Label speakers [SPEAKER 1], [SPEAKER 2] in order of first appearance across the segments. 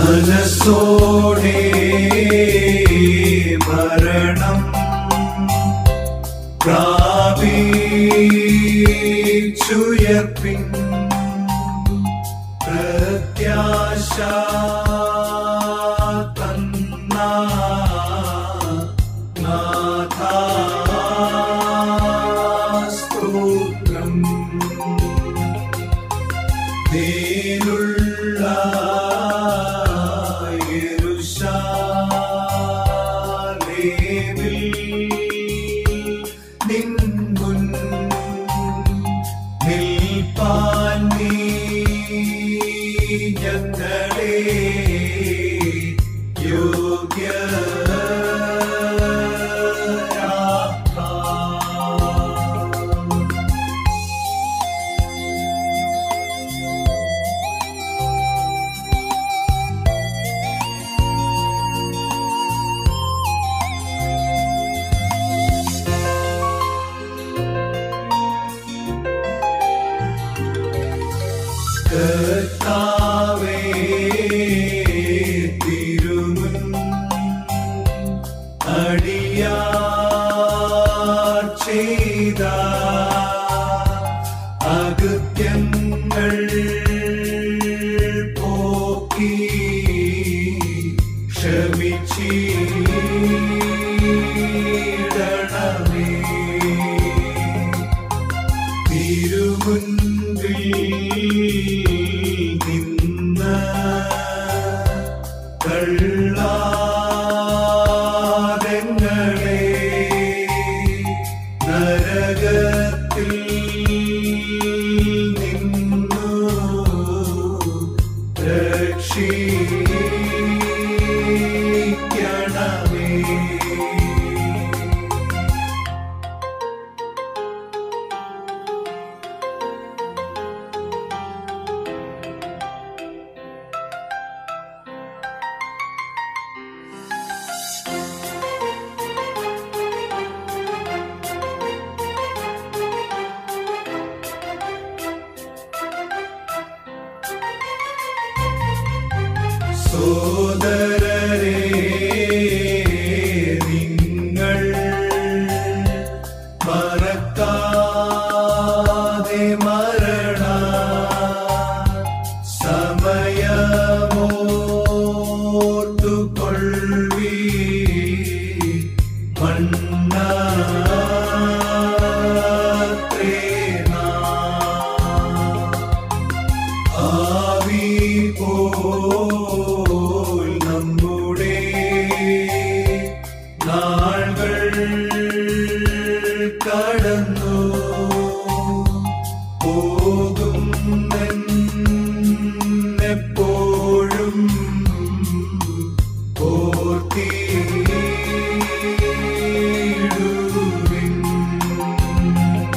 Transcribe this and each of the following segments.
[SPEAKER 1] മനസ്സോടെ മരണം പ്രാപിച്ചുയർപ്പിൻ പ്രത്യാശ തന്ന നാഥാസ്തോത്രം മേലുള്ള യെരൂശലേമിൽ നിൻ മുൻ നിൽപ്പാൻ നീ ഞങ്ങളെ യോഗ്യരാക്കാം കർത്താവേ തിരുമുൻ അടിയാർ ചെയ്ത അകൃത്യങ്ങൾ പോക്കി ക്ഷമിച്ചിടണമേ തിരുമുൻപിൽ നിന്ന് തള്ളാതെങ്ങളെ നരകത്തിൽ നിന്നു രക്ഷിക്കണമേ സോദരരെ നിങ്ങൾ മറക്കാതെ മരണ സമയമോർത്തുകൊള്ളി മണ്ണ ആവി പോൽ നമ്മുടെ നാളുകൾ കടന്നു പോകുന്നെപ്പോഴും ഓർത്തിടുവിൻ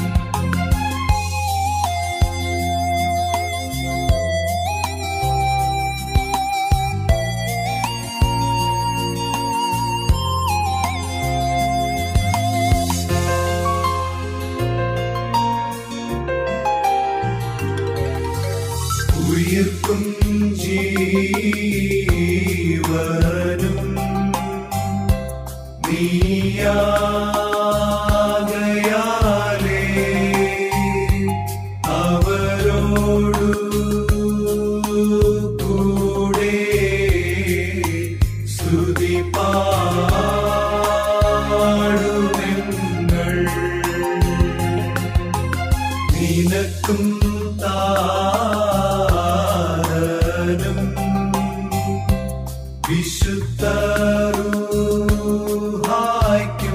[SPEAKER 1] ഉയർക്കും ജീവനും നീയാകയാലേ അവരോടു കൂടെ സ്തുതി പാടുമെങ്ങൾ നിനക്കും താരനും വിശുദ്ധ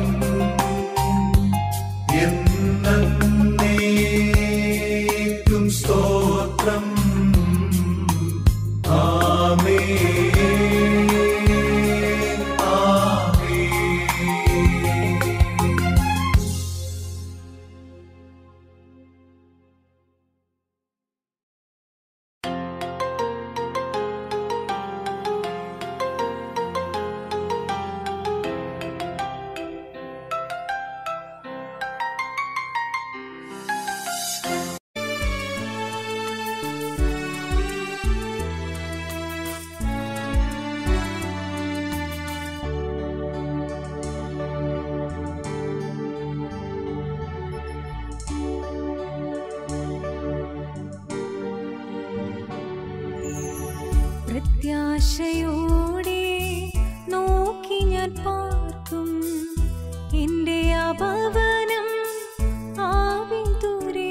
[SPEAKER 2] പ്രത്യാശയോടെ നോക്കി ഞാൻ പാർക്കും എൻ്റെ അപവനം ആവിൻ ദൂരെ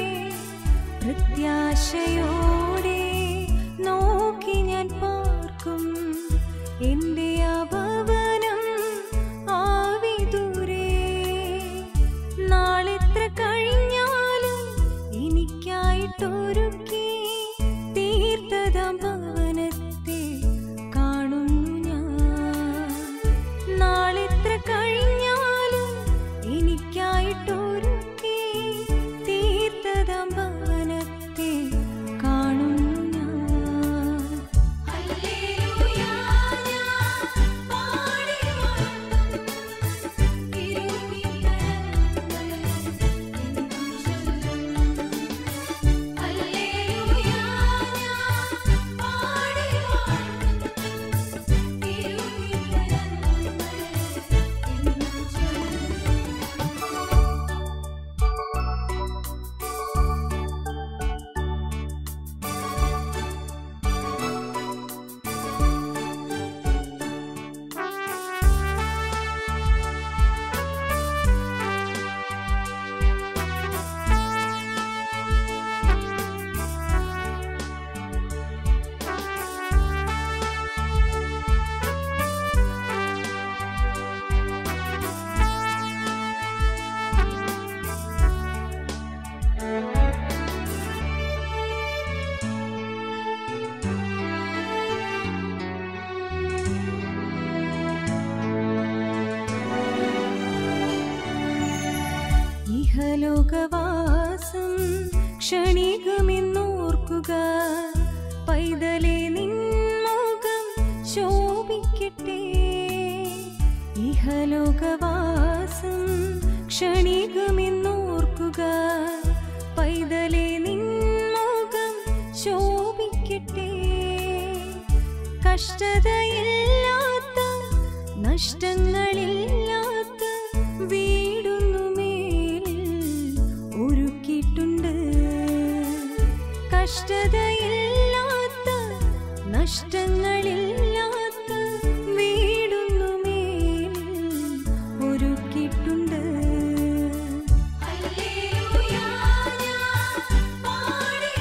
[SPEAKER 2] പ്രത്യാശയോടെ നോക്കി ഞാൻ പാർക്കും എൻ്റെ അപവനം ആവി ദൂരെ നാളെത്ര കഴിഞ്ഞാലും എനിക്കായിട്ടൊരുക്കി തീർത്തതാം ഭവനത്തെ കാണുന്നു ഞാൻ നാളെത്ര കഴിഞ്ഞാലും എനിക്കായിട്ടൊരുക്കി തീർത്തതാം ഭവനത്തെ കാണുന്നു ഞാൻ ഹല്ലേലൂയാ ഞാൻ പാടി ഇഹലോകവാസം ക്ഷണികമെന്നോർക്കുക പൈതലെ നിൻമുഖം ശോഭിക്കട്ടെ ഇഹലോകവാസം ക്ഷണികമെന്നോർക്കുക പൈതലെ നിൻമുഖം ശോഭിക്കട്ടെ കഷ്ടതയില്ലാത്ത നഷ്ടങ്ങളില്ലാത്ത വീടുന്നു മേലിൽ ഒരുക്കിയിട്ടുണ്ട് കഷ്ടതയില്ലാത്ത നഷ്ടങ്ങളില്ലാത്ത വീടുന്നു മേലിൽ ഒരുക്കിയിട്ടുണ്ട് ഹല്ലേലൂയാ ഞാൻ പാടി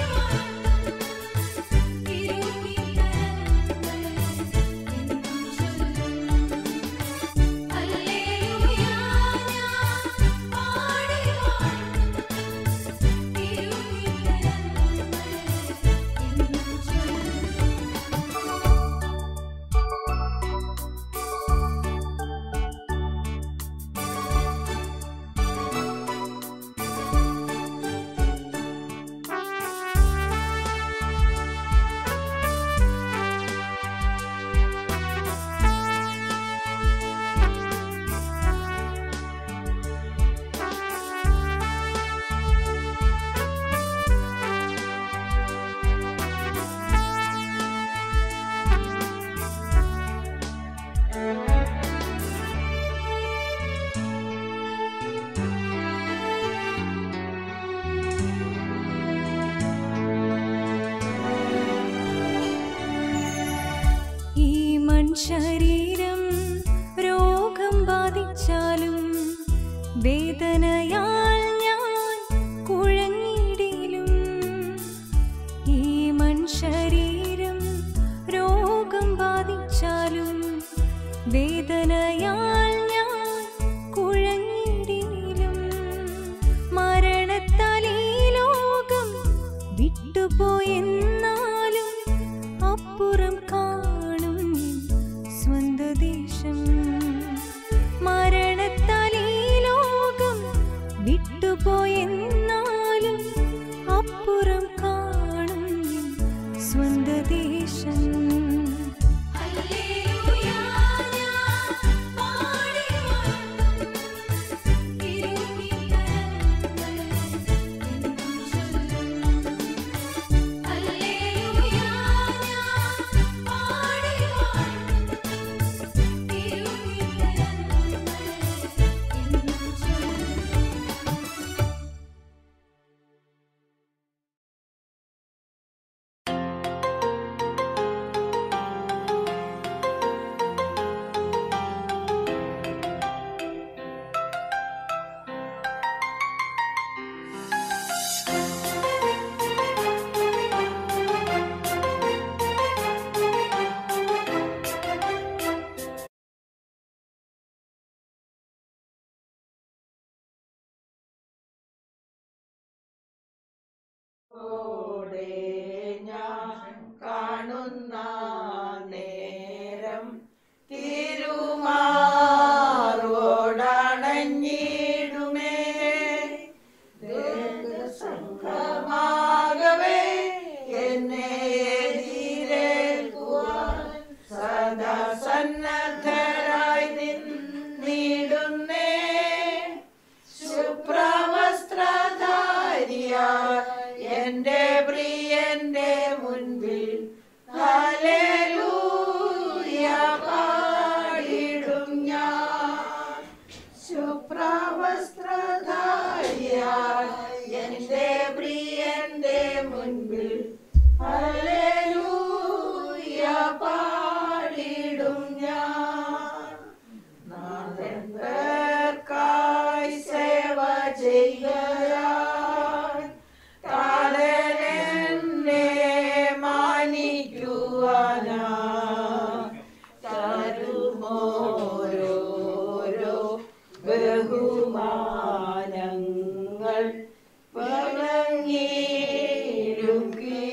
[SPEAKER 2] ഈ മൺശരീരം രോഗം ബാധിച്ചാലും വേദനയാൽ ഞാൻ കുഴങ്ങിടിലും ഈ മൺശരീരം രോഗം ബാധിച്ചാലും വേദനയാൽ ഞാൻ കുഴങ്ങിടിലും മരണത്താൽ ഈ ലോകം വിട്ടുപോയെന്നാലും അപ്പുറം കാണും സ്വന്ത ദേശം മരണത്താൽ ഈ ലോകം വിട്ടുപോയെന്നാലും അപ്പുറം കാണും സ്വന്ത ദേശം ഹല്ലേലൂയാ ഞാൻ പാടി ഹല്ലേലൂയാ ഞാൻ പാടി
[SPEAKER 3] ഓടെ ഞാൻ കാണുന്ന നേരം തിരുമാറോടണഞ്ഞിടുമേ സംഘമാകവേ എന്നെ എതിരേൽക്കുവാൻ സദാ സന്നദ്ധരായി നിന്നിടുന്നേ ശുഭ്രവസ്ത്രധാരിയ എന്റെ പ്രിയന്റെ മുൻപിൽ ഹല്ലേലൂയ പാടിടും ഞാൻ ശുഭ്രവസ്ത്രധാരിയ എന്റെ പ്രിയന്റെ മുൻപിൽ ഹല്ലേലൂയ പാടിടും ഞാൻ നാഥൻകായി സേവ ചെയ്യാൻ കാലനെന്നെ മാനിക്കുവാനാ തരുമോരോരോ ബഹുമാനങ്ങൾ പണങ്ങിയിടും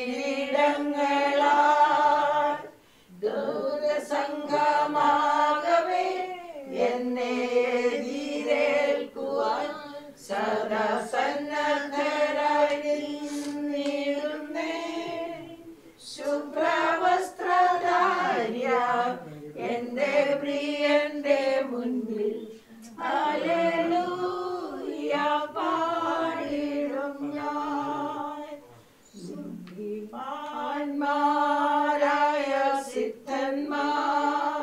[SPEAKER 3] കിരീടങ്ങളാൽ ദൂരസംഘമാകവേ എന്നെ എതിരേൽക്കുവാൻ സദാ സന്നദ്ധരായി നിന്നിടുന്നേ ശുഭ്രവസ്ത്രധാര്യ എന്റെ പ്രിയന്റെ മുൻപിൽ ഹല്ലേലൂയ പാടിടും ഞാൻ ബുദ്ധിമാന്മാരായ സിദ്ധന്മാർ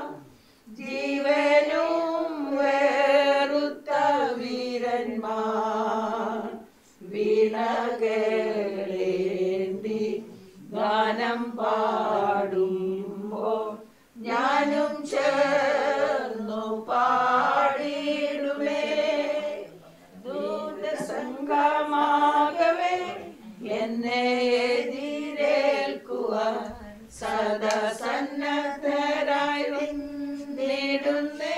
[SPEAKER 3] ജീവനും വേറുത്ത വീരന്മാർ വീണകളേന്തി ഗാനം പാടുമ്പോൾ ഞാനും ചേർന്നു പാടിടുമേ ദൂരസംഘമാകവേ എന്നെ എതിരേൽക്കുവാൻ സദാ സന്നദ്ധരായി നിന്നിടുന്നേ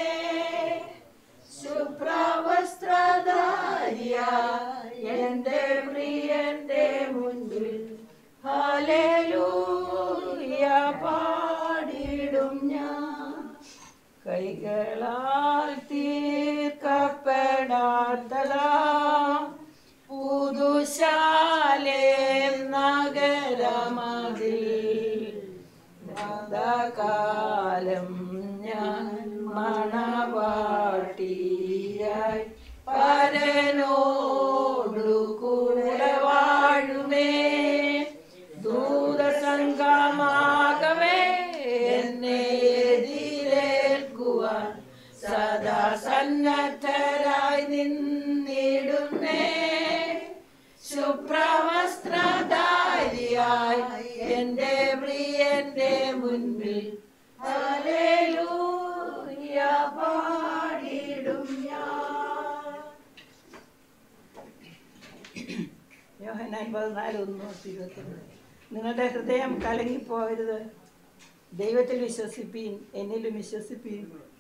[SPEAKER 3] ശുഭ്രവസ്ത്രധാരിയ എന്റെ പ്രിയന്റെ മുൻപിൽ ഹല്ലേലൂയ പാടിടും ഞാൻ കൈകളാൽ തീർക്കപ്പെടാത്തതാ പുതുശാലേ നഗരമതിൽ കാലം ഞാൻ മണവാട്ടിയായി പരനോടു കൂടെ വാഴുമേ ദൂരസംഗമാകവേ എന്നെ എതിരേൽക്കുവാൻ സദാ സന്നദ്ധരായി നിന്നിടുന്നേ ശുഭ്രവസ്ത്രധാരിയായി എന്റെ പ്രിയന്റെ മുൻപിൽ ഹല്ലേലൂയ പാടിടും ഞാൻ യോഹനാൻ പതിനാല് ഒന്ന് ഇരുപത്തൊന്ന് നിങ്ങളുടെ ഹൃദയം കലങ്ങിപ്പോകരുത് ദൈവത്തിൽ വിശ്വസിപ്പീൻ എന്നിലും വിശ്വസിപ്പീൻ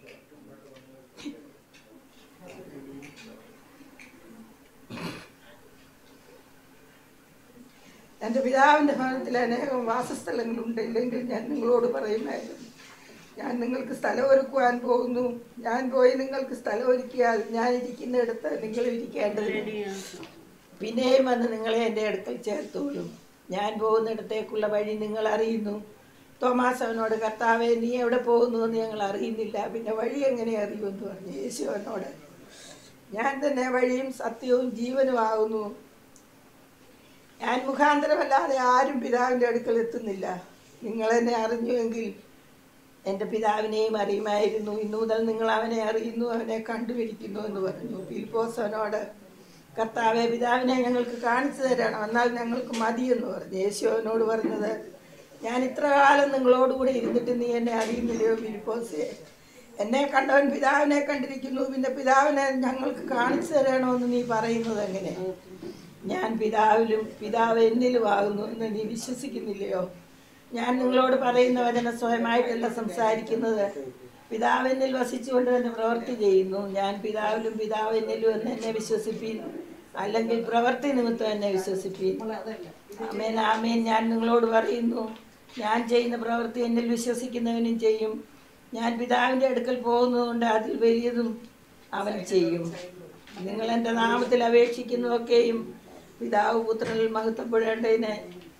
[SPEAKER 3] എൻ്റെ പിതാവിൻ്റെ ഭവനത്തിൽ അനേകം വാസസ്ഥലങ്ങളുണ്ട് ഇല്ലെങ്കിൽ ഞാൻ നിങ്ങളോട് പറയുമായിരുന്നു ഞാൻ നിങ്ങൾക്ക് സ്ഥലം ഒരുക്കുവാൻ പോകുന്നു ഞാൻ പോയി നിങ്ങൾക്ക് സ്ഥലം ഒരുക്കിയാൽ ഞാൻ ഇരിക്കുന്നിടത്ത് നിങ്ങൾ ഇരിക്കേണ്ടതിന് പിന്നെയും വന്ന് നിങ്ങളെ എൻ്റെ അടുക്കൽ ചേർത്തോളും ഞാൻ പോകുന്നിടത്തേക്കുള്ള വഴി നിങ്ങൾ അറിയുന്നു തോമാസ് അവനോട് കർത്താവെ നീ എവിടെ പോകുന്നു എന്ന് ഞങ്ങൾ അറിയുന്നില്ല പിന്നെ വഴി എങ്ങനെ അറിയുമെന്ന് പറഞ്ഞു യേശു അവനോട് ഞാൻ തന്നെ വഴിയും സത്യവും ജീവനും ആകുന്നു ഞാൻ മുഖാന്തരമല്ലാതെ ആരും പിതാവിൻ്റെ അടുക്കൽ എത്തുന്നില്ല നിങ്ങൾ എന്നെ അറിഞ്ഞുവെങ്കിൽ എൻ്റെ പിതാവിനെയും അറിയുമായിരുന്നു ഇന്നു മുതൽ നിങ്ങൾ അവനെ അറിയുന്നു അവനെ കണ്ടുപിടിക്കുന്നു എന്ന് പറഞ്ഞു ഫിലിപ്പോസ് അവനോട് കർത്താവെ പിതാവിനെ ഞങ്ങൾക്ക് കാണിച്ചു തരണം എന്നാൽ ഞങ്ങൾക്ക് മതി എന്ന് പറഞ്ഞു യേശു അവനോട് പറഞ്ഞത് ഞാൻ ഇത്ര കാലം നിങ്ങളോടുകൂടെ ഇരുന്നിട്ട് നീ എന്നെ അറിയുന്നില്ലയോ ഫിലിപ്പോസെ എന്നെ കണ്ടവൻ പിതാവിനെ കണ്ടിരിക്കുന്നു പിന്നെ പിതാവിനെ ഞങ്ങൾക്ക് കാണിച്ചു തരണമെന്ന് നീ പറയുന്നത് എങ്ങനെ ഞാൻ പിതാവിലും പിതാവ് എന്നിലും ആകുന്നു എന്ന് നീ വിശ്വസിക്കുന്നില്ലയോ ഞാൻ നിങ്ങളോട് പറയുന്ന വചന സ്വയമായിട്ടല്ല സംസാരിക്കുന്നത് പിതാവ് എന്നിൽ വസിച്ചുകൊണ്ട് തന്നെ പ്രവൃത്തി ചെയ്യുന്നു ഞാൻ പിതാവിലും പിതാവ് എന്നിലും എന്ന് എന്നെ വിശ്വസിപ്പീൻ അല്ലെങ്കിൽ പ്രവൃത്തി നിമിത്തം എന്നെ വിശ്വസിപ്പീൻ ആമേൻ ആമേൻ ഞാൻ നിങ്ങളോട് പറയുന്നു ഞാൻ ചെയ്യുന്ന പ്രവൃത്തി എന്നിൽ വിശ്വസിക്കുന്നവനും ചെയ്യും ഞാൻ പിതാവിൻ്റെ അടുക്കൽ പോകുന്നതുകൊണ്ട് അതിൽ വലിയതും അവൻ ചെയ്യും നിങ്ങൾ എൻ്റെ നാമത്തിൽ അപേക്ഷിക്കുന്നതൊക്കെയും പിതാവ് പുത്രനിൽ മഹത്വപ്പെടേണ്ടതിന്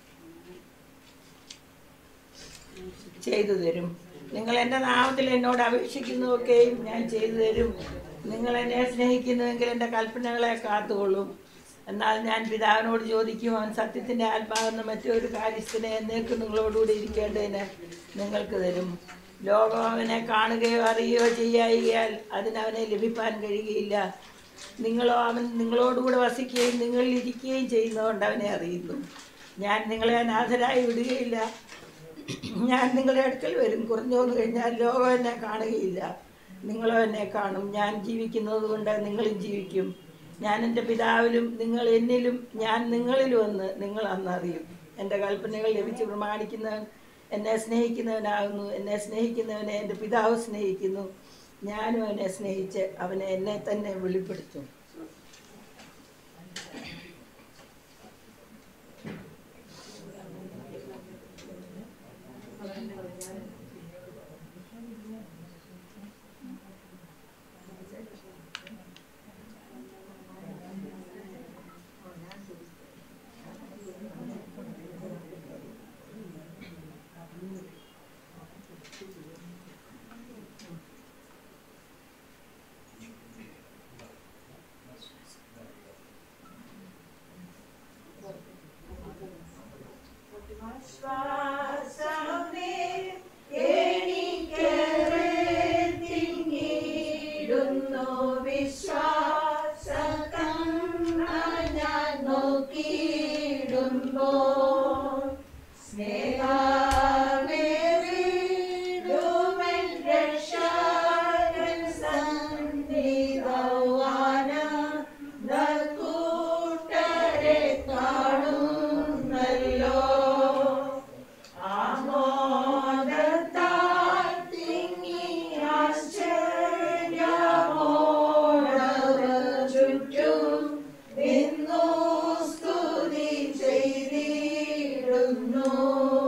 [SPEAKER 3] ചെയ്തു തരും നിങ്ങൾ എൻ്റെ നാമത്തിൽ എന്നോട് അപേക്ഷിക്കുന്നതൊക്കെയും ഞാൻ ചെയ്തു തരും നിങ്ങൾ എന്നെ സ്നേഹിക്കുന്നുവെങ്കിൽ എൻ്റെ കൽപ്പനകളെ കാത്തുകൊള്ളും എന്നാൽ ഞാൻ പിതാവിനോട് ചോദിക്കും അവൻ സത്യത്തിൻ്റെ ആത്മാവെന്ന മറ്റൊരു കാര്യസ്ഥനെ എന്നേക്ക് നിങ്ങളോടുകൂടി ഇരിക്കേണ്ടതിന് നിങ്ങൾക്ക് തരും ലോകം അവനെ കാണുകയോ അറിയുകയോ ചെയ്യായികയാൽ അതിനവനെ ലഭിപ്പാൻ കഴിയുകയില്ല നിങ്ങളോ അവൻ നിങ്ങളോടുകൂടെ വസിക്കുകയും നിങ്ങളിൽ ഇരിക്കുകയും ചെയ്യുന്നതുകൊണ്ട് അവനെ അറിയുന്നു ഞാൻ നിങ്ങളെ അനാഥരായി വിടുകയില്ല ഞാൻ നിങ്ങളുടെ അടുക്കൽ വരും കുറഞ്ഞു വന്നു കഴിഞ്ഞാൽ ലോകം എന്നെ കാണുകയില്ല നിങ്ങളോ എന്നെ കാണും ഞാൻ ജീവിക്കുന്നത് കൊണ്ട് നിങ്ങളും ജീവിക്കും ഞാൻ എൻ്റെ പിതാവിലും നിങ്ങൾ എന്നിലും ഞാൻ നിങ്ങളിലും എന്ന് നിങ്ങൾ അന്നറിയും എൻ്റെ കൽപ്പനകൾ ലഭിച്ച് പ്രമാണിക്കുന്നവൻ എന്നെ സ്നേഹിക്കുന്നവനാകുന്നു എന്നെ സ്നേഹിക്കുന്നവനെ എൻ്റെ പിതാവ് സ്നേഹിക്കുന്നു ഞാനും അവനെ സ്നേഹിച്ച് അവനെ എന്നെ തന്നെ വെളിപ്പെടുത്തും
[SPEAKER 4] ചുറ്റും നിന്നു സ്തുതി ചെയ്തിടുന്നു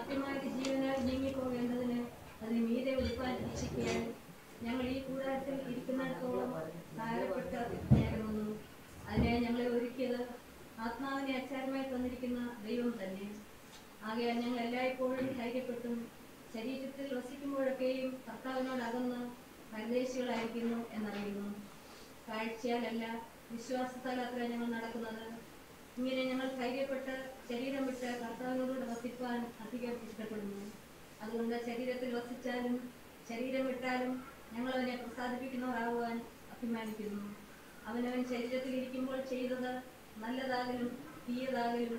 [SPEAKER 4] സത്യമായിട്ട് ജീവനാൽ നീങ്ങിപ്പോകേണ്ടതിന് അതിന് മീതെ ഉടുപ്പാൻ ഇച്ഛിക്കാൻ ഞങ്ങൾ ഈ കൂടാരത്തിൽ ഇരിക്കുന്നിടത്തോളം താരപ്പെട്ട നേരമൊന്നു അതിനെ ഞങ്ങളെ ഒരുക്കിയത് ആത്മാവിനെ അച്ചാരമായി തന്നിരിക്കുന്ന ദൈവം തന്നെ ആകയാൽ ഞങ്ങൾ എല്ലായ്പ്പോഴും ധൈര്യപ്പെട്ടും ശരീരത്തിൽ വസിക്കുമ്പോഴൊക്കെയും കർത്താവിനോട് അകന്ന് പരദേശികളായിരിക്കുന്നു എന്നറിയുന്നു കാഴ്ചയാലല്ല വിശ്വാസത്താൽ അത്ര ഞങ്ങൾ നടക്കുന്നത് ഇങ്ങനെ ഞങ്ങൾ ധൈര്യപ്പെട്ട് ശരീരം വിട്ട് കർത്താവിനോട് വസിപ്പാൻ അധികം ഇഷ്ടപ്പെടുന്നു അതുകൊണ്ട് ശരീരത്തിൽ വസിച്ചാലും ശരീരം വിട്ടാലും ഞങ്ങൾ അവനെ പ്രസാദിപ്പിക്കുന്നവരാകുവാൻ അഭിമാനിക്കുന്നു അവനവൻ ശരീരത്തിൽ ഇരിക്കുമ്പോൾ ചെയ്തത് നല്ലതാകലും തീയതാകലും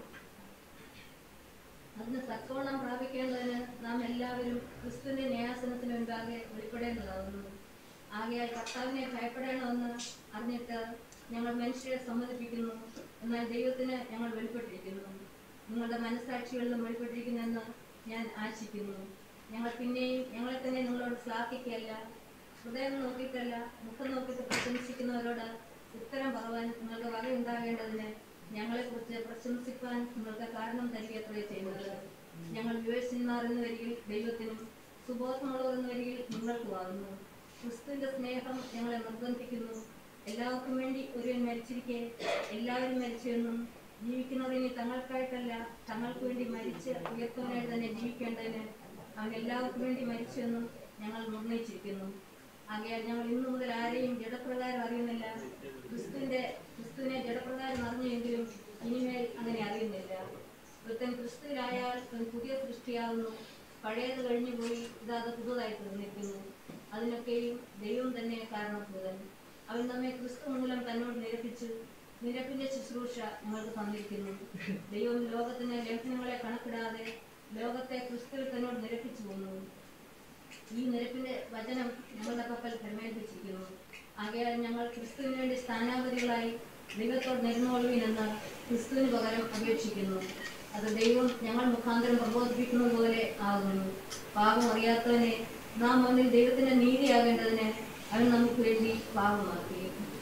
[SPEAKER 4] അതിന് തക്കവണ്ണം പ്രാപിക്കേണ്ടതിന് നാം എല്ലാവരും ക്രിസ്തുവിന്റെ ന്യായാസനത്തിന് മുൻപാകെ വെളിപ്പെടേണ്ടതാകുന്നു ആകയാൽ കർത്താവിനെ ഭയപ്പെടണമെന്ന് അറിഞ്ഞിട്ട് ഞങ്ങൾ മനുഷ്യരെ സമ്മതിപ്പിക്കുന്നു എന്നാൽ ദൈവത്തിന് ഞങ്ങൾ വെളിപ്പെട്ടിരിക്കുന്നു നിങ്ങളുടെ മനസ്സാക്ഷികളിലും വെളിപ്പെട്ടിരിക്കുന്നെന്ന് ഞാൻ ആശിക്കുന്നു ഞങ്ങൾ പിന്നെയും ഞങ്ങളെ തന്നെ നിങ്ങളോട് ശ്ലാഘിക്കല്ല ഹൃദയം നോക്കിയിട്ടല്ല മുഖം നോക്കിയിട്ട് പ്രശംസിക്കുന്നവരോട് ഉത്തരം പറവാൻ നിങ്ങൾക്ക് വകയുണ്ടാകേണ്ടതിന് ഞങ്ങളെക്കുറിച്ച് പ്രശംസിപ്പാൻ നിങ്ങൾക്ക് കാരണം തരികയത്രേ ചെയ്യുന്നത് ഞങ്ങൾ വിവേചന്മാർ എന്ന വരികിൽ ദൈവത്തിനും സുബോധമുള്ളവർ എന്ന വരികിൽ നിങ്ങൾക്കുമാകുന്നു ക്രിസ്തുവിന്റെ സ്നേഹം ഞങ്ങളെ നിർബന്ധിക്കുന്നു എല്ലാവർക്കും വേണ്ടി ഒരുവൻ മരിച്ചിരിക്കെ എല്ലാവരും മരിച്ചുവെന്നും ജീവിക്കുന്നവർ ഇനി തങ്ങൾക്കായിട്ടല്ല തങ്ങൾക്ക് വേണ്ടി മരിച്ച് ഉയർത്തവനായി തന്നെ ജീവിക്കേണ്ടതിന് അവൻ എല്ലാവർക്കും വേണ്ടി മരിച്ചുവെന്നും ഞങ്ങൾ നിർണയിച്ചിരിക്കുന്നു ആകയാൽ ഞങ്ങൾ ഇന്നു മുതൽ ആരെയും ജഡപ്രകാരം അറിയുന്നില്ല ക്രിസ്തുവിന്റെ ക്രിസ്തുവിനെ ജഡപ്രകാരം അറിഞ്ഞുവെങ്കിലും ഇനിമേൽ അങ്ങനെ അറിയുന്നില്ല ഒരുത്തൻ ക്രിസ്തുവിലായാൽ അവൻ പുതിയ സൃഷ്ടിയാകുന്നു പഴയത് കഴിഞ്ഞു പോയി ഇതാ അത് പുതുതായി തീർന്നിരിക്കുന്നു അതിനൊക്കെയും ദൈവം തന്നെ കാരണഭൂതൻ അവൻ നമ്മെ ക്രിസ്തു മൂലം തന്നോട് നിരപ്പിച്ചു നിരപ്പിന്റെ ശുശ്രൂഷ ഞങ്ങൾക്ക് തന്നിരിക്കുന്നു ദൈവം ലോകത്തിന് ലംഘനങ്ങളെ കണക്കിടാതെ ലോകത്തെ ക്രിസ്തുവിൽ തന്നോട് നിരപ്പിച്ചു പോന്നു ഈ നിരപ്പിന്റെ വചനം ഞങ്ങളുടെ കപ്പൽ പരിമേൽപ്പിച്ചിരിക്കുന്നു ആകയാൽ ഞങ്ങൾ ക്രിസ്തുവിന് വേണ്ടി സ്ഥാനാപതികളായി ദൈവത്തോട് നിരന്നോളുവിനെന്ന് ക്രിസ്തുവിന് പകരം അപേക്ഷിക്കുന്നു അത് ദൈവം ഞങ്ങൾ മുഖാന്തരം പ്രബോധിപ്പിക്കുന്നത് പോലെ ആകുന്നു പാപം അറിയാത്തവനെ നാം അവനിൽ ദൈവത്തിന്റെ നീതിയാകേണ്ടതിന് അവൻ നമുക്ക് വേണ്ടി പാപമാക്കി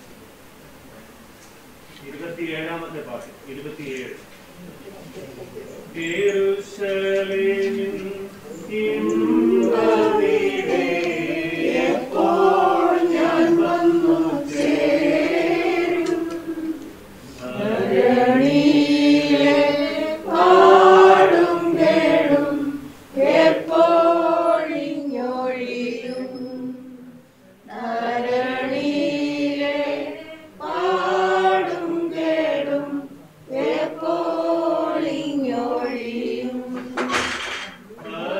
[SPEAKER 5] ഇരുപത്തിയേഴാമത്തെ പാട്ട് ഇരുപത്തിയേഴ് യെരൂശലേമിൻ ഇമ്പവീടേ, എപ്പോൾ ഞാൻ വന്നു ചേരും. ധരണിയിലെ പാടും കേടും എപ്പോഴിഞ്ഞൊഴിയും ധരണിയിലെ പാടും കേടും എപ്പോഴിഞ്ഞൊഴിയും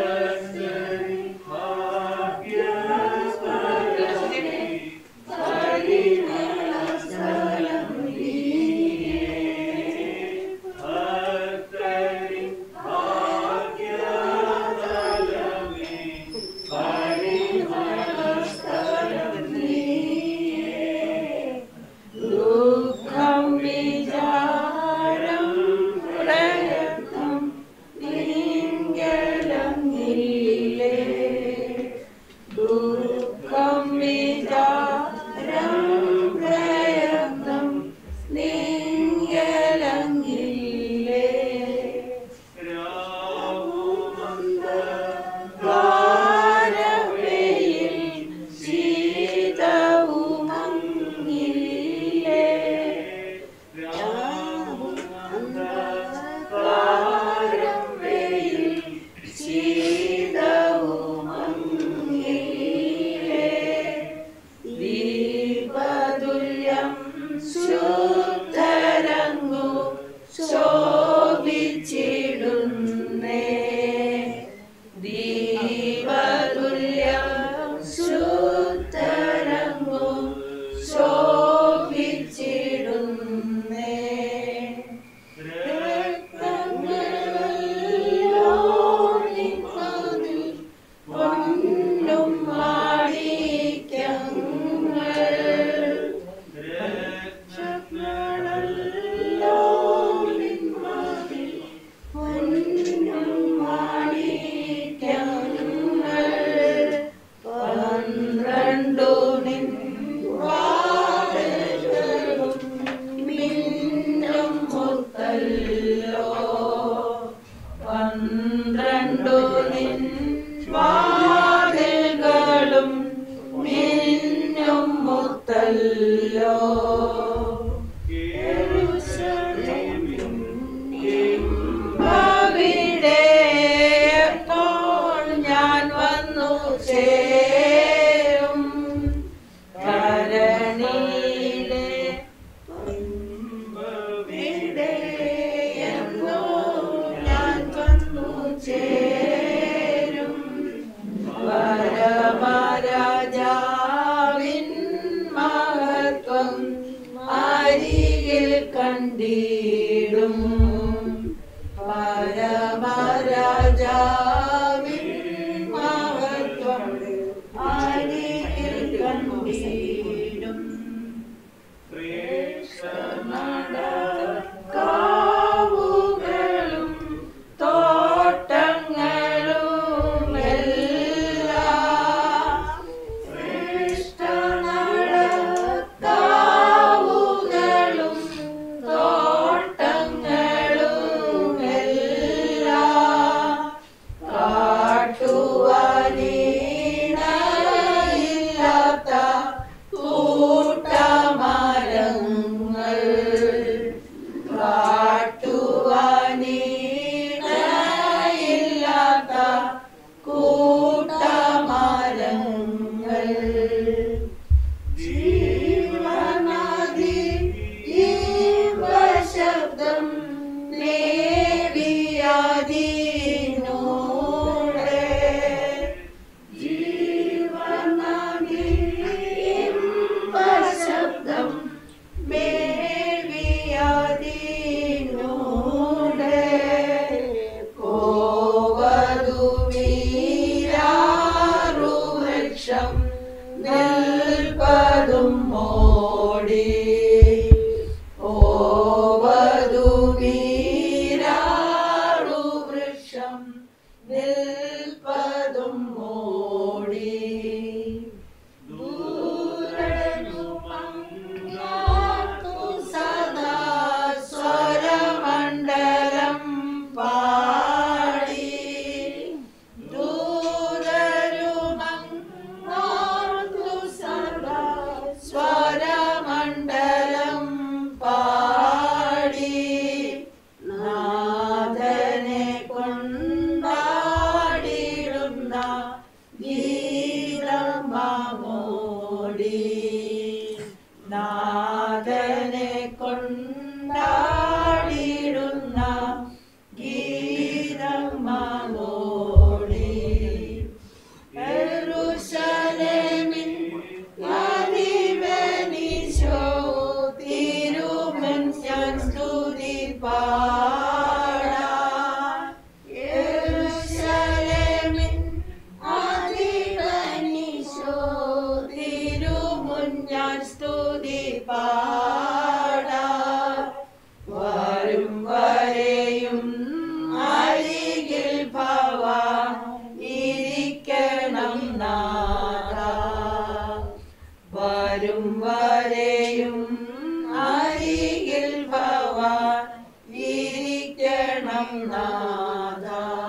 [SPEAKER 5] വാതിൽകളും മിന്നും മുത്തല്ലോ അവിടെ എപ്പോൾ ഞാൻ വന്നു ചേരും കരണിയിലെ എന്തോ ഞാൻ വന്നു ചേരും പരമരാജാവിൻ മഹത്വം അരികിൽ കണ്ടിടും പരമരാജാവിൻ മഹത്വം അരികിൽ കണ്ടിടും കാവുകളും തോട്ടങ്ങളും എല്ലാം കാവുകളും തോട്ടങ്ങളും എല്ലാം കാട്ടുവാനീനയില്ലാത്ത കൂട്ടമരങ്ങൾ കാട്ടുവാനീനയില്ലാത്ത കൂട്ടമരങ്ങൾ ജീവനദി ശബ്ദം നേവിയാദീനോടെ ജീവനദി ശബ്ദം മേവിയാദീനോടെ കോവതു വീരാറുവൃക്ഷം നിൽപ്പതും മോടി ഓവതു വീരാറുവൃക്ഷം നിൽപ്പതും മോടി സദാ സ്വരമണ്ഡലം പാടി ദൂരരുമങ്ങോർത്തു സദാ സ്വരമണ്ഡലം പാടി നാഥനെ കൊണ്ടാടിടുന്ന ഗീതമാമോടി നാഥനെ കൊണ്ടാടിടുന്ന ഗീതമാമോടി എരുശലേമിൻ അതിവനീശോ തിരുമൻ ഞാൻ സ്തുതി പാടാം എരുശലേമിൻ അതിവനീശോ തിരുമുൻ ഞാൻ സ്തുതി പാടാം വരും വരെയും അരികിൽ ഭവാൻ ഇരിക്കണം നാഥ വരും വരെയും അരികിൽ ഭവാൻ ഇരിക്കണം നാഥ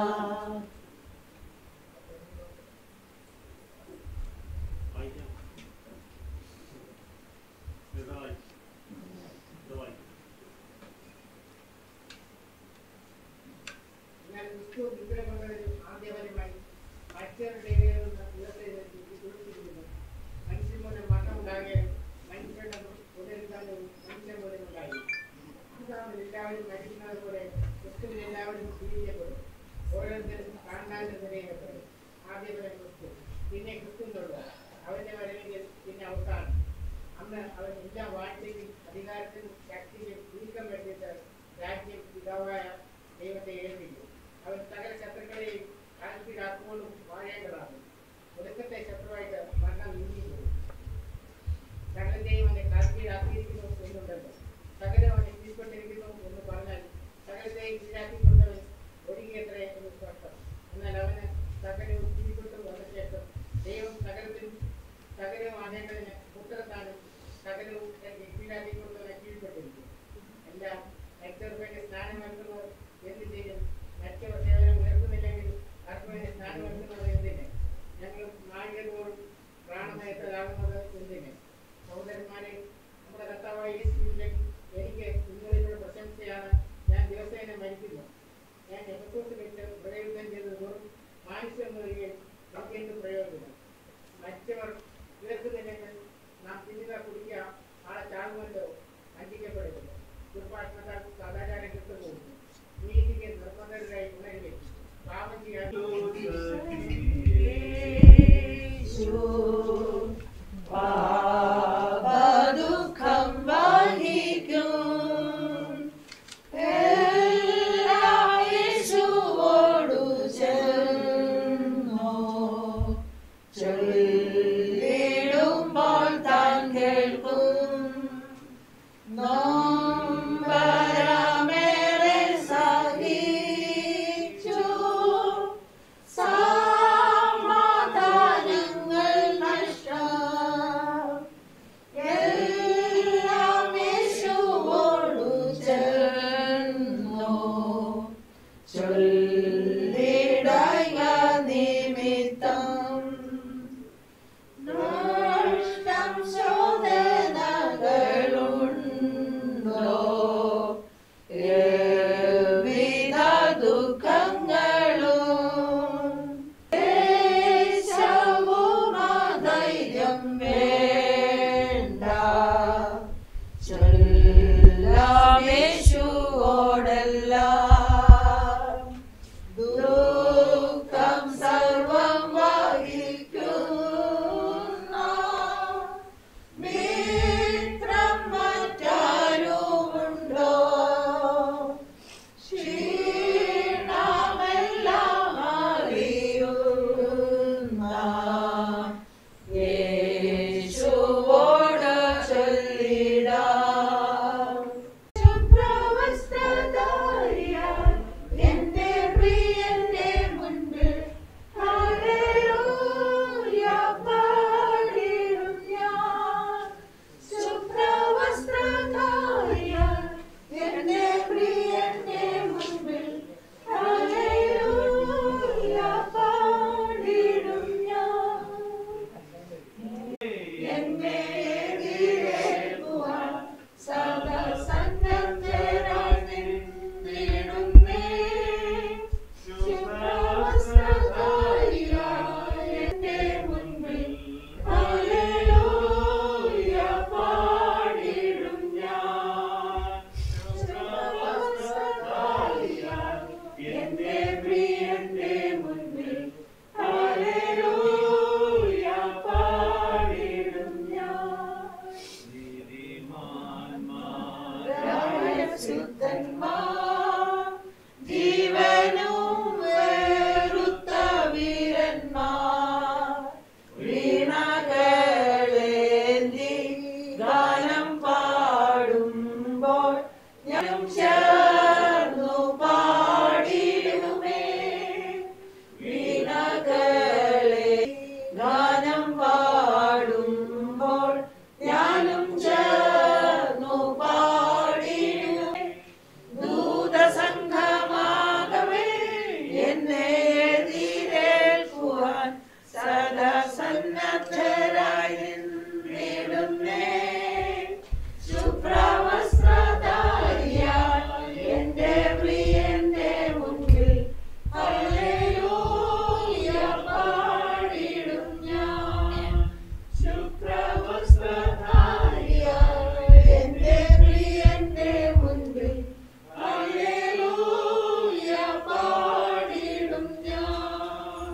[SPEAKER 6] ഞാൻ ക്രിസ്തു വിഗ്രഹങ്ങളിൽ ആദ്യപരമായി മറ്റവരുടെ ഇടയിൽ നിന്ന് ഉയർത്തെഴുന്നേറ്റ് കുറിച്ചിരിക്കുന്നു മനുഷ്യന്റെ മരണം ഉണ്ടാകെ മനുഷ്യരുടെ പുനരുദ്ധാനവും മനുഷ്യ പോലും ഉണ്ടായി പിതാവിൽ എല്ലാവരും മരിക്കുന്നത് പോലെ ക്രിസ്തുവിൽ എല്ലാവരും ജീവിക്കപ്പെടും ഓരോരുത്തരും കാണാനും നിലയിലെപ്പെടും ആദ്യപരം ക്രിസ്തു പിന്നെ ക്രിസ്തുവിനുള്ള അവന്റെ വരവിൽ പിന്നെ അവസാനം അന്ന് അവൻ എല്ലാ വാഴ്ചയും അധികാരത്തിനും ശക്തിയും നീക്കം വെച്ചിട്ട് രാജ്യം പിതാവായ ദൈവത്തെ ഏൽപ്പിക്കും അവൻ സകല ശത്രുക്കളെയും കാൽക്കീഴാക്കുമ്പോഴും വാഴേണ്ടതാണ് ഒടുക്കത്തെ ശത്രുവായിട്ട് മരണം നീങ്ങിപ്പോകും സകലത്തെയും അവനെ കാൽക്കീഴാക്കിയിരിക്കുന്നു എന്നുണ്ടല്ലോ സകലം അവനെ കീഴ്പ്പെട്ടിരിക്കുന്നു എന്ന് പറഞ്ഞാൽ സകലത്തെയും കീഴാക്കിക്കൊണ്ടവൻ ഒഴുകിയത്രേ എന്ന് സ്പഷ്ടം എന്നാൽ അവന് സകലവും കീഴ്പ്പെട്ടു വന്ന ശേഷം ദൈവം സകലത്തിനും സകലവും ആകേണ്ടതിന് പുത്രത്താനും സകലവും തന്റെ കീഴാക്കിക്കൊണ്ടവനെ കീഴ്പ്പെട്ടിരിക്കും എല്ലാം മറ്റൊരു വേണ്ടി സ്നാനം നൽകുന്നവർ എന്ത് ചെയ്യും മറ്റൊരു സേവനം ഉയർത്തുന്നില്ലെങ്കിൽ അവർക്ക് വേണ്ടി സ്നാനം
[SPEAKER 5] ചൊല്ലിടുമ്പോൾ താൻ കേൾക്കും നോമ്പരമേറെ സഹിച്ചു സമാധാനങ്ങൾ നഷ്ടം എല്ലാം യേശുവോടു ചേർന്നു ചൊല്ലിടയ നിമിത്തം നഷ്ടം ശോധനകളുണ്ടോ ഏവിധ ദുഃഖങ്ങളും ധൈര്യം വേണ്ട ചൊല്ലാമേശുവോടെല്ലാം ദുഃഖം സർവം വഹിക്കുന്ന മിത്രം മറ്റാരുമുണ്ടോ ക്ഷീണമെല്ലാം അറിയുന്ന യേശുവോട് ചൊല്ലിടാം ശുഭ്രവസ്ത്രധാരിയാൽ എന്റെ പ്രിയന്റെ മുൻപിൽ ഹല്ലേലൂയ പാടിടും ഞാൻ. ശുഭ്രവസ്ത്രധാരിയാൽ എന്റെ പ്രിയന്റെ മുൻപിൽ ഹല്ലേലൂയ പാടിടും ഞാൻ. എന്നെ എതിരേൽക്കുവാൻ സദസന്നദ്ധരായി നിന്നിടുന്നേ. ശുഭ്രവസ്ത്രധാരിയായ എന്റെ മുൻപിൽ ഹല്ലേലൂയ പാടിടും ഞാൻ. ശുഭ്രവസ്ത്രധാരിയായ എന്റെ പ്രിയന്റെ മുൻപിൽ ഹല്ലേലൂയ പാടിടും ഞാൻ. ശുദ്ധന്മാർ ജീവനും വേറുത്ത വീരന്മാർ വീണകളേന്തി ഗാനം പാടുമ്പോൾ ഞാനും ചേർന്നു പാടിടുമേ വീണകളെ ഗാനം പാടുമ്പോൾ ഞാനും ചേർന്നു പാടിടുമേ ദൂതസംഘമാകവേ എന്നെ എതിരേൽക്കുവാൻ സദാ സന്നദ്ധരായി നിന്നിടുന്നേ ശുഭ്രവസ്ത്രധാരിയാൽ എന്റെ പ്രിയന്റെ മുൻപിൽ ഹല്ലേലൂയ പാടിടും ഞാൻ ശുഭ്രവസ്ത്രധാരിയാൽ എന്റെ പ്രിയന്റെ മുൻപിൽ ഹല്ലേലൂയ പാടിടും ഞാൻ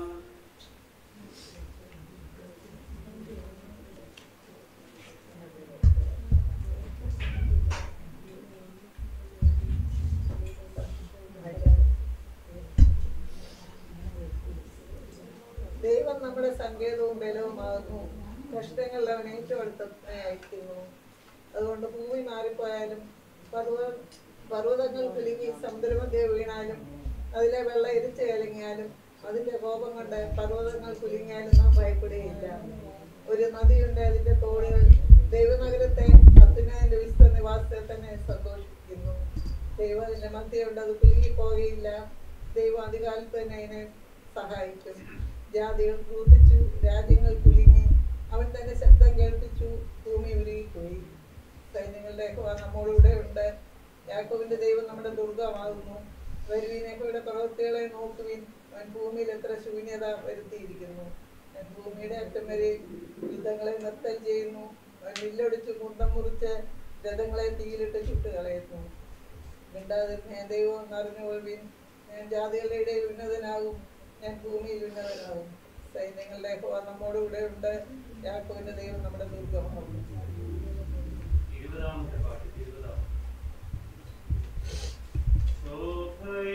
[SPEAKER 3] ദൈവം നമ്മുടെ സങ്കേതവും ബലവുമാകുന്നു കഷ്ടങ്ങളിൽ അവൻ ഏറ്റെടുത്തതിനെ അയക്കുന്നു അതുകൊണ്ട് ഭൂമി മാറിപ്പോയാലും പർവ്വ പർവ്വതങ്ങൾ കുലുങ്ങി സമുദ്രമധ്യ വീണാലും അതിലെ വെള്ളം എരിച്ചു കലങ്ങിയാലും അതിന്റെ കോപം കൊണ്ട് പർവ്വതങ്ങൾ കുലുങ്ങിയാലും നാം ഭയപ്പെടുകയില്ല ഒരു നദിയുണ്ട് അതിന്റെ തോടുകൾ ദൈവനഗരത്തെ അത്യുന്നതിന്റെ വിശുദ്ധ നിവാസത്തെ തന്നെ സന്തോഷിക്കുന്നു ദൈവം അതിന്റെ മധ്യയുണ്ട് അത് കുലുങ്ങി പോവുകയില്ല ദൈവം അധികാലത്ത് തന്നെ അതിനെ സഹായിക്കും ജാതികൾ ക്രൂതിച്ചു രാജ്യങ്ങൾ കുലുങ്ങി അവൻ തന്റെ ശബ്ദം കേൾപ്പിച്ചു ഭൂമി ഉരുകിപ്പോയി സൈന്യങ്ങളുടെ യഹോവ നമ്മോടുകൂടെ ഉണ്ട് യാക്കോവിന്റെ ദൈവം നമ്മുടെ ദുർഗമാകുന്നു വരുവീൻ യഹോയുടെ പ്രവൃത്തികളെ നോക്കുവിൻ അവൻ ഭൂമിയിൽ എത്ര ശൂന്യത വരുത്തിയിരിക്കുന്നു അവൻ ഭൂമിയുടെ അറ്റം വരെ യുദ്ധങ്ങളെ നിർത്തൽ ചെയ്യുന്നു അവൻ വില്ലൊടിച്ച് കുന്തം മുറിച്ച് രഥങ്ങളെ തീയിലിട്ട് ചുട്ടുകളയുന്നു മിണ്ടാതിരുന്ന ദൈവം എന്നറിഞ്ഞുകൊള്ളുവിൻ ഞാൻ ജാതികളുടെ ഇടയിൽ ഉന്നതനാകും ഞാൻ ഭൂമിയിൽ ഉന്നതനാകും സൈന്യങ്ങളുടെ യഹോവ നമ്മോടുകൂടെ ഉണ്ട് യാക്കോവിന്റെ ദൈവം നമ്മുടെ ദുർഗമാകും
[SPEAKER 7] ഇരുപതാമത്തെ പാട്ട് ഇരുപതാം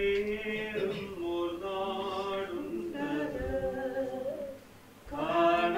[SPEAKER 7] ശോഭയേറും ഒരു നാടുണ്ടത് കാണ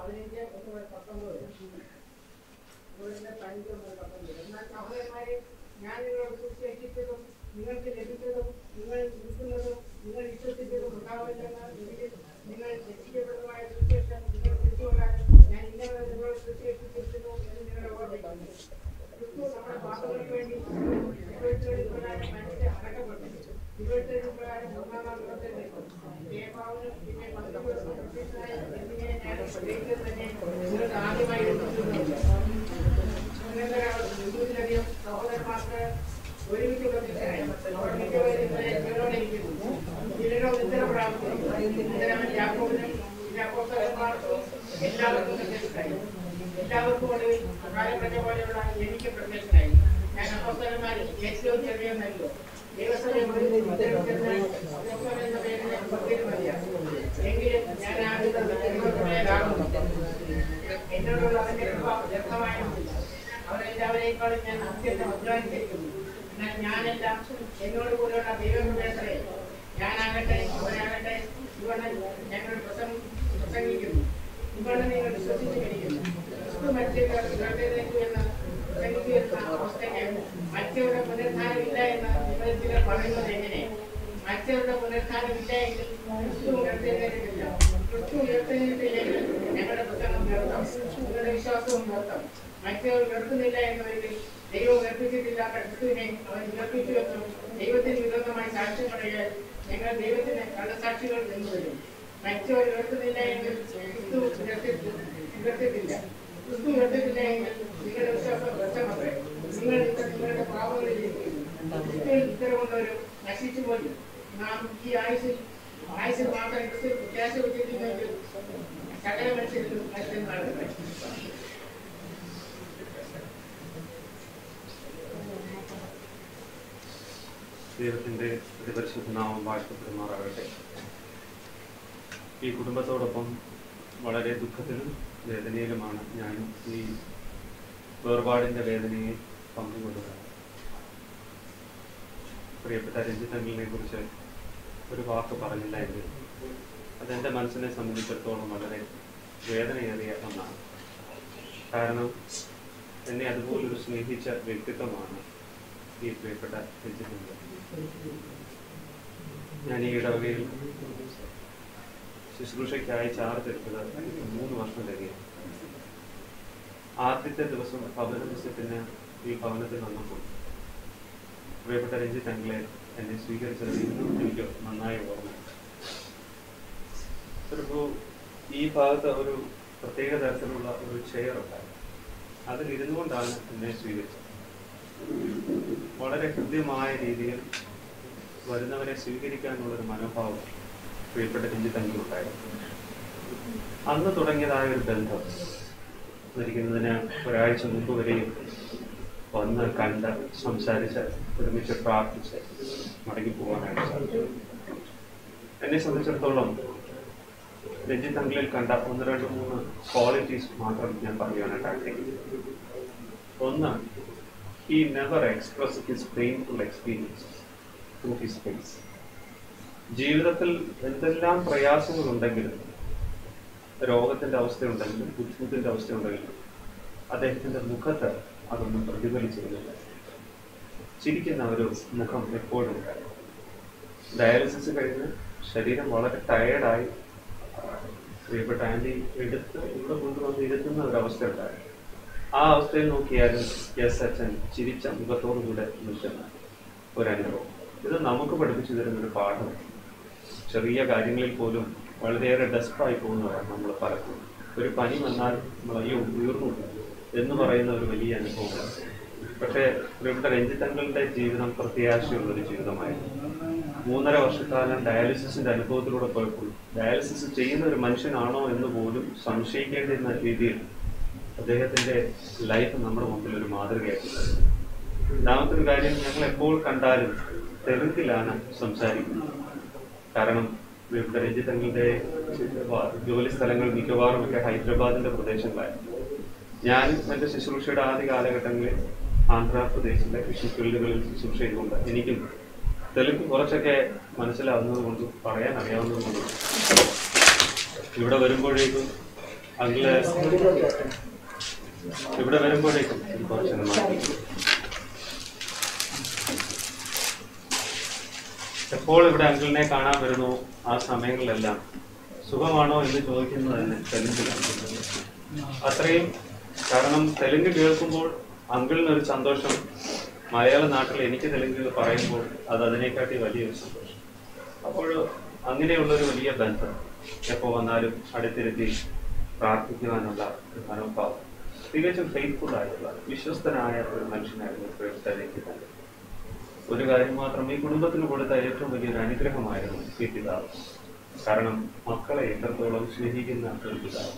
[SPEAKER 6] പതിനഞ്ച് ഒന്ന് മുതൽ പത്തൊമ്പത് വരെ ഇവിടുത്തെ പതിനഞ്ച് മുതൽ പത്തൊമ്പത് വരെ എന്നാൽ സഹോദരന്മാരെ ഞാൻ നിങ്ങളോട് സുശേഷിച്ചതും നിങ്ങൾക്ക് ലഭിച്ചതും നിങ്ങൾ നിൽക്കുന്നതും നിങ്ങൾ വിശ്വസിച്ചതും ഉണ്ടാവില്ലെന്ന് എങ്കിൽ നിങ്ങൾ രക്ഷിക്കപ്പെടുന്നതുമായ സുശേഷം നിങ്ങൾ തിരിച്ചുകൊള്ളാൻ ഞാൻ ഇന്നലെ നിങ്ങളോട് സുശേഷിച്ചിരിക്കുന്നു എന്ന് നിങ്ങളെ ഓർമ്മിക്കുന്നു ക്രിസ്തു നമ്മുടെ പാപങ്ങൾക്ക് വേണ്ടി വിവേചനം പ്രകാരം മനുഷ്യ അടക്കപ്പെട്ടു വിവേചനം പ്രകാരം മൂന്നാം നാൾ ഉയർത്തെഴുന്നേറ്റു. ദേവാവിനും പിന്നെ മന്ത്രിക്കും പ്രത്യക്ഷനായ എന്നിങ്ങനെ ഞാൻ ഗ്രഹിച്ചത് തന്നെ നിങ്ങൾക്ക് ആദ്യമായി ലഭിച്ചിരുന്നു. ഇരുന്നൂറിലധികം സഹോദരന്മാർക്ക് ഒരുമിച്ച് പ്രത്യക്ഷനായി. അവർ മിക്കവരും ഇന്നലെ ജീവനോടെ ഇരിക്കുന്നു. ചിലരോ നിദ്ര പ്രാപിച്ചിരിക്കുന്നു. ഇത്തരം യാക്കോബിനും പിന്നെ അപ്പോസ്തലന്മാർക്കും എല്ലാവർക്കും പ്രത്യക്ഷനായി. എല്ലാവർക്കും ഒടുവിൽ കാലഘട്ട പോലെയുള്ള എനിക്ക് പ്രത്യക്ഷനായി ഞാൻ അപ്പോസ്തലന്മാരിൽ ഏറ്റവും ചെറിയവനല്ലോ ദൈവസഭയിൽ ഒരു മുദ്രവെച്ചിരുന്ന അപ്പോസ്തലൻ എന്ന പേരിന് പേര് മതിയാണ്. എങ്കിലും ഞാൻ ആദ്യം മേലാകുന്നു എന്നോടുള്ള അവന്റെ കൃപ വ്യക്തമായിരുന്നില്ല അവരെല്ലാവരേക്കാളും ഞാൻ അത്യന്തം അധ്വാനിച്ചിരിക്കുന്നു എന്നാൽ ഞാനെല്ലാം എന്നോട് കൂടെയുള്ള ദൈവകൃപയത്രേ ഞാനാകട്ടെ അവരാകട്ടെ ഇവണ് ഞങ്ങൾ പ്രസംഗ പ്രസംഗിക്കുന്നു ഇവണ് നിങ്ങൾ വിശ്വസിച്ചു കഴിക്കുന്നു ക്രിസ്തു മരിച്ചവർ ഉയർത്തെഴുന്നേറ്റു എന്ന് പ്രസംഗിച്ചു വരുന്ന അവസ്ഥയ്ക്ക് മറ്റവരുടെ പുനരുദ്ധാനമില്ല എന്ന് നിങ്ങൾ ചിലർ പറയുന്നത് എങ്ങനെ മറ്റവരുടെ പുനരുദ്ധാനമില്ല എങ്കിൽ ക്രിസ്തു ഉയർത്തെഴുന്നേറ്റിട്ടില്ല ക്രിസ്തു ഉയർത്തെഴുന്നേറ്റില്ലെങ്കിൽ ഞങ്ങളുടെ പുസ്തകം വ്യർത്ഥം നിങ്ങളുടെ വിശ്വാസവും വ്യർത്ഥം മറ്റവർ ഉയർത്തുന്നില്ല എന്നവരിൽ ദൈവം ഉയർപ്പിച്ചിട്ടില്ലാത്ത ക്രിസ്തുവിനെ അവൻ ഉയർപ്പിച്ചുവെന്നും ദൈവത്തിന് വിരോധമായി സാക്ഷ്യം പറയാൻ ഞങ്ങൾ ദൈവത്തിന് കള്ളസാക്ഷികൾ എന്ന് വരും മറ്റവർ ഉയർത്തുന്നില്ല എങ്കിൽ ക്രിസ്തു ഉയർത്തി- ഉയർത്തിട്ടില്ല ക്രിസ്തു ഉയർത്തിട്ടില്ല എങ്കിൽ നിങ്ങളുടെ വിശ്വാസം വ്യക്തമത്രേ നിങ്ങൾ ഇത്ര നിങ്ങളുടെ പാപങ്ങളിൽ ഇരിക്കുന്നു ക്രിസ്തുവിൽ ഉത്തരവുള്ളവരും നശിച്ചു പോയി നാം ഈ ആയുസിൽ ആയുസിൽ മാത്രം ക്രിസ്തു പ്രത്യാശ വെച്ചിരിക്കുന്നെങ്കിൽ സകല മനുഷ്യരിലും മനുഷ്യന്മാരുടെ
[SPEAKER 7] ദൈവത്തിൻ്റെ പരിശുദ്ധ നാമം വാഴ്ത്തപ്പെടുമാറാകട്ടെ ഈ കുടുംബത്തോടൊപ്പം വളരെ ദുഃഖത്തിലും വേദനയിലുമാണ് ഞാൻ ഈ വേർപാടിൻ്റെ വേദനയെ പങ്കുകൊള്ളുന്നത് പ്രിയപ്പെട്ട രഞ്ജിത്തങ്കിലിനെ കുറിച്ച് ഒരു വാക്ക് പറഞ്ഞില്ല എങ്കിൽ അതെൻ്റെ മനസ്സിനെ സംബന്ധിച്ചിടത്തോളം വളരെ വേദനയേറിയ ഒന്നാണ് കാരണം എന്നെ അതുപോലൊരു സ്നേഹിച്ച വ്യക്തിത്വമാണ് ഈ പ്രിയപ്പെട്ട രഞ്ജിത്തങ്കിൾ ഞാൻ ഈ ഇടവകയിൽ ശുശ്രൂഷയ്ക്കായി ചാർജ് എടുത്തത് മൂന്ന് വർഷം കഴിയും ആദ്യത്തെ ദിവസം ഭവന ദിവസത്തിന് ഈ ഭവനത്തിൽ വന്നപ്പോൾ പ്രിയപ്പെട്ട രഞ്ജിത്ത് അങ്കിളെ എന്നെ സ്വീകരിച്ചത് ഇന്നും എനിക്ക് നന്നായി ഓർമ്മ ചിലപ്പോൾ ഈ ഭാഗത്ത് ഒരു പ്രത്യേക തരത്തിലുള്ള ഒരു ചെയർ ഉണ്ടായിരുന്നു അതിൽ ഇരുന്നു കൊണ്ടാണ് എന്നെ സ്വീകരിച്ചത് വളരെ ഹൃദ്യമായ രീതിയിൽ വരുന്നവരെ സ്വീകരിക്കാനുള്ള ഒരു മനോഭാവം പ്രിയപ്പെട്ട രഞ്ജിത്ത് അങ്കിളുണ്ടായിരുന്നു അന്ന് തുടങ്ങിയതായ ഒരു ബന്ധം മരിക്കുന്നതിന് ഒരാഴ്ച മുമ്പ് വരെയും വന്ന് കണ്ട് സംസാരിച്ച് ഒരുമിച്ച് പ്രാർത്ഥിച്ച് മടങ്ങി പോകാനായിട്ട് സാധിച്ചു എന്നെ സംബന്ധിച്ചിടത്തോളം രഞ്ജിത്ത് അങ്കിളിൽ കണ്ട ഒന്ന് രണ്ട് മൂന്ന് ക്വാളിറ്റീസ് മാത്രം ഞാൻ പറയാനായിട്ട് ആഗ്രഹിക്കുന്നു ഒന്ന് he never expressed his painful experiences through his face. ജീവിതത്തിൽ എന്തെല്ലാം പ്രയാസങ്ങളുണ്ടെങ്കിലും രോഗത്തിന്റെ അവസ്ഥയുണ്ടെങ്കിലും ബുദ്ധിമുട്ടിന്റെ അവസ്ഥയുണ്ടെങ്കിലും അദ്ദേഹത്തിന്റെ മുഖത്ത് അതൊന്നും പ്രതിഫലിച്ചിരുന്നില്ല ചിരിക്കുന്ന ഒരു മുഖം എപ്പോഴും ഉണ്ടായിരുന്നു ഡയാലിസിസ് കഴിഞ്ഞ് ശരീരം വളരെ ടയേർഡായി പ്രിയപ്പെട്ട ആൻറ്റി എടുത്ത് ഇവിടെ കൊണ്ടുവന്ന് ഇരുത്തുന്ന ഒരവസ്ഥ ഉണ്ടായിരുന്നു ആ അവസ്ഥയിൽ നോക്കിയാലും എസ് അച്ഛൻ ചിരിച്ച മുഖത്തോടുകൂടെ നിൽക്കുന്ന ഒരനുഭവം ഇത് നമുക്ക് പഠിപ്പിച്ചു തരുന്ന ഒരു പാഠമാണ് ചെറിയ കാര്യങ്ങളിൽ പോലും വളരെയേറെ ഡെസ്പായി പോകുന്നവരാണ് നമ്മൾ പലപ്പോഴും ഒരു പനി വന്നാൽ നമ്മൾ അയ്യോ ഉയർന്നു എന്ന് പറയുന്ന ഒരു വലിയ അനുഭവമാണ് പക്ഷേ ഇവിടെ രഞ്ജിത്തങ്ങളുടെ ജീവിതം പ്രത്യാശയുള്ള ഒരു ജീവിതമായിരുന്നു മൂന്നര വർഷക്കാലം ഡയാലിസിസിന്റെ അനുഭവത്തിലൂടെ പോയപ്പോൾ ഡയാലിസിസ് ചെയ്യുന്ന ഒരു മനുഷ്യനാണോ എന്ന് പോലും സംശയിക്കേണ്ടുന്ന രീതിയിൽ അദ്ദേഹത്തിന്റെ ലൈഫ് നമ്മുടെ മുമ്പിൽ ഒരു മാതൃകയാക്കി രണ്ടാമത്തെ ഒരു കാര്യം ഞങ്ങൾ എപ്പോൾ കണ്ടാലും തെലുങ്കിലാണ് സംസാരിക്കുന്നത് കാരണം ഇവിടെ രഞ്ജിത്തങ്ങളുടെ ജോലി സ്ഥലങ്ങൾ മിക്കവാറും ഒക്കെ ഹൈദരാബാദിന്റെ പ്രദേശങ്ങളായിരുന്നു ഞാൻ എൻ്റെ ശുശ്രൂഷയുടെ ആദ്യ കാലഘട്ടങ്ങളിൽ ആന്ധ്രാപ്രദേശിലെ കൃഷി ഫീൽഡുകളിൽ ശുശ്രൂഷ ചെയ്തുകൊണ്ട് എനിക്കും തെലുങ്ക് കുറച്ചൊക്കെ മനസ്സിലാവുന്നത് കൊണ്ടും പറയാൻ അറിയാവുന്നത് കൊണ്ടും ഇവിടെ വരുമ്പോഴേക്കും അങ്കിള് ഇവിടെ വരുമ്പോഴേക്കും ഇത് കുറച്ചൊന്ന് മാറ്റി എപ്പോൾ ഇവിടെ അങ്കിളിനെ കാണാൻ വരുന്നു ആ സമയങ്ങളിലെല്ലാം സുഖമാണോ എന്ന് ചോദിക്കുന്നത് തന്നെ തെലുങ്കിലാണ് അത്രയും കാരണം തെലുങ്ക് കേൾക്കുമ്പോൾ അങ്കിളിന് ഒരു സന്തോഷം മലയാള നാട്ടിൽ എനിക്ക് തെലുങ്ക് പറയുമ്പോൾ അത് അതിനെക്കാട്ടി വലിയൊരു സന്തോഷം അപ്പോൾ അങ്ങനെയുള്ള ഒരു വലിയ ബന്ധം എപ്പോൾ വന്നാലും അടുത്തിരുത്തി പ്രാർത്ഥിക്കുവാനുള്ള ഒരു മനോഭാവം തികച്ചും ഫെയ്ത്ത്ഫുൾ ആയിട്ടുള്ള വിശ്വസ്തനായ ഒരു മനുഷ്യനായിരുന്നു പ്രേമിതലേക്ക് തന്നെ ഒരു കാര്യം മാത്രം ഈ കുടുംബത്തിന് കൊടുത്ത ഏറ്റവും വലിയൊരു അനുഗ്രഹമായിരുന്നു ഈ പിതാവ് കാരണം മക്കളെ എത്രത്തോളം സ്നേഹിക്കുന്ന ഒരു പിതാവ്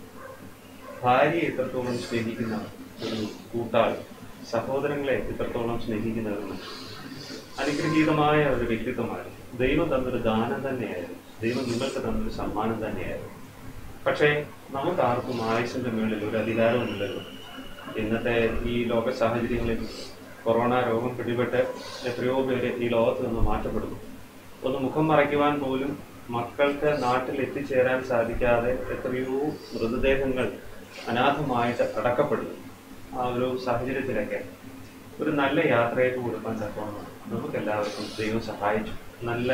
[SPEAKER 7] ഭാര്യയെ എത്രത്തോളം സ്നേഹിക്കുന്ന ഒരു കൂട്ടാളി സഹോദരങ്ങളെ എത്രത്തോളം സ്നേഹിക്കുന്ന ഒരു മനുഷ്യൻ അനുഗ്രഹീതമായ ഒരു വ്യക്തിത്വമായിരുന്നു ദൈവം തന്നൊരു ദാനം തന്നെയായിരുന്നു ദൈവം നിങ്ങൾക്ക് തന്നൊരു സമ്മാനം തന്നെയായിരുന്നു പക്ഷേ നമുക്ക് ആർക്കും ആയുസിന്റെ മുകളിൽ ഒരു അധികാരവുമില്ലല്ലോ ഇന്നത്തെ ഈ ലോക സാഹചര്യങ്ങളിൽ കൊറോണ രോഗം പിടിപെട്ട് എത്രയോ പേര് ഈ ലോകത്ത് നിന്ന് മാറ്റപ്പെടുന്നു ഒന്ന് മുഖം മറയ്ക്കുവാൻ പോലും മക്കൾക്ക് നാട്ടിൽ എത്തിച്ചേരാൻ സാധിക്കാതെ എത്രയോ മൃതദേഹങ്ങൾ അനാഥമായിട്ട് അടക്കപ്പെടുന്നു ആ ഒരു സാഹചര്യത്തിലൊക്കെ ഒരു നല്ല യാത്രയൊക്കെ കൊടുക്കാൻ തക്കവണ്ണം നമുക്ക് എല്ലാവർക്കും ദൈവം സഹായിച്ചു നല്ല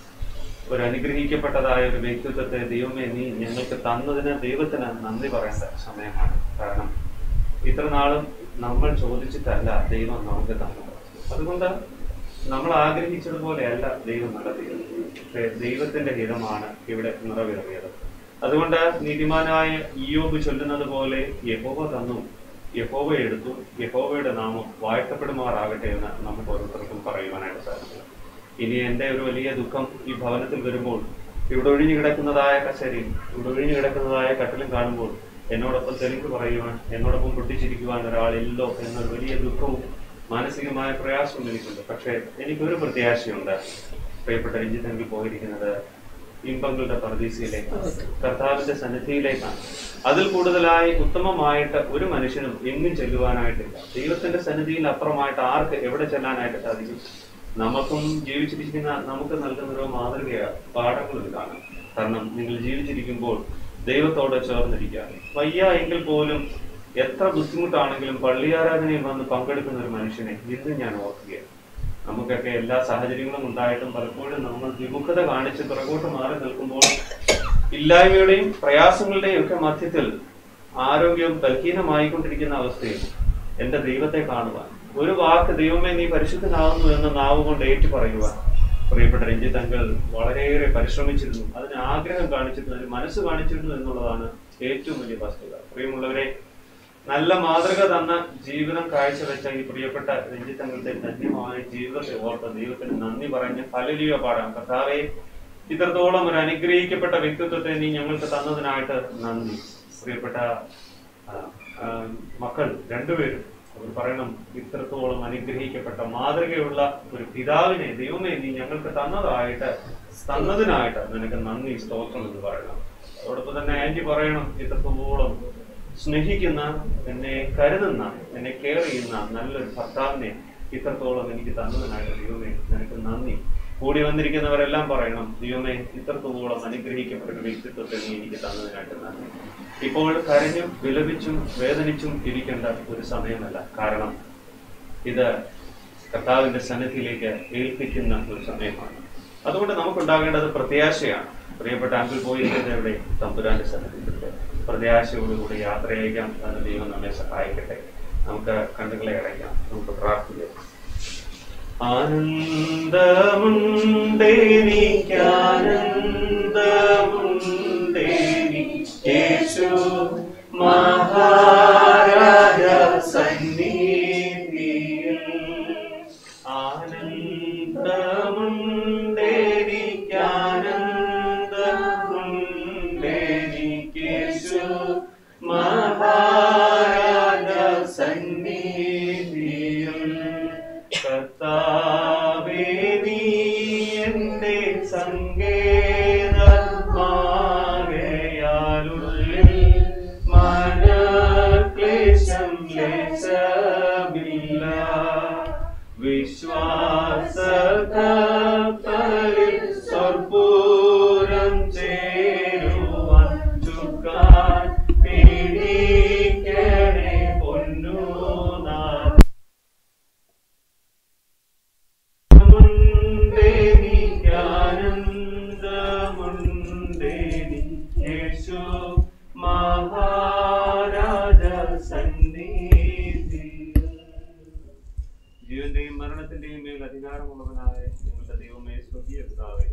[SPEAKER 7] ഒരു അനുഗ്രഹിക്കപ്പെട്ടതായ ഒരു വ്യക്തിത്വത്തെ ദൈവമേ നീ ഞങ്ങൾക്ക് തന്നതിന് ദൈവത്തിന് നന്ദി പറയേണ്ട സമയമാണ് കാരണം ഇത്ര നാളും നമ്മൾ ചോദിച്ചിട്ടല്ല ദൈവം നമുക്ക് തന്നത് അതുകൊണ്ട് നമ്മൾ ആഗ്രഹിച്ചതുപോലെയല്ല ദൈവം നടത്തിയത് പക്ഷേ ദൈവത്തിന്റെ ഹിതമാണ് ഇവിടെ നിറവേറിയത് അതുകൊണ്ട് നീതിമാനായ ഇയോബ് ചൊല്ലുന്നത് പോലെ യഹോവ തന്നു യഹോവ എടുത്തു യഹോവയുടെ നാമം വാഴ്ത്തപ്പെടുമാറാകട്ടെ എന്ന് നമുക്ക് ഓരോരുത്തർക്കും പറയുവാനായിട്ട് സാധിക്കും ഇനി എൻ്റെ ഒരു വലിയ ദുഃഖം ഈ ഭവനത്തിൽ വരുമ്പോൾ ഇവിടെ ഒഴിഞ്ഞു കിടക്കുന്നതായ കസേരയും ഇവിടെ ഒഴിഞ്ഞു കിടക്കുന്നതായ കട്ടിലും കാണുമ്പോൾ എന്നോടൊപ്പം തെലുങ്ക് പറയുവാൻ എന്നോടൊപ്പം പൊട്ടിച്ചിരിക്കുവാൻ ഒരാളില്ലോ എന്നൊരു വലിയ ദുഃഖവും മാനസികമായ പ്രയാസവും എനിക്കുണ്ട് പക്ഷേ എനിക്കൊരു പ്രത്യാശയുണ്ട് പ്രിയപ്പെട്ട രഞ്ജിത്തെങ്കിൽ പോയിരിക്കുന്നത് ഇമ്പങ്ങളുടെ പർദീസയിലേക്കാണ് കർത്താവിന്റെ സന്നിധിയിലേക്കാണ് അതിൽ കൂടുതലായി ഉത്തമമായിട്ട് ഒരു മനുഷ്യനും എങ്ങും ചെല്ലുവാനായിട്ടില്ല ദൈവത്തിന്റെ സന്നിധിയിൽ അപ്പുറമായിട്ട് ആർക്ക് എവിടെ ചെല്ലാനായിട്ട് സാധിക്കും നമുക്കും ജീവിച്ചിരിക്കുന്ന നമുക്ക് നൽകുന്നൊരു മാതൃകയാണ് പാഠങ്ങൾ ഇതാണ് കാരണം നിങ്ങൾ ജീവിച്ചിരിക്കുമ്പോൾ ദൈവത്തോട് ചേർന്നിരിക്കുക വയ്യ എങ്കിൽ പോലും എത്ര ബുദ്ധിമുട്ടാണെങ്കിലും പള്ളിയാരാധനയിൽ വന്ന് പങ്കെടുക്കുന്ന ഒരു മനുഷ്യനെ ഇന്നും ഞാൻ ഓർക്കുകയാണ് നമുക്കൊക്കെ എല്ലാ സാഹചര്യങ്ങളും ഉണ്ടായിട്ടും പലപ്പോഴും നമ്മൾ വിമുഖത കാണിച്ച് പിറകോട്ട് മാറി നിൽക്കുമ്പോൾ ഇല്ലായ്മയുടെയും പ്രയാസങ്ങളുടെയും ഒക്കെ മധ്യത്തിൽ ആരോഗ്യം ബലഹീനമായിക്കൊണ്ടിരിക്കുന്ന അവസ്ഥയിൽ എന്റെ ദൈവത്തെ കാണുവാൻ ഒരു വാക്ക് ദൈവമേ നീ പരിശുദ്ധനാകുന്നു എന്ന് നാവ് കൊണ്ട് ഏറ്റു പറയുവാൻ പ്രിയപ്പെട്ട രഞ്ജിത്ത് അങ്കിൾ വളരെയേറെ പരിശ്രമിച്ചിരുന്നു അതിന് ആഗ്രഹം കാണിച്ചിരുന്നു അതിന് മനസ്സ് കാണിച്ചിരുന്നു എന്നുള്ളതാണ് ഏറ്റവും വലിയ വസ്തുത പ്രിയമുള്ളവരെ നല്ല മാതൃക തന്ന ജീവിതം കാഴ്ചവെച്ച ഈ പ്രിയപ്പെട്ട രഞ്ജിത്തങ്ങളുടെ ധന്യമായ ജീവിതത്തെ ഓർത്ത് ദൈവത്തിന് നന്ദി പറഞ്ഞ് ഹല്ലേലൂയ പാടാം കർത്താവെ ഇത്രത്തോളം ഒരു അനുഗ്രഹിക്കപ്പെട്ട വ്യക്തിത്വത്തെ നീ ഞങ്ങൾക്ക് തന്നതിനായിട്ട് നന്ദി പ്രിയപ്പെട്ട ആ, ആ, മക്കൾ രണ്ടുപേരും അവർ പറയണം ഇത്രത്തോളം അനുഗ്രഹിക്കപ്പെട്ട മാതൃകയുള്ള ഒരു പിതാവിനെ ദൈവമേ നീ ഞങ്ങൾക്ക് തന്നതായിട്ട് തന്നതിനായിട്ട് നിനക്ക് നന്ദി സ്തോത്രം എന്ന് പറയണം അതോടൊപ്പം തന്നെ ആന്റി പറയണം ഇത്രത്തോളം സ്നേഹിക്കുന്ന എന്നെ കരുതുന്ന എന്നെ കെയർ ചെയ്യുന്ന നല്ലൊരു ഭർത്താവിനെ ഇത്രത്തോളം എനിക്ക് തന്നതിനായിട്ട് ദൈവമേ നിനക്ക് നന്ദി കൂടി വന്നിരിക്കുന്നവരെല്ലാം പറയണം ദൈവമേ ഇത്രത്തോളം അനുഗ്രഹിക്കപ്പെട്ട ഒരു വ്യക്തിത്വത്തെ നീ എനിക്ക് തന്നതിനായിട്ട് നന്ദി ഇപ്പോൾ കരഞ്ഞും വിലപിച്ചും വേദനിച്ചും ഇരിക്കേണ്ട ഒരു സമയമല്ല കാരണം ഇത് കർത്താവിന്റെ സന്നിധിയിലേക്ക് ഏൽപ്പിക്കുന്ന ഒരു സമയമാണ് അതുകൊണ്ട് നമുക്കുണ്ടാകേണ്ടത് പ്രത്യാശയാണ് പ്രിയപ്പെട്ട അങ്കിൾ പോയിരിക്കുന്നത് എവിടെ തമ്പുരാന്റെ സന്നിധിയിലുണ്ട് പ്രത്യാശയോടുകൂടി യാത്ര അയക്കാം അതിന് ദൈവം നമ്മെ സഹായിക്കട്ടെ നമുക്ക് കണ്ണുകളെ അടയ്ക്കാം നമുക്ക് പ്രാർത്ഥിക്കാം ആനന്ദമുണ്ടേനിക്കാനന്ദമുണ്ടേനി യേശു മഹാരാജ സന്നിധിയിൽ ആനന്ദമുണ്ടേനിക്കാനന്ദമുണ്ടേനിക്കേശു മഹാരാജ സന്നിധിയിൽ കർത്താവേ നീ എന്റെ സങ്കേതമായി യേശു മഹാരാജ സന്നിധി ജീവന്റെയും മരണത്തിന്റെയും മേൽ അധികാരമുള്ളവനായ ഞങ്ങളുടെ ദൈവമേ സ്വർഗീയ പിതാവേ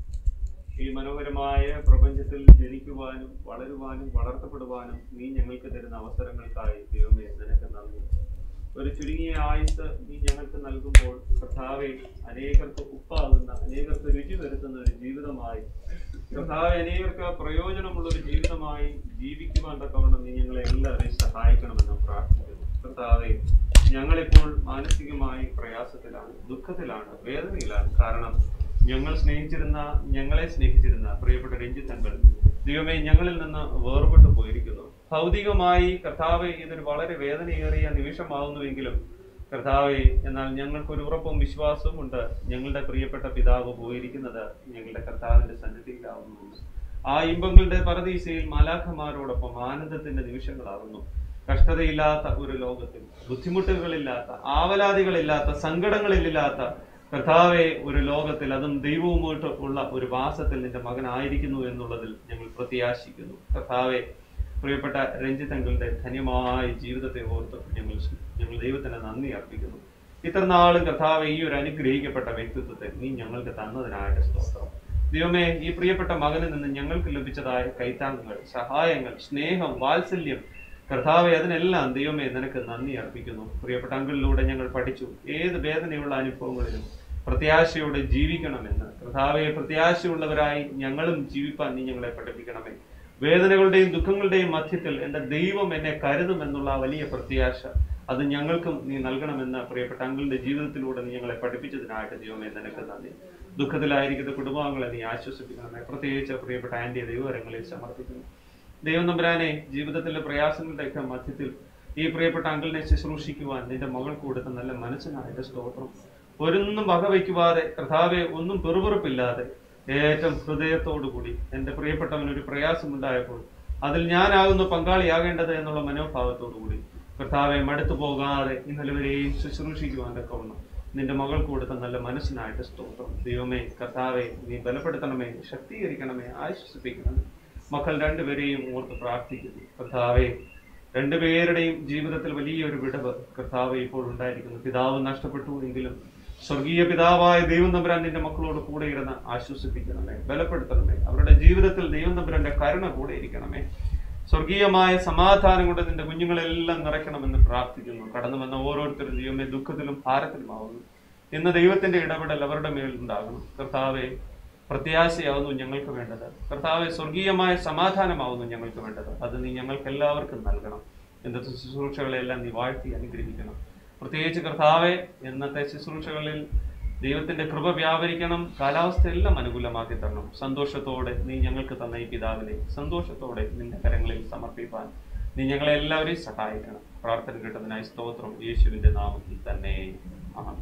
[SPEAKER 7] ഈ മനോഹരമായ പ്രപഞ്ചത്തിൽ ജനിക്കുവാനും വളരുവാനും വളർത്തപ്പെടുവാനും നീ ഞങ്ങൾക്ക് തരുന്ന അവസരങ്ങൾക്കായി ദൈവമേ നിനക്ക് നന്ദി ഒരു ചുരുങ്ങിയ ആയുസ് നീ ഞങ്ങൾക്ക് നൽകുമ്പോൾ കർത്താവെ അനേകർക്ക് ഉപ്പാകുന്ന അനേകർക്ക് രുചി വരുത്തുന്ന ഒരു ജീവിതമായി കർത്താവെ അനേകർക്ക് പ്രയോജനമുള്ള ഒരു ജീവിതമായി ജീവിക്കുവാൻ തക്കവണ്ണം നീ ഞങ്ങളെ എല്ലാവരെയും സഹായിക്കണമെന്ന് പ്രാർത്ഥിക്കുന്നു കർത്താവെ ഞങ്ങളിപ്പോൾ മാനസികമായി പ്രയാസത്തിലാണ് ദുഃഖത്തിലാണ് വേദനയിലാണ് കാരണം ഞങ്ങൾ സ്നേഹിച്ചിരുന്ന ഞങ്ങളെ സ്നേഹിച്ചിരുന്ന പ്രിയപ്പെട്ട രഞ്ജിത്തങ്ങൾ ദൈവമേ ഞങ്ങളിൽ നിന്ന് വേർപെട്ടു പോയിരിക്കുന്നു ഭൗതികമായി കർത്താവ് ഇതൊരു വളരെ വേദനയേറിയ നിമിഷമാകുന്നുവെങ്കിലും കർത്താവെ എന്നാൽ ഞങ്ങൾക്കൊരു ഉറപ്പും വിശ്വാസവും ഉണ്ട് ഞങ്ങളുടെ പ്രിയപ്പെട്ട പിതാവ് പോയിരിക്കുന്നത് ഞങ്ങളുടെ കർത്താവിന്റെ സന്നിധിയിലാവുന്നു ആ ഇമ്പങ്ങളുടെ പരദീസയിൽ മാലാഖമാരോടൊപ്പം ആനന്ദത്തിന്റെ നിമിഷങ്ങളാകുന്നു കഷ്ടതയില്ലാത്ത ഒരു ലോകത്തിൽ ബുദ്ധിമുട്ടുകളില്ലാത്ത ആവലാതികളില്ലാത്ത സങ്കടങ്ങളില്ലാത്ത കർത്താവെ ഒരു ലോകത്തിൽ അതും ദൈവവുമായിട്ട് ഉള്ള ഒരു വാസത്തിൽ നിന്റെ മകനായിരിക്കുന്നു എന്നുള്ളതിൽ ഞങ്ങൾ പ്രത്യാശിക്കുന്നു കർത്താവെ പ്രിയപ്പെട്ട രഞ്ജിതങ്ങളുടെ ധന്യമായ ജീവിതത്തെ ഓർത്ത് ഞങ്ങൾ ഞങ്ങൾ ദൈവത്തിന് നന്ദി അർപ്പിക്കുന്നു ഇത്ര നാളും കർത്താവെ ഈ ഒരു അനുഗ്രഹിക്കപ്പെട്ട വ്യക്തിത്വത്തെ നീ ഞങ്ങൾക്ക് തന്നതിനായിട്ട് സ്തോത്രം ദൈവമേ ഈ പ്രിയപ്പെട്ട മകനിൽ നിന്ന് ഞങ്ങൾക്ക് ലഭിച്ചതായ കൈത്താങ്ങുകൾ സഹായങ്ങൾ സ്നേഹം വാത്സല്യം കർത്താവെ അതിനെല്ലാം ദൈവമേ നിനക്ക് നന്ദി അർപ്പിക്കുന്നു പ്രിയപ്പെട്ട അങ്കിളിലൂടെ ഞങ്ങൾ പഠിച്ചു ഏത് വേദനയുള്ള അനുഭവങ്ങളിലും പ്രത്യാശയോടെ ജീവിക്കണമെന്ന് കർത്താവെ പ്രത്യാശയുള്ളവരായി ഞങ്ങളും ജീവിപ്പാൻ നീ ഞങ്ങളെ പഠിപ്പിക്കണമേ വേദനകളുടെയും ദുഃഖങ്ങളുടെയും മധ്യത്തിൽ എൻ്റെ ദൈവം എന്നെ കരുതുമെന്നുള്ള ആ വലിയ പ്രത്യാശ അത് ഞങ്ങൾക്കും നീ നൽകണമെന്ന് പ്രിയപ്പെട്ട അങ്കിളിന്റെ ജീവിതത്തിലൂടെ നീ ഞങ്ങളെ പഠിപ്പിച്ചതിനായിട്ട് ദൈവമേ നിനക്ക് നന്ദി ദുഃഖത്തിലായിരിക്കുന്ന കുടുംബാംഗങ്ങളെ നീ ആശ്വസിപ്പിക്കണമേ പ്രത്യേകിച്ച് പ്രിയപ്പെട്ട ആന്റിയെ ദൈവകരങ്ങളിൽ സമർപ്പിക്കുന്നു ദൈവം നമ്പുരാനെ ജീവിതത്തിലെ പ്രയാസങ്ങളുടെയൊക്കെ മധ്യത്തിൽ ഈ പ്രിയപ്പെട്ട അങ്കിളിനെ ശുശ്രൂഷിക്കുവാൻ നിന്റെ മകൾക്ക് കൊടുത്ത നല്ല മനസ്സിനായിട്ട് സ്തോത്രം ഒരൊന്നും വകവയ്ക്കുവാതെ കർത്താവെ ഒന്നും പെറുപെറുപ്പില്ലാതെ ഏറ്റവും ഹൃദയത്തോടു കൂടി എൻ്റെ പ്രിയപ്പെട്ടവൻ ഒരു പ്രയാസമുണ്ടായപ്പോൾ അതിൽ ഞാനാകുന്നു പങ്കാളിയാകേണ്ടത് എന്നുള്ള മനോഭാവത്തോടു കൂടി കർത്താവെ മടുത്തു പോകാതെ ഇന്നലെ വരെയും ശുശ്രൂഷിക്കുവാൻ തക്കവണ്ണം നിന്റെ മകൾക്ക് കൊടുത്ത നല്ല മനസ്സിനായിട്ട് സ്തോത്രം ദൈവമേ കർത്താവെ നീ ബലപ്പെടുത്തണമേ ശക്തീകരിക്കണമേ ആശ്വസിപ്പിക്കണമേ മക്കൾ രണ്ടുപേരെയും ഓർത്ത് പ്രാർത്ഥിക്കുന്നു കർത്താവെ രണ്ടുപേരുടെയും ജീവിതത്തിൽ വലിയൊരു വിടവ് കർത്താവ് ഇപ്പോൾ ഉണ്ടായിരിക്കുന്നു പിതാവ് നഷ്ടപ്പെട്ടു എങ്കിലും സ്വർഗീയ പിതാവായ ദൈവം തമ്പുരാൻ നിന്റെ മക്കളോട് കൂടെ ഇരുന്ന് ആശ്വസിപ്പിക്കണമേ ബലപ്പെടുത്തണമേ അവരുടെ ജീവിതത്തിൽ ദൈവം തമ്പുരാന്റെ കരുണ കൂടെ ഇരിക്കണമേ സ്വർഗീയമായ സമാധാനം കൊണ്ട് നിന്റെ കുഞ്ഞുങ്ങളെല്ലാം നിറയ്ക്കണമെന്ന് പ്രാർത്ഥിക്കുന്നു കടന്നു വന്ന ഓരോരുത്തരും ദൈവമേ ദുഃഖത്തിലും ഭാരത്തിലുമാവുന്നു ഇന്ന് ദൈവത്തിന്റെ ഇടപെടൽ അവരുടെ മേൽ ഉണ്ടാകണം കർത്താവെ പ്രത്യാശയാവുന്നു ഞങ്ങൾക്ക് വേണ്ടത് കർത്താവെ സ്വർഗീയമായ സമാധാനമാവുന്നു ഞങ്ങൾക്ക് വേണ്ടത് അത് നീ ഞങ്ങൾക്ക് എല്ലാവർക്കും നൽകണം ഇന്നത്തെ ശുശ്രൂഷകളെല്ലാം നീ വാഴ്ത്തി അനുഗ്രഹിക്കണം പ്രത്യേകിച്ച് കർത്താവെ ഇന്നത്തെ ശുശ്രൂഷകളിൽ ദൈവത്തിന്റെ കൃപ വ്യാപരിക്കണം കാലാവസ്ഥയെല്ലാം അനുകൂലമാക്കി തരണം സന്തോഷത്തോടെ നീ ഞങ്ങൾക്ക് തന്ന ഈ പിതാവിനെ സന്തോഷത്തോടെ നിന്റെ കരങ്ങളിൽ സമർപ്പിപ്പാൻ നീ ഞങ്ങളെ എല്ലാവരെയും സഹായിക്കണം പ്രാർത്ഥന കിട്ടുന്നതിനായി സ്തോത്രം യേശുവിന്റെ നാമത്തിൽ തന്നെ ആമേൻ.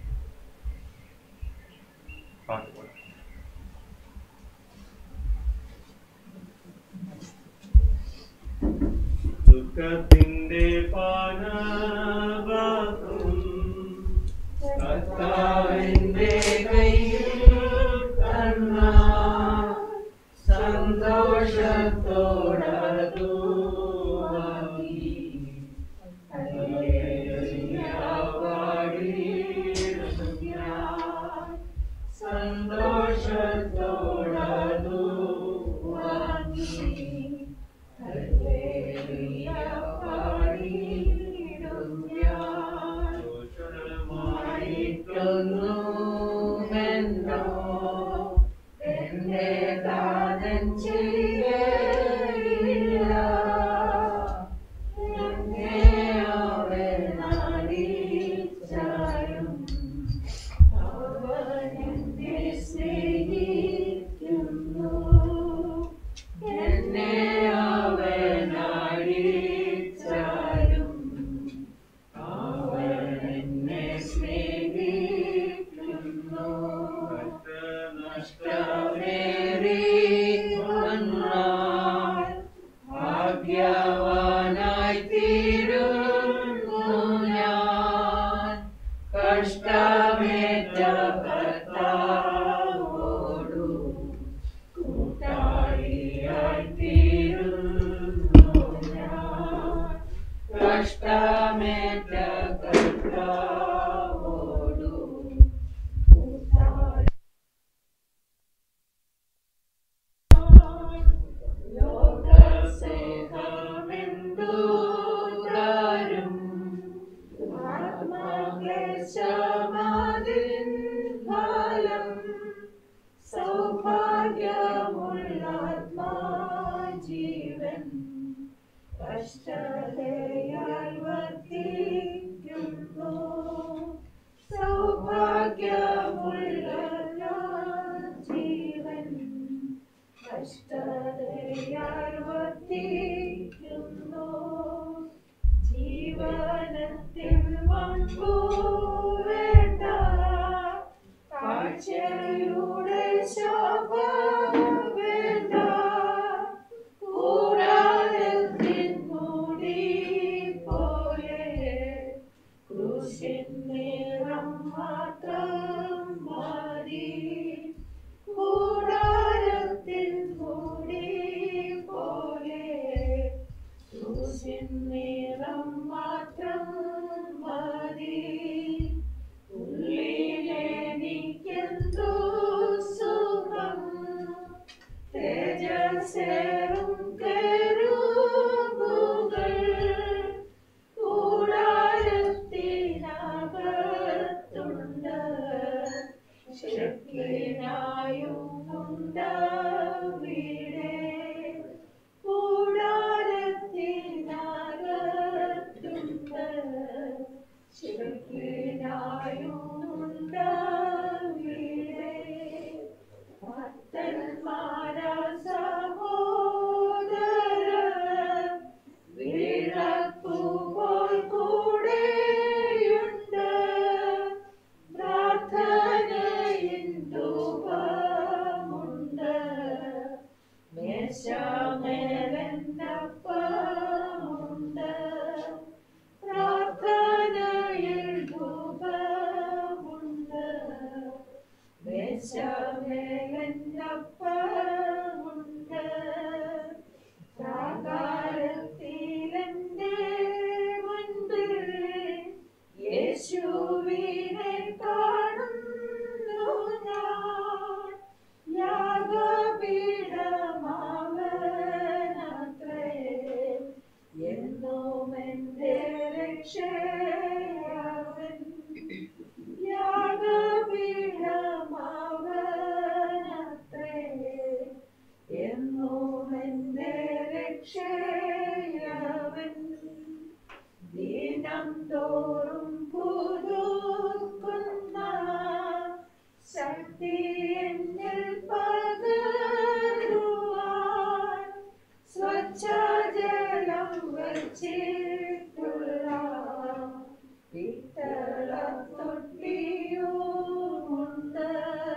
[SPEAKER 7] പ്രാർത്ഥിക്കുക ദുഃഖത്തിന്റെ പാനപാത്രം
[SPEAKER 5] കർത്താവിന്റെ കയ്യിൽ തന്ന സന്തോഷത്തോടതു വാങ്ങി ഹല്ലേലൂയ പാടിയിടും ഞാൻ. സന്തോഷത്തോടതു വാങ്ങി ഹല്ലേലൂയ പാടിയിടും ഞാൻ. മായിട്ടൊന്നുമെന്നോ എന്റെ ദാതൻ ചെയ്യയില്ല. എന്നെ അവൻ അറിയിച്ചാലും അവൻ എന്നെ സ്നേഹിക്കുന്നു. എന്നെ അവൻ അറിയിച്ചാലും അവൻ എന്നെ സ്നേഹിക്കുന്നു. നഷ്ടമേറി വന്നു കഷ്ടമേറ്റ കർത്താവോടു ലോകസ്നേഹമെന്തു തരും ആത്മക്ലേശമതിൻ ഫലം സൗഭാഗ്യമുള്ള ആത്മാജീവൻ കഷ്ടതയാൽ വർദ്ധിക്കുന്നു സൗഭാഗ്യമുള്ള ജീവൻ കഷ്ടതയാൽ വർദ്ധിക്കുന്നു ജീവനത്തിൽ വമ്പു വേണ്ട കാഴ്ചയുടെ ശോഭ വേണ്ട കൂടാരത്തിൻ മൂടി പോലെ ക്രൂശിൻ നിറം മാത്രം മതി കൂടാരത്തിൻ മൂടി പോലെ ക്രൂശിൻ നിറം മാത്രം മതി ഉള്ളിലെനിക്കെന്തോ സുഖം തേജസ്സേറും കരുവുകൾ കൂടാരത്തിനകത്തുണ്ട് ശക്തിനായും ഉണ്ടവിടെ കൂടാരത്തിനകത്തുണ്ട് ശക്തിനായും ഉണ്ടവിടെ ഭക്തന്മാരാ സഹോദര വിളക്കുപോൽ കൂടെയുണ്ട് പ്രാർത്ഥനയിൻ ധൂപമുണ്ട് മേശമേലന്നപ്പമുണ്ട് പ്രാർത്ഥനയിൽ ധൂപമുണ്ട് മേശമേലന്നപ്പമുണ്ട് പ്രാകാരത്തിലെന്റെ മുൻപിൽ യേശുവിനെ കാണുന്നു ഞാൻ യാഗപീഠമാവനത്രേ എന്നും എന്റെ രക്ഷയവൻ യാഗപീഠമാവനത്രേ എന്നും എന്റെ രക്ഷയവൻ ദിനം തോറും പുതുക്കുന്ന ശക്തി എന്നിൽ പകരുവാൻ സ്വച്ഛജലം വച്ചിട്ടുള്ള പിത്തള തൊട്ടിയുമുണ്ട്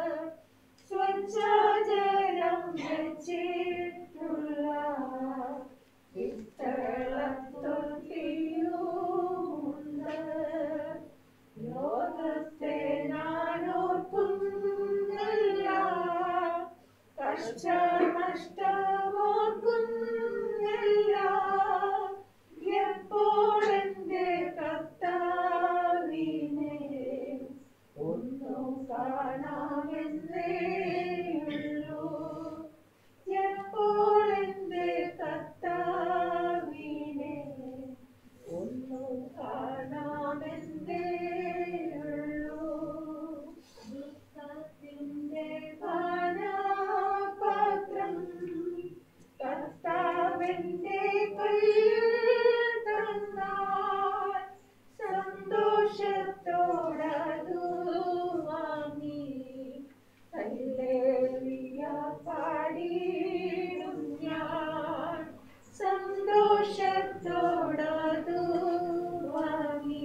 [SPEAKER 5] സ്വച്ഛജലം വച്ചിട്ടുള്ള പിത്തള തൊട്ടിയുമുണ്ട് ലോകത്തെ ഞാനോർക്കുന്നില്ല കഷ്ടനഷ്ടമോർക്കുന്നില്ല എപ്പോഴെന്റെ കർത്താവിനെ ഒന്നു കാണാമെന്നേ ഉള്ളൂ എപ്പോഴെന്റെ കർത്താവിനെ ഒന്നു കാണാമെന്നേ ഉള്ളൂ ദുഃഖത്തിന്റെ പാനപാത്രം കർത്താവിന്റെ കയ്യിൽ തന്നാൽ സന്തോഷത്തോടതു വാങ്ങി ഹല്ലേലൂയ പാടിയിടും ഞാൻ സന്തോഷത്തോടതു വാങ്ങി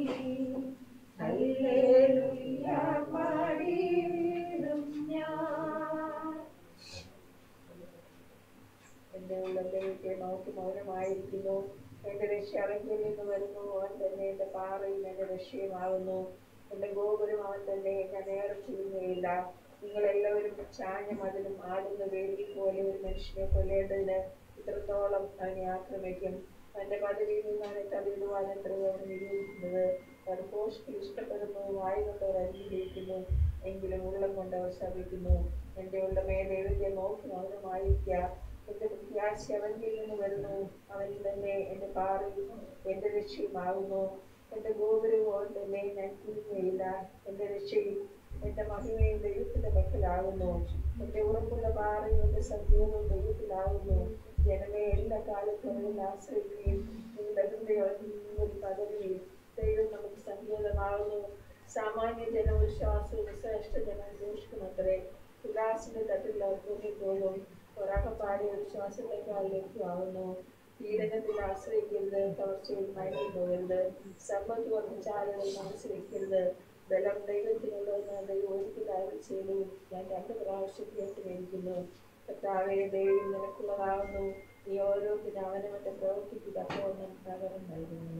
[SPEAKER 5] ഹല്ലേലൂയ പാടിയിടും ഞാൻ എന്റെ ഉള്ളത്തിലേക്ക് നോക്കി മൗനമായിരിക്കുന്നു എന്റെ രക്ഷ അറിഞ്ഞിൽ നിന്ന് വരുന്നു അവൻ തന്നെ എന്റെ പാറയും എന്റെ രക്ഷയുമാകുന്നു എന്റെ ഗോപുരം അവൻ തന്നെ ഞാൻ ഏറെ ചെയ്യുകയില്ല നിങ്ങളെല്ലാവരും ചാഞ്ഞ മതിലും ആടുന്ന വേലി പോലെ ഒരു മനുഷ്യനെ കൊല്ലേണ്ടതിന് ഇത്രത്തോളം അവനെ ആക്രമിക്കും തന്റെ പദവിയിൽ നിന്നാണ് തള്ളിയിടുവാൻ എത്രയോ അവർ നിരൂപിക്കുന്നത് അവർ പോസ്റ്റ് ഇഷ്ടപ്പെടുന്നു വായി കൊണ്ട് അവർ അംഗീകരിക്കുന്നു എങ്കിലും ഉള്ളം കൊണ്ട് അവർ ശപിക്കുന്നു എന്റെ ഉള്ളമേ ദൈവത്തെ നോക്കി മൗനമായിരിക്കുക എന്റെ പ്രത്യാശ അവന്റെ നിന്ന് വരുന്നു അവൻ തന്നെ എന്റെ പാറയും എന്റെ രക്ഷയുമാകുന്നു എന്റെ ഗോപുരവും അവൻ തന്നെ ഞാൻ കുരുങ്ങയില്ല എന്റെ രക്ഷയും എന്റെ മഹിമയും ദൈവത്തിന്റെ പക്കലാകുന്നു എന്റെ ഉറപ്പുള്ള പാറയും എന്റെ സജീവവും ദൈവത്തിലാകുന്നു ജനമേ എല്ലാ കാലത്തും അവരിൽ ആശ്രയിക്കുകയും നിങ്ങളുടെ ഹൃദയം പകരുകയും ദൈവം നമുക്ക് സംഗീതമാകുന്നു സാമാന്യ ജനവിശ്വാസവും ശ്രേഷ്ഠ ജനം ദൂഷിക്കുമത്രേ ഉല്ലാസിന്റെ തട്ടിൽ അവർ തൂങ്ങിപ്പോകും ഒരാകപ്പാടിയ വിശ്വാസത്തെക്കാൾ ലഭ്യമാകുന്നു പീഡനത്തിൽ ആശ്രയിക്കരുത് കവർച്ചയിൽ മയങ്ങി പോകരുത് സമ്പത്ത് വർദ്ധിച്ചാലുകൾ മനസ്സ് വെക്കരുത് ബലം ദൈവത്തിനുള്ളതെന്ന് ദൈവം ഒരിക്കൽ അയൽ ചെയ്തു ഞാൻ രണ്ട് പ്രാവശ്യം കേട്ടുകഴിക്കുന്നു കർത്താവെ ദൈവം നിനക്കുള്ളതാകുന്നു നീ ഓരോന്നിനും അവനവന്റെ പ്രവൃത്തിക്ക് തക്കവണ്ണം പകരം നൽകുന്നു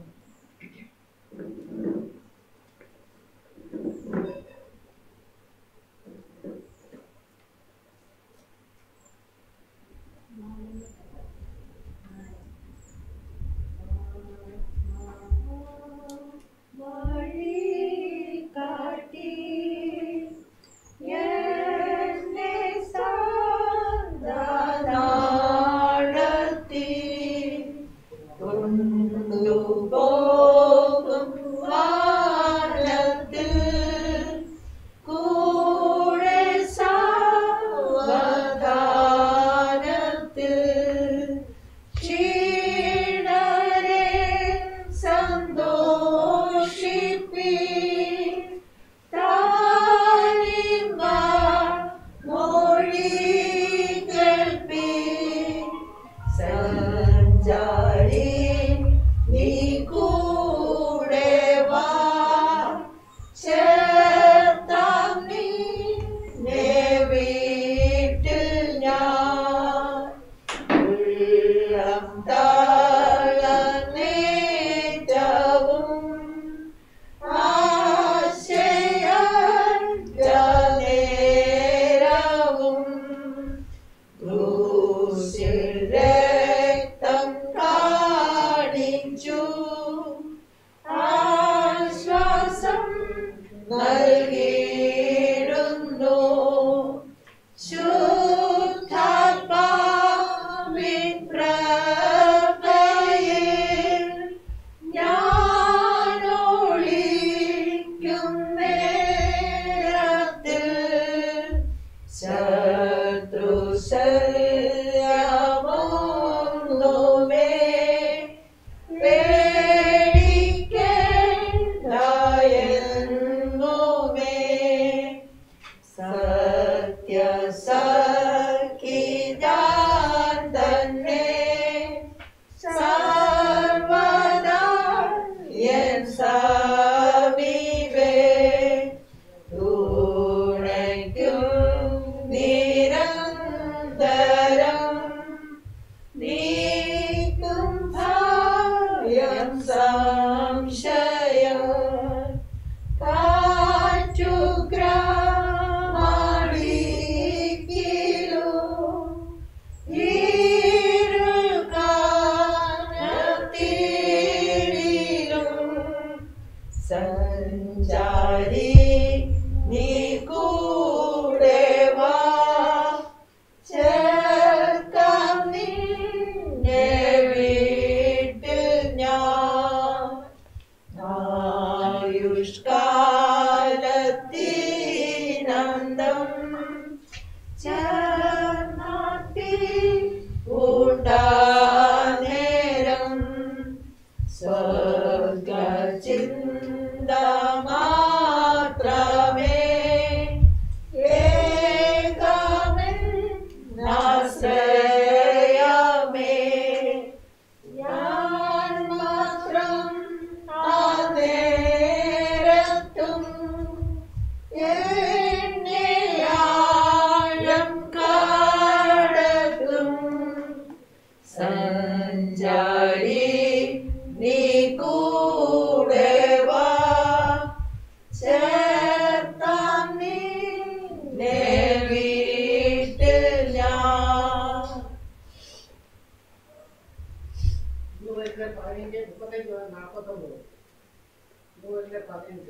[SPEAKER 6] മുതലിന്റെ പതിനഞ്ച് മുപ്പത്തഞ്ച് മുതൽ നാൽപ്പത്തൊമ്പത് മുതലിന്റെ പതിനഞ്ച്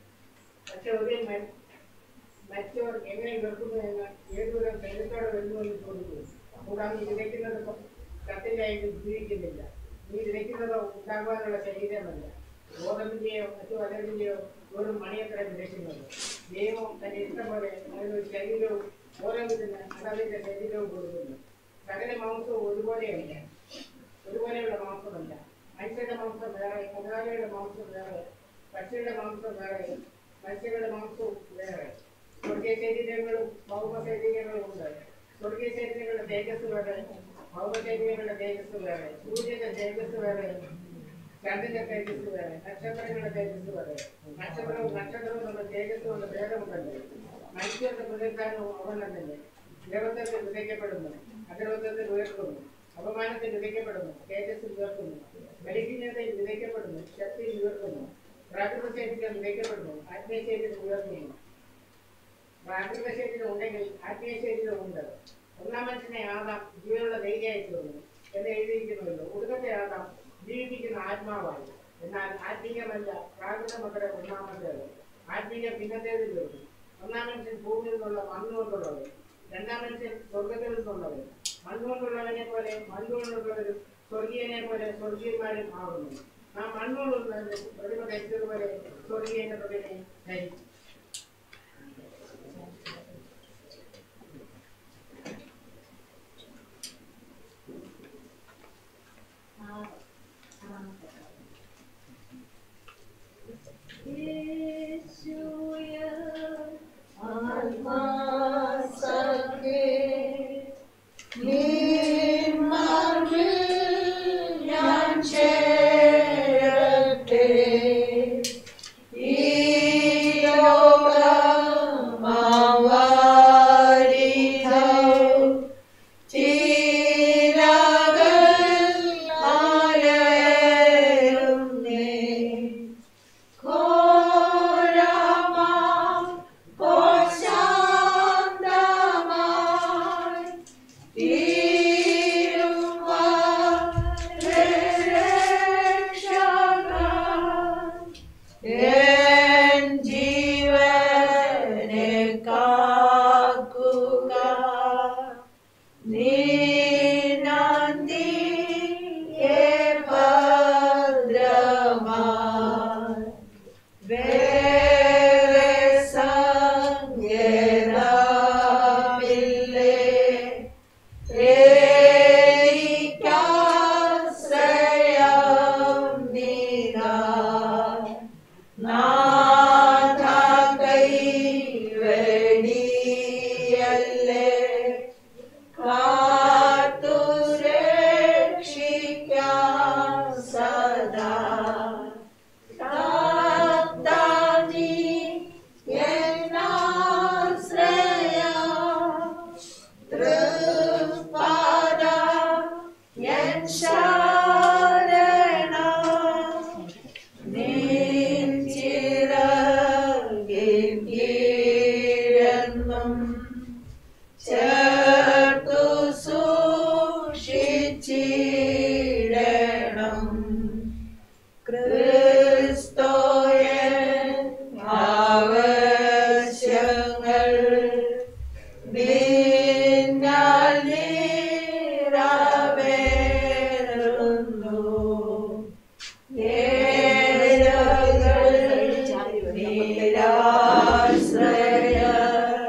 [SPEAKER 6] പക്ഷെ ഒരു മ- മറ്റവർ എങ്ങനെ വെറുക്കുന്നു എന്ന് ഏതൊരു ധൈര്യത്തോടെ വരുന്നു എന്ന് ചോദിക്കുന്നു കൂടാതെ വിതയ്ക്കുന്നത് കത്തിലായിട്ട് ജീവിക്കുന്നില്ല നീ വിതയ്ക്കുന്നത് ഉണ്ടാകുവാനുള്ള ശരീരമല്ല ഗോതമ്പിന്റെയോ മറ്റു വലതിന്റെയോ വെറും മണിയത്ര വിതയ്ക്കുന്നത് ദൈവം തന്റെ ഇഷ്ടം പോലെ അതിനൊരു ശരീരവും ഓരോ വിധത്തിന് അതതിന്റെ ശരീരവും കൊടുക്കുന്നു സകല മാംസവും ഒരുപോലെയല്ല ഒരുപോലെയുള്ള മാംസമല്ല മനുഷ്യരുടെ മാംസം വേറെ കന്നുകാലികളുടെ മാംസം വേറെ പക്ഷിയുടെ മാംസം വേറെ മത്സ്യങ്ങളുടെ മാംസവും വേറെ സ്വർഗീയ ശരീരങ്ങളും ഭൗമ ശരീരങ്ങളും ഉണ്ട് സ്വർഗീയ ശരീരങ്ങളുടെ തേജസ് വേറെ ഭൗമ ശരീരങ്ങളുടെ തേജസ് വേറെ സൂര്യന്റെ തേജസ് വേറെ ചന്ദ്രന്റെ തേജസ് വേറെ നക്ഷത്രങ്ങളുടെ തേജസ് വേറെ നക്ഷത്രവും നക്ഷത്രവും തമ്മിൽ തേജസ് കൊണ്ട് ഭേദമുണ്ടല്ലോ മനുഷ്യരുടെ പുനരുദ്ധാനവും അവണ്ണം തന്നെ ദേവത്വത്തിൽ വിതയ്ക്കപ്പെടുന്നു അഗ്രവത്വത്തിൽ ഉയർത്തുന്നു അപമാനത്തിൽ വിതയ്ക്കപ്പെടുന്നു തേജസ്സിൽ ഉയർത്തുന്നു ബലിഹീനതയിൽ വിതയ്ക്കപ്പെടുന്നു ശക്തിയിൽ ഉയർത്തുന്നു പ്രാകൃത ശരീരം വിതയ്ക്കപ്പെടുന്നു ആത്മീയ ശരീരം ഉയർത്തുന്നു പ്രാകൃത ശരീരം ഉണ്ടെങ്കിൽ ആത്മീയ ശരീരം ഉണ്ട് ഒന്നാം മനുഷ്യനെ ആകാം ജീവനുള്ള ധൈര്യമായി തീർന്നു എന്ന് എഴുതിയിരിക്കുന്നുവല്ലോ ഒടുക്കത്തെ ആകാം ജീവിപ്പിക്കുന്ന ആത്മാവായി എന്നാൽ ആത്മീയമല്ല പ്രാകൃതമത്ര ഒന്നാമത്തേത് ആത്മീയ പിന്നത്തേതിൽ തീർന്നു ഒന്നാം മനുഷ്യൻ ഭൂമിയിൽ നിന്നുള്ള മണ്ണുകൊണ്ടുള്ളത് രണ്ടാം മനുഷ്യൻ സ്വർഗത്തിൽ നിന്നുള്ളത് മണ്ണുകൊണ്ടുള്ളവനെ പോലെ മണ്ണുകൊണ്ടുള്ളവരും സ്വർഗീയനെ പോലെ സ്വർഗീയന്മാരും ആകുന്നു നാം മണ്ണുകൊണ്ടുള്ളവരെ പ്രതിമ ധരിച്ചതുപോലെ സ്വർഗീയന്റെ പ്രതിമയെ ധരിച്ചു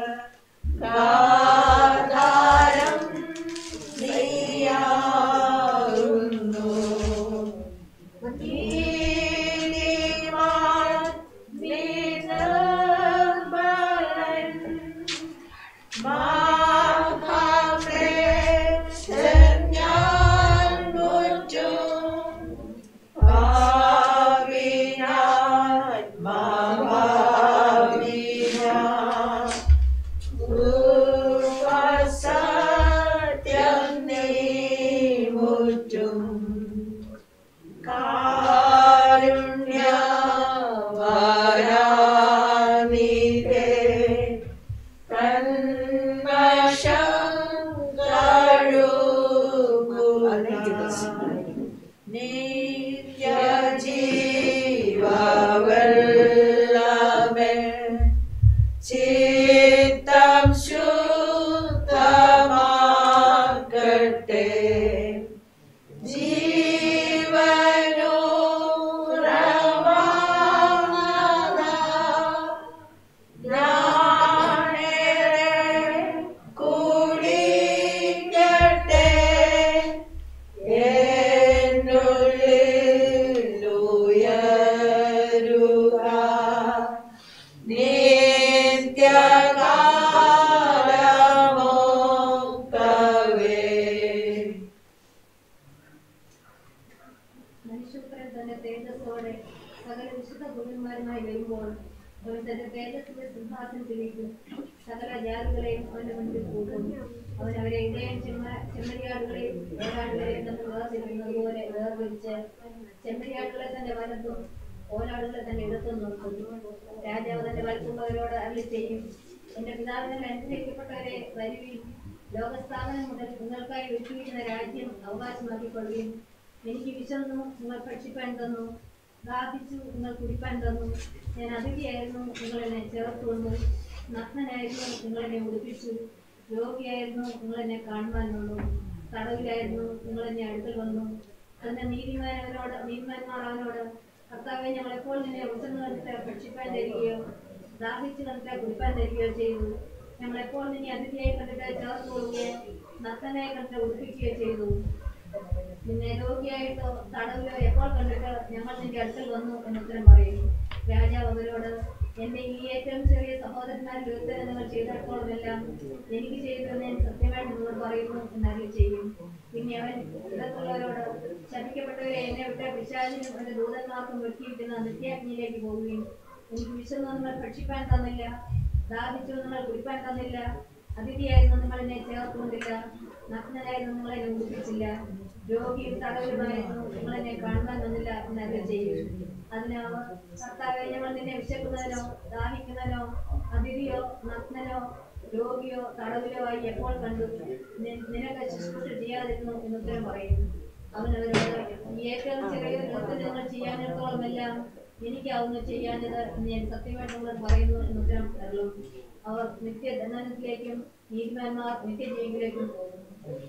[SPEAKER 5] നീയാ
[SPEAKER 4] മനുഷ്യപുത്രൻ തന്റെ തേജസ്സോടെ സകല വിശുദ്ധ ഗുരുന്മാരുമായി വരുമ്പോൾ അവൻ തന്റെ തേജസ്സിന്റെ സിംഹാസനത്തിലേക്കും സകല ജാതികളെയും അവന്റെ മുൻപിൽ കൂട്ടും അവൻ അവരെ ഇടയൻ ചെമ്മ ചെമ്മരിയാടുകളെയും ഓരാടുകളെയും തമ്മിൽ വേർതിരിക്കുന്നത് പോലെ വേർതിരിച്ച് ചെമ്മരിയാടുകളെ തന്റെ വലത്തും ഓരാടുകളെ തന്റെ ഇടത്തും നിർത്തും രാജാവ് തന്റെ വലത്തുള്ളവരോട് അരളി ചെയ്യും എന്റെ പിതാവിനാൽ അനുഗ്രഹിക്കപ്പെട്ടവരെ വരുവീൻ ലോകസ്ഥാപനം മുതൽ നിങ്ങൾക്കായി ഒരുക്കിയിരിക്കുന്ന രാജ്യം അവകാശമാക്കിക്കൊള്ളുകയും എനിക്ക് വിശന്നു നിങ്ങൾ ഭക്ഷിപ്പാൻ തന്നു ദാഹിച്ചു നിങ്ങൾ കുടിപ്പാൻ തന്നു ഞാൻ അതിഥിയായിരുന്നു നിങ്ങൾ എന്നെ ചേർത്തുകൊണ്ടു നഗ്നനായിരുന്നു നിങ്ങൾ എന്നെ ഉടുപ്പിച്ചു രോഗിയായിരുന്നു നിങ്ങൾ എന്നെ കാണുവാൻ വന്നു തടവിലായിരുന്നു നിങ്ങൾ എന്നെ അടുക്കൽ വന്നു തന്റെ നീതിമാനവനോട് നീതിമാന്മാർ അവനോട് കർത്താവെ ഞങ്ങൾ എപ്പോൾ നിന്നെ വിശന്നു കണ്ടിട്ട് ഭക്ഷിപ്പാൻ തരികയോ ദാഹിച്ചു കണ്ടിട്ട് കുടിപ്പാൻ തരികയോ ചെയ്തു ഞങ്ങൾ എപ്പോൾ നിന്നെ അതിഥിയായി കണ്ടിട്ട് ചേർത്ത് കൊള്ളുകയോ നഗ്നനായി കണ്ടിട്ട് ഉടുപ്പിക്കുകയോ ചെയ്തു നിന്നെ രോഗിയായിട്ടോ തടവിലോ എപ്പോൾ കണ്ടിട്ട് ഞങ്ങൾ നിന്റെ അടുക്കൽ വന്നു എന്ന് ഉത്തരം പറയും രാജാവ് അവരോട് എന്റെ ഈ ഏറ്റവും ചെറിയ സഹോദരന്മാരിൽ ഒരുത്തരം നിങ്ങൾ ചെയ്തിടത്തോളമെല്ലാം എനിക്ക് ചെയ്തതെന്ന് ഞാൻ സത്യമായിട്ട് നിങ്ങൾ പറയുന്നു എന്നറിയി ചെയ്യും പിന്നെ അവൻ ഇടത്തുള്ളവരോട് ശപിക്കപ്പെട്ടവരെ എന്നെ വിട്ട പിശാചിനും എന്റെ ദൂതന്മാർക്കും വെട്ടിയിരിക്കുന്ന നിത്യാഗ്നിയിലേക്ക് പോവുകയും എനിക്ക് വിശന്നു നിങ്ങൾ ഭക്ഷിപ്പാൻ തന്നില്ല ദാഹിച്ചു നിങ്ങൾ കുടിപ്പാൻ തന്നില്ല അതിഥിയായിരുന്നു നിങ്ങൾ എന്നെ ചേർത്തുകൊണ്ടില്ല നഗ്നനായിരുന്നു നിങ്ങൾ എന്നെ ഉടുപ്പിച്ചില്ല രോഗിയും തടവിലുമായിരുന്നു നിങ്ങൾ എന്നെ കാണുവാൻ വന്നില്ല എന്നല്ല ചെയ്യും അതിന് അവർ കർത്താവെ ഞങ്ങൾ നിന്നെ വിശക്കുന്നതിനോ ദാഹിക്കുന്നതിനോ അതിഥിയോ നഗ്നനോ രോഗിയോ തടവിലോ ആയി എപ്പോൾ കണ്ടു നി- നിനക്ക് ശുശ്രൂഷ ചെയ്യാതിരുന്നു എന്നുത്തരം പറയും അവൻ അവരോട് ഈ ഏറ്റവും ചെറിയ ലോകത്തിൽ നിങ്ങൾ ചെയ്യാനിടത്തോളം എല്ലാം എനിക്കാവുന്ന ചെയ്യാഞ്ഞത് എന്ന് ഞാൻ സത്യമായിട്ട് നിങ്ങളോട് പറയുന്നു എന്നുത്തരം അരുളും അവർ നിത്യധനത്തിലേക്കും നീതിമാന്മാർ നിത്യജീവിയിലേക്കും പോകും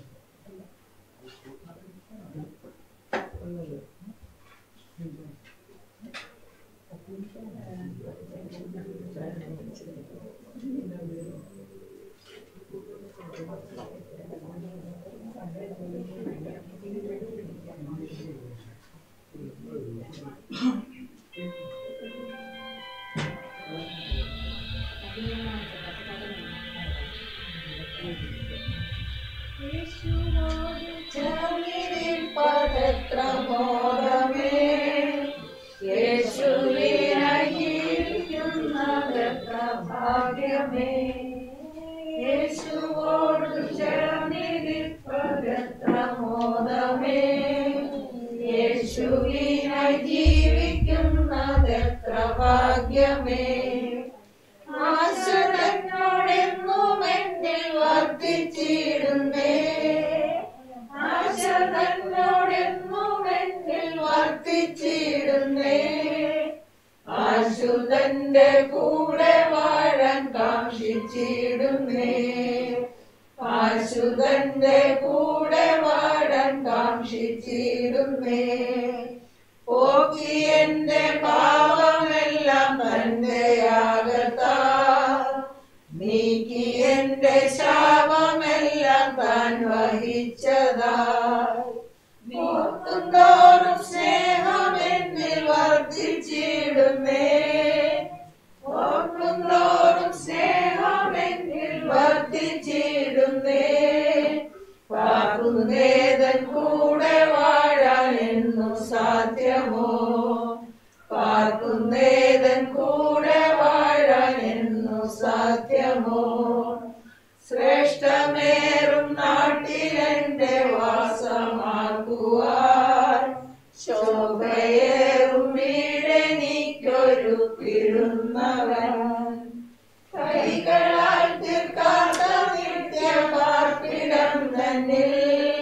[SPEAKER 5] ജീവിക്കുന്നതെത്ര ഭാഗ്യമേ ആശനോടെന്നും എന്നിൽ വർദ്ധിച്ചിടുന്നേ ആശനോടെന്നും എന്നിൽ വർദ്ധിച്ചിടുന്നേ ആശുതന്റെ കൂടെ വാഴാൻ കാക്ഷിച്ചിടുന്നേ ആശുതന്റെ കൂടെ വാഴാൻ കാക്ഷിച്ചിടുന്നേ പോക്കി എന്റെ പാവമെല്ലാം തന്റെ യാഗത്താ നീക്കി എന്റെ ശാപമെല്ലാം താൻ വഹിച്ചതാ ഓർക്കുന്തോറും സ്നേഹം എന്നിൽ വർദ്ധിച്ചിടുന്നേ ഓർക്കുന്തോറും സ്നേഹം എന്നിൽ വർദ്ധിച്ചിടുന്നേ പാകുന്നേതൻ കൂടെ വാഴാൻ എന്നും സാധ്യമോ പാർക്കുന്നേതൻ കൂടെ വാഴാൻ എന്നും സാധ്യമോ ശ്രേഷ്ഠമേറും നാട്ടിലെന്റെ വാസമാക്കുവാൻ ശോഭയേറും വീടെനിക്കൊരു പിടുന്നവൻ കൈകളാൽ തീർക്കാത്ത നിത്യപാർപ്പിടം തന്നിൽ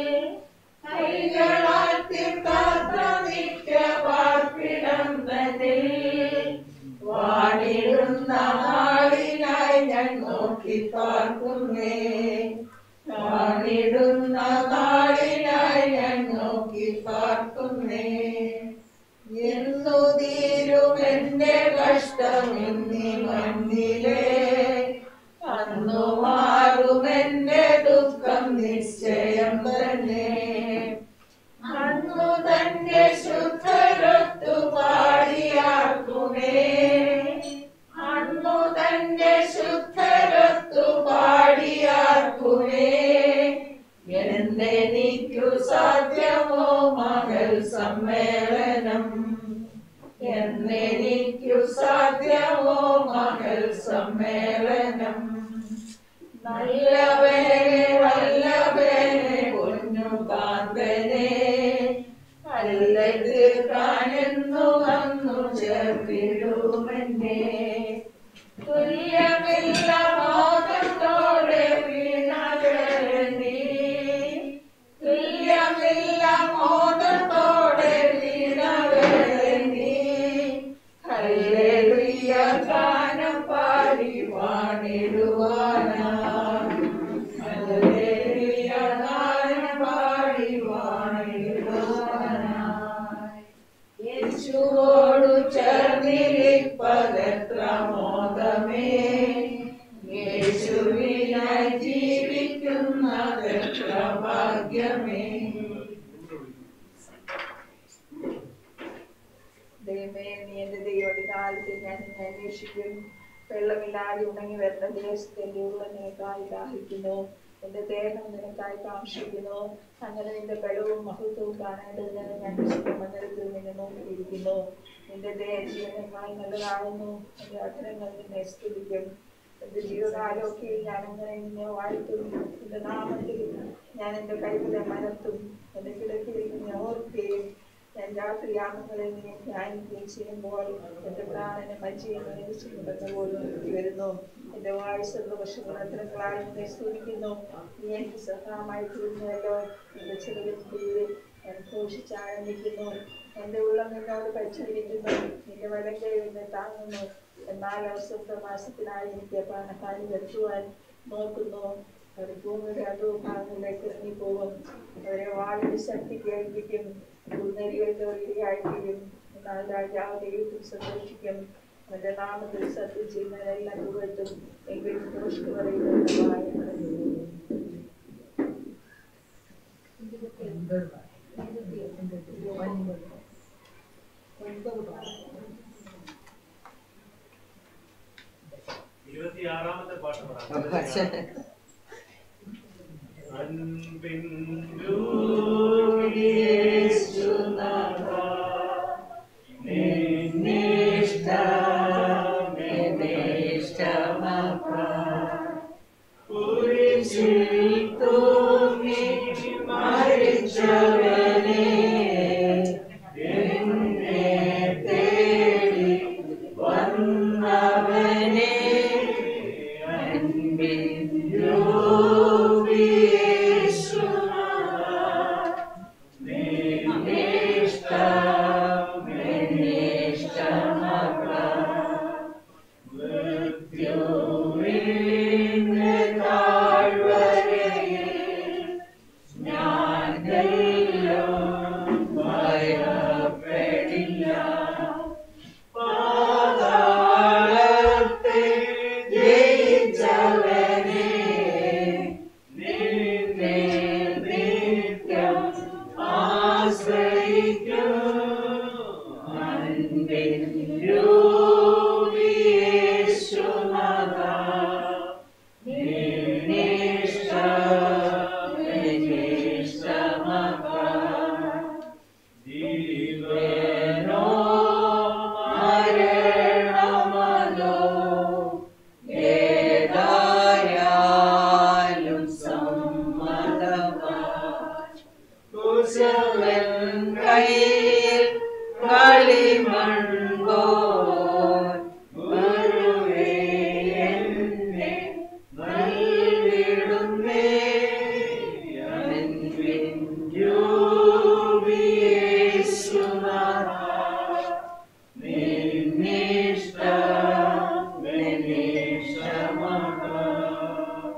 [SPEAKER 5] കൈകളാൽ തീർക്കാത്ത നിത്യപാർപ്പിടം തന്നിൽ വാണിടുന്ന നാളിനായി ഞാൻ നോക്കി പാർക്കുന്നേ വാണിടുന്ന നാളിൽ പാർക്കുന്നേ എന്നു തീരും എന്റെ കഷ്ടം എന്നീ മണ്ണിലെ അന്നു മാറും എന്റെ ദുഃഖം നിശ്ചയം തന്നെ അന്നു തന്നെ ശുദ്ധരൊത്തു പാടിയാർക്കുമേ അന്നു തന്നെ ശുദ്ധരൊത്തു പാടിയാർക്കുമേ എന്നെനിക്കു സാധ്യമോ മകൾ സമ്മേളനം എന്നെനിക്കു സാധ്യമോ മകൾ സമ്മേളനം നല്ലവനെ വല്ലവനെ പൊന്നു കാന്തനെ അല്ല തീർക്കാനെന്നു വന്നു ചേർത്തിടുമെന്നെ തുല്യമില്ല മോദത്തോടെ വീണകരണി തുല്യമില്ല മോദത്തോടെ വീണകരണി ഹല്ലേലൂയ ഗാനം പാടി വാണിടുവാനാ ഹല്ലേലൂയ ഗാനം പാടി വാണിടുവാനാ യേശുവോടു ചേർന്നിരിപ്പതെത്ര മോദമേ യേശുവിനായി ജീവിക്കുന്നതെത്ര ഭാഗ്യമേ ദൈവമേ നീ എന്റെ ദൈവയുടെ കാലത്ത് ഞാൻ നിന്നെ അന്വേഷിക്കും വെള്ളമില്ലാതെ ഉണങ്ങി വരുന്ന ദേശത്ത് എന്റെ ഉള്ള നിനക്കായി ദാഹിക്കുന്നു എന്റെ ദേഹം നിനക്കായി കാക്ഷിക്കുന്നു അങ്ങനെ നിന്റെ ബലവും മഹത്വവും കാണേണ്ടതിന് ഞാൻ മണ്ഡലത്തിൽ നിന്നെ നോക്കിയിരിക്കുന്നു നിന്റെ ദേഹം ജീവനക്കായി നല്ലതാകുന്നു എന്റെ അധരങ്ങൾ നിന്നെ സ്തുതിക്കും എന്റെ ജീവകാലമൊക്കെ ഞാൻ അങ്ങനെ നിന്നെ വാഴ്ത്തും എന്റെ നാമത്തിൽ ഞാൻ എന്റെ കൈകളെ മരത്തും എന്റെ കിടക്കിൽ നിന്നെ ഓർക്കുകയും ഞാൻ രാത്രിയാമങ്ങളിൽ നീ ധ്യാനിക്കുകയും ചെയ്യുമ്പോൾ എന്റെ പ്രാണനെ മജ്ജയെ നിലവിച്ചുകൊണ്ടെന്ന പോലും നിർത്തി വരുന്നു എന്റെ വായു സർവപക്ഷങ്ങളായി നിന്നെ സ്തുതിക്കുന്നു നീ എനിക്ക് സഹായമായി തീർന്നുവല്ലോ എന്റെ ചെറുതിൽ കീഴിൽ ഞാൻ ഘോഷിച്ചാനന്ദിക്കുന്നു എന്റെ ഉള്ളം നിന്നോട് പറ്റിയിരിക്കുന്നു നിന്റെ വലങ്കൈ എന്നെ താങ്ങുന്നു എന്നാൽ അവസര മാസത്തിനായി എനിക്ക് പ്രാണഹാനി വരുത്തുവാൻ നോക്കുന്നു അവർ ഭൂമിയുടെ അധോഭാഗങ്ങളിലേക്ക് ഇറങ്ങിപ്പോകും അവരെ വാളിന്റെ ശക്തി കേൾപ്പിക്കും ഉന്നരികളുടെ ഇരയായിത്തീരും എന്നാൽ രാജാവ് ദൈവത്തിൽ സന്തോഷിക്കും അവന്റെ നാമത്തിൽ സത്യം ചെയ്യുന്നവരെല്ലാം പുകഴ്ത്തും എങ്കിലും ദോഷിക്ക് പറയുന്നത് വായ അടഞ്ഞു.
[SPEAKER 7] ഇരുപത്തിയാറാമത്തെ പാട്ട് പറയാം അൻപിൻ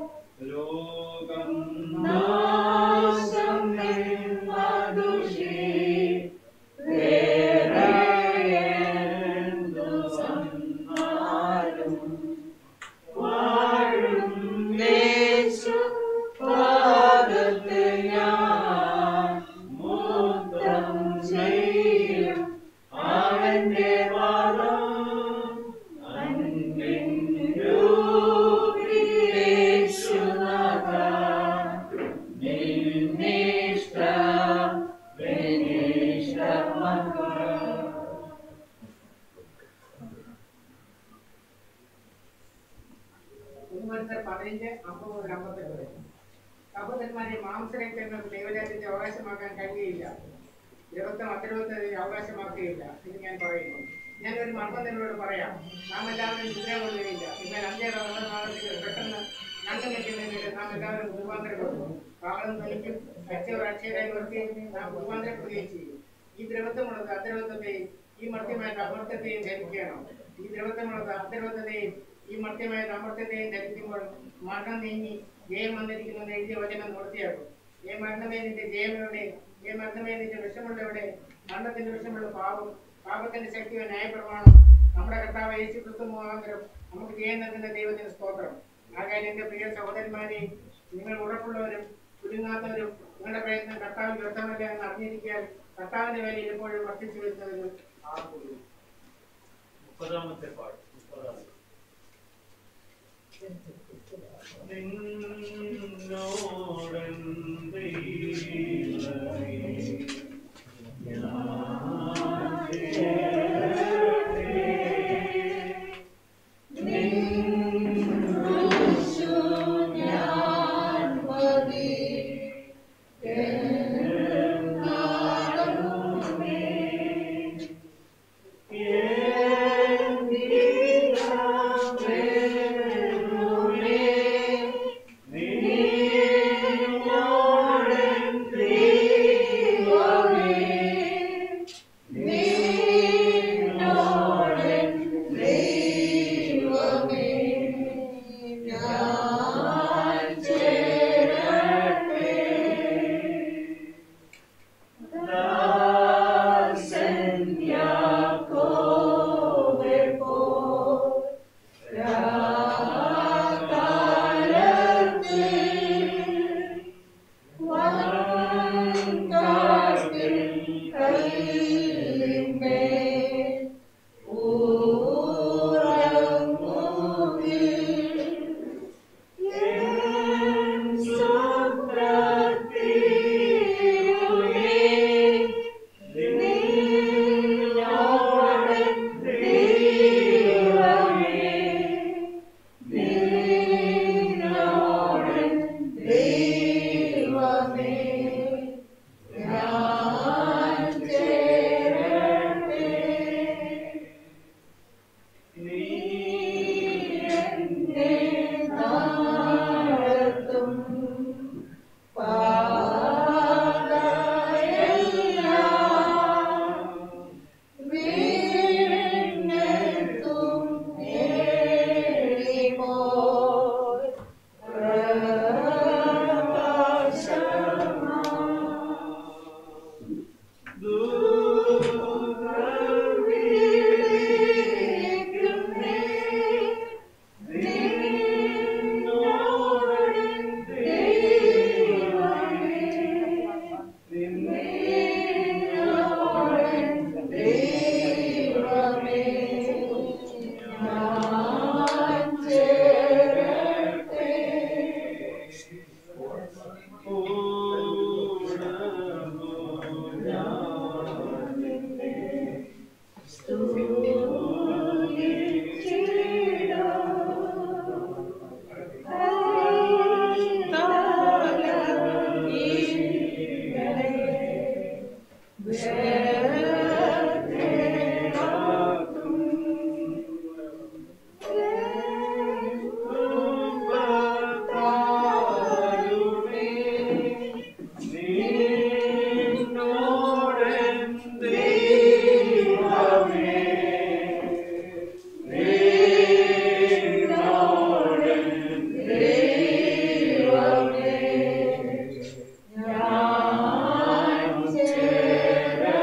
[SPEAKER 5] ലോകം നാശം
[SPEAKER 6] പതിനഞ്ച് അമ്പത് മുതൽ അമ്പത്തെട്ട് വരെ സഹോദരന്മാരെ മാംസരക്തങ്ങൾക്ക് ദൈവരാജ്യത്തെ അവകാശമാക്കാൻ കഴിയുകയില്ല ദൈവത്തെ മറ്റൊരുവത്തെ അവകാശമാക്കുകയില്ല എന്ന് ഞാൻ പറയുന്നു ഞാൻ ഒരു മർമ്മം നിങ്ങളോട് പറയാം നാം എല്ലാവരും നിദ്ര കൊള്ളുകയില്ല എന്നാൽ അഞ്ചേ നാളത്തിൽ പെട്ടെന്ന് കണ്ണു നിൽക്കുന്നതിന് നാം എല്ലാവരും രൂപാന്തരപ്പെടും കാവളം ധനിക്കും അച്ഛവർ അക്ഷയരായി വർക്കുകയും നാം രൂപാന്തരപ്പെടുകയും ചെയ്യും ഈ ദ്രവത്വമുള്ളത് അദ്രവത്വത്തെയും ഈ മർത്യമായ അമർത്യത്തെയും ധരിക്കണം ഈ ദ്രവത്വമുള്ളത് അദ്രവത്വത്തെയും ഈ മർത്യമായ അമർത്യത്തെയും ധരിക്കുമ്പോൾ മരണം നീങ്ങി ജയം വന്നിരിക്കുമെന്ന് എഴുതിയ വചനം പൂർത്തിയാക്കും ഏ മരണമേ നിന്റെ ജയമെവിടെ ഏ മരണമേ നിന്റെ വിഷമുള്ളവിടെ മരണത്തിന്റെ വിഷമുള്ള പാപം പാപത്തിന്റെ ശക്തിയോ ന്യായപ്രമാണം നമ്മുടെ കർത്താവ് യേശു ക്രിസ്തു മുഖാന്തരം നമുക്ക് ജയം നൽകുന്ന ദൈവത്തിന് സ്തോത്രം ആകാൻ എന്റെ പ്രിയ സഹോദരന്മാരെ നിങ്ങൾ ഉറപ്പുള്ളവരും കുലുങ്ങാത്തവരും നിങ്ങളുടെ പ്രയത്നം കർത്താവിൽ വ്യർത്ഥമല്ല എന്ന് അറിഞ്ഞിരിക്കാൻ കർത്താവിന്റെ വേലയിൽ എപ്പോഴും വർദ്ധിച്ചു വരുന്നവരും ആകുള്ളൂ
[SPEAKER 7] മുപ്പതാമത്തെ പാട്ട് മുപ്പതാമത്തെ നിന്നോടൻ ദൈവമേ, ഞാൻ
[SPEAKER 5] ഞാൻ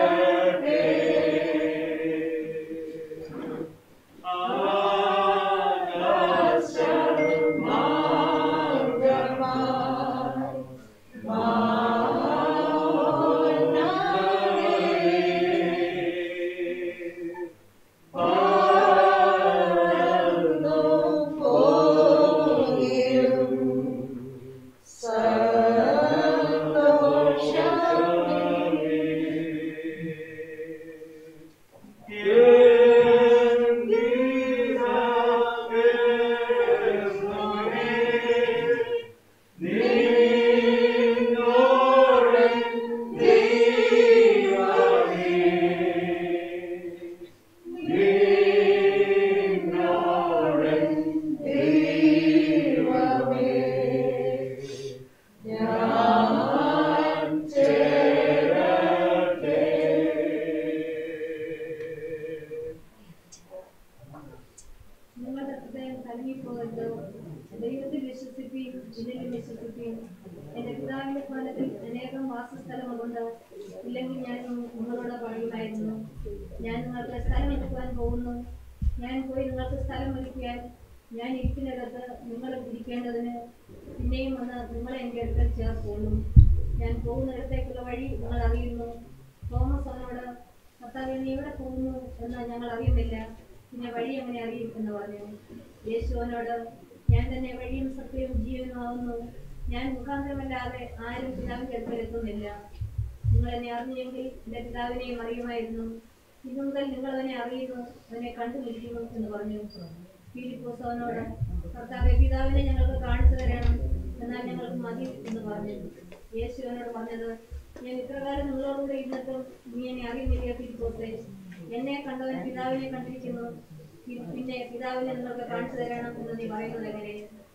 [SPEAKER 4] വിശ്വസിക്കുകയും എന്റെ പിതാവിന്റെ ഭവനത്തിൽ അനേകം വാസസ്ഥലങ്ങളുണ്ട് ഇല്ലെങ്കിൽ ഞാൻ നിങ്ങളോട് പറയുമായിരുന്നു ഞാൻ നിങ്ങൾക്ക് സ്ഥലം എടുക്കുവാൻ പോകുന്നു ഞാൻ പോയി നിങ്ങൾക്ക് സ്ഥലം ഒരുക്കിയാൽ ഞാൻ ഇരിക്കുന്നിടത്ത് നിങ്ങൾ ഇരിക്കേണ്ടതിന് പിന്നെയും വന്ന് നിങ്ങളെ എൻ്റെ അടുക്കൽ ചേർത്തോളും ഞാൻ പോകുന്നിടത്തേക്കുള്ള വഴി നിങ്ങൾ അറിയുന്നു തോമസ് അവനോട് കർത്താവെ നീ എവിടെ പോകുന്നു എന്ന് ഞങ്ങൾ അറിയുന്നില്ല പിന്നെ വഴി എങ്ങനെ അറിയും എന്ന് പറഞ്ഞു യേശു അവനോട് ഞാൻ തന്നെ വഴിയും സത്യവും ജീവനുമാവുന്നു ഞാൻ മുഖാന്തരമല്ലാതെ ആരും പിതാവിന്റെ അടുക്കൽ എത്തുന്നില്ല നിങ്ങൾ എന്നെ അറിഞ്ഞെങ്കിൽ എന്റെ പിതാവിനെയും അറിയുമായിരുന്നു ഇന്നു മുതൽ നിങ്ങൾ അവനെ അറിയുന്നു അവനെ കണ്ടുമിരിക്കുന്നു എന്ന് പറഞ്ഞു ഫിലിപ്പോസ് അവനോട് കർത്താവെ പിതാവിനെ ഞങ്ങൾക്ക് കാണിച്ചു തരണം എന്നാൽ ഞങ്ങൾക്ക് മതി എന്ന് പറഞ്ഞു യേശു അവനോട് പറഞ്ഞത് ഞാൻ ഇത്രകാലം നിങ്ങളോടുകൂടെ ഇരുന്നിട്ടും നീ എന്നെ അറിയുന്നില്ല ഫിലിപ്പോസെ എന്നെ കണ്ടവൻ പിതാവിനെ കണ്ടിരിക്കുന്നു പി- പിന്നെ പിതാവിനെ നിങ്ങൾക്ക് കാണിച്ചു തരണം എന്ന് നീ പറയുന്നത് എങ്ങനെ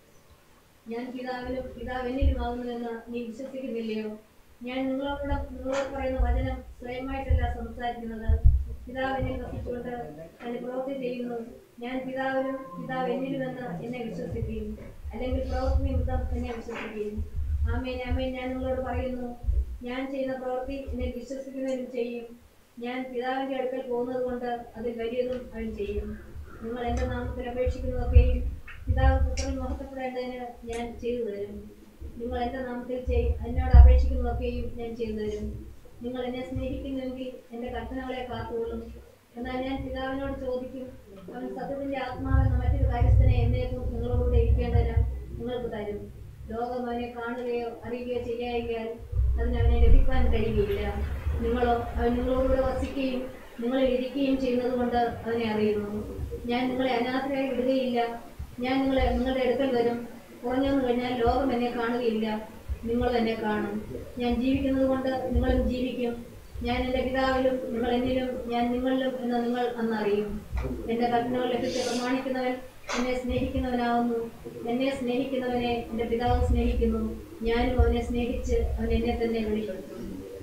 [SPEAKER 4] ഞാൻ പിതാവിലും പിതാവ് എന്നിലുമാകുന്നുവെന്ന് നീ വിശ്വസിക്കുന്നില്ലയോ ഞാൻ നിങ്ങളോട് നിങ്ങളോട് പറയുന്ന വചനം സ്വയമായിട്ടല്ല സംസാരിക്കുന്നത് പിതാവ് എന്നിൽ വസിച്ചുകൊണ്ട് എന്നെ പ്രവൃത്തി ചെയ്യുന്നു ഞാൻ പിതാവിലും പിതാവ് എന്നിലുമെന്ന് എന്നെ വിശ്വസിക്കുകയും അല്ലെങ്കിൽ പ്രവൃത്തി നിമിത്തം എന്നെ വിശ്വസിക്കുകയും ആമേൻ ആമേൻ ഞാൻ നിങ്ങളോട് പറയുന്നു ഞാൻ ചെയ്യുന്ന പ്രവൃത്തി എന്നെ വിശ്വസിക്കുന്നതിനും ചെയ്യും ഞാൻ പിതാവിന്റെ അടുക്കൽ പോകുന്നത് കൊണ്ട് അതിൽ വലിയതും അവൻ ചെയ്യും നിങ്ങൾ എന്റെ നാമത്തിൽ അപേക്ഷിക്കുന്നതൊക്കെയും പിതാവ് പുത്രൻ മഹത്വപ്പെടേണ്ടതിന് ഞാൻ ചെയ്തു തരും നിങ്ങൾ എന്റെ നാമത്തിൽ ചെയ് എന്നോട് അപേക്ഷിക്കുന്നതൊക്കെയും ഞാൻ ചെയ്തു തരും നിങ്ങൾ എന്നെ സ്നേഹിക്കുന്നുവെങ്കിൽ എന്റെ കൽപ്പനകളെ കാത്തുകൊള്ളും എന്നാൽ ഞാൻ പിതാവിനോട് ചോദിക്കും അവൻ സത്യത്തിന്റെ ആത്മാവെന്ന മറ്റൊരു കാര്യസ്ഥനെ എന്നേക്കും നിങ്ങളോടുകൂടെ ഇരിക്കേണ്ടതിന് നിങ്ങൾക്ക് തരും ലോകം അവനെ കാണുകയോ അറിയുകയോ ചെയ്യായികയാൽ അതിന് അവനെ ലഭിക്കാൻ കഴിയുകയില്ല നിങ്ങളോ അവൻ നിങ്ങളോടുകൂടെ വസിക്കുകയും നിങ്ങളിൽ ഇരിക്കുകയും ചെയ്യുന്നത് കൊണ്ട് അവനെ അറിയുന്നു ഞാൻ നിങ്ങളെ അനാഥരായി വിടുകയില്ല ഞാൻ നിങ്ങളെ നിങ്ങളുടെ അടുക്കൽ വരും കുറഞ്ഞെന്ന് കഴിഞ്ഞാൽ ലോകം എന്നെ കാണുകയില്ല നിങ്ങളും എന്നെ കാണും ഞാൻ ജീവിക്കുന്നത് കൊണ്ട് നിങ്ങളും ജീവിക്കും ഞാൻ എൻ്റെ പിതാവിലും നിങ്ങൾ എന്നിലും ഞാൻ നിങ്ങളിലും എന്ന് നിങ്ങൾ അന്നറിയും എൻ്റെ കൽപ്പനകൾ ലഭിച്ച് പ്രമാണിക്കുന്നവൻ എന്നെ സ്നേഹിക്കുന്നവനാവുന്നു എന്നെ സ്നേഹിക്കുന്നവനെ എൻ്റെ പിതാവ് സ്നേഹിക്കുന്നു ഞാനും അവനെ സ്നേഹിച്ച് അവൻ എന്നെ തന്നെ വെളിപ്പെടുത്തും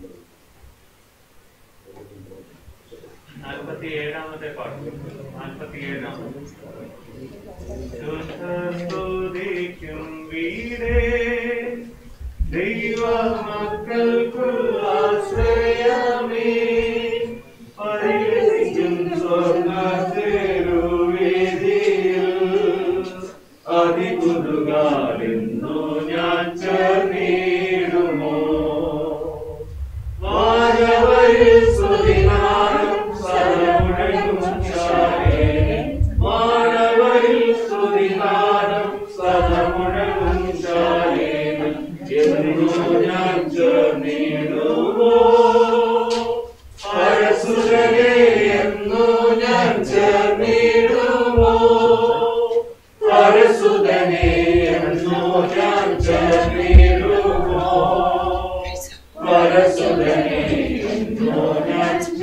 [SPEAKER 7] നാൽപ്പത്തി ഏഴാമത്തെ പാട്ട് നാൽപ്പത്തി ഏഴാമത്തെ സ്തുതിക്കും വീടേ ദൈവ മക്കൾക്കുള്ള ആശ്രയമേ പരിഹസിക്കും സ്വർണ്ണത്തിരുവേദിയിൽ അതിപുതുകാലെന്നു ഞാൻ ചേർന്നിടുമോ വാഴവരിൽ സ്തുതിനാദം സദമുഴങ്ങും ശാലേ. വാഴവരിൽ സ്തുതിനാദം സദമുഴങ്ങും ശാലേ. എന്നു ഞാൻ ചേർന്നിടുമോ പരസുരനെ എന്നു ഞാൻ ചേർന്നിടുമോ പരസുതനെ എന്നു ഞാൻ ചേർന്നിടുമോ പരസുതനെ എന്നോ ഞാൻ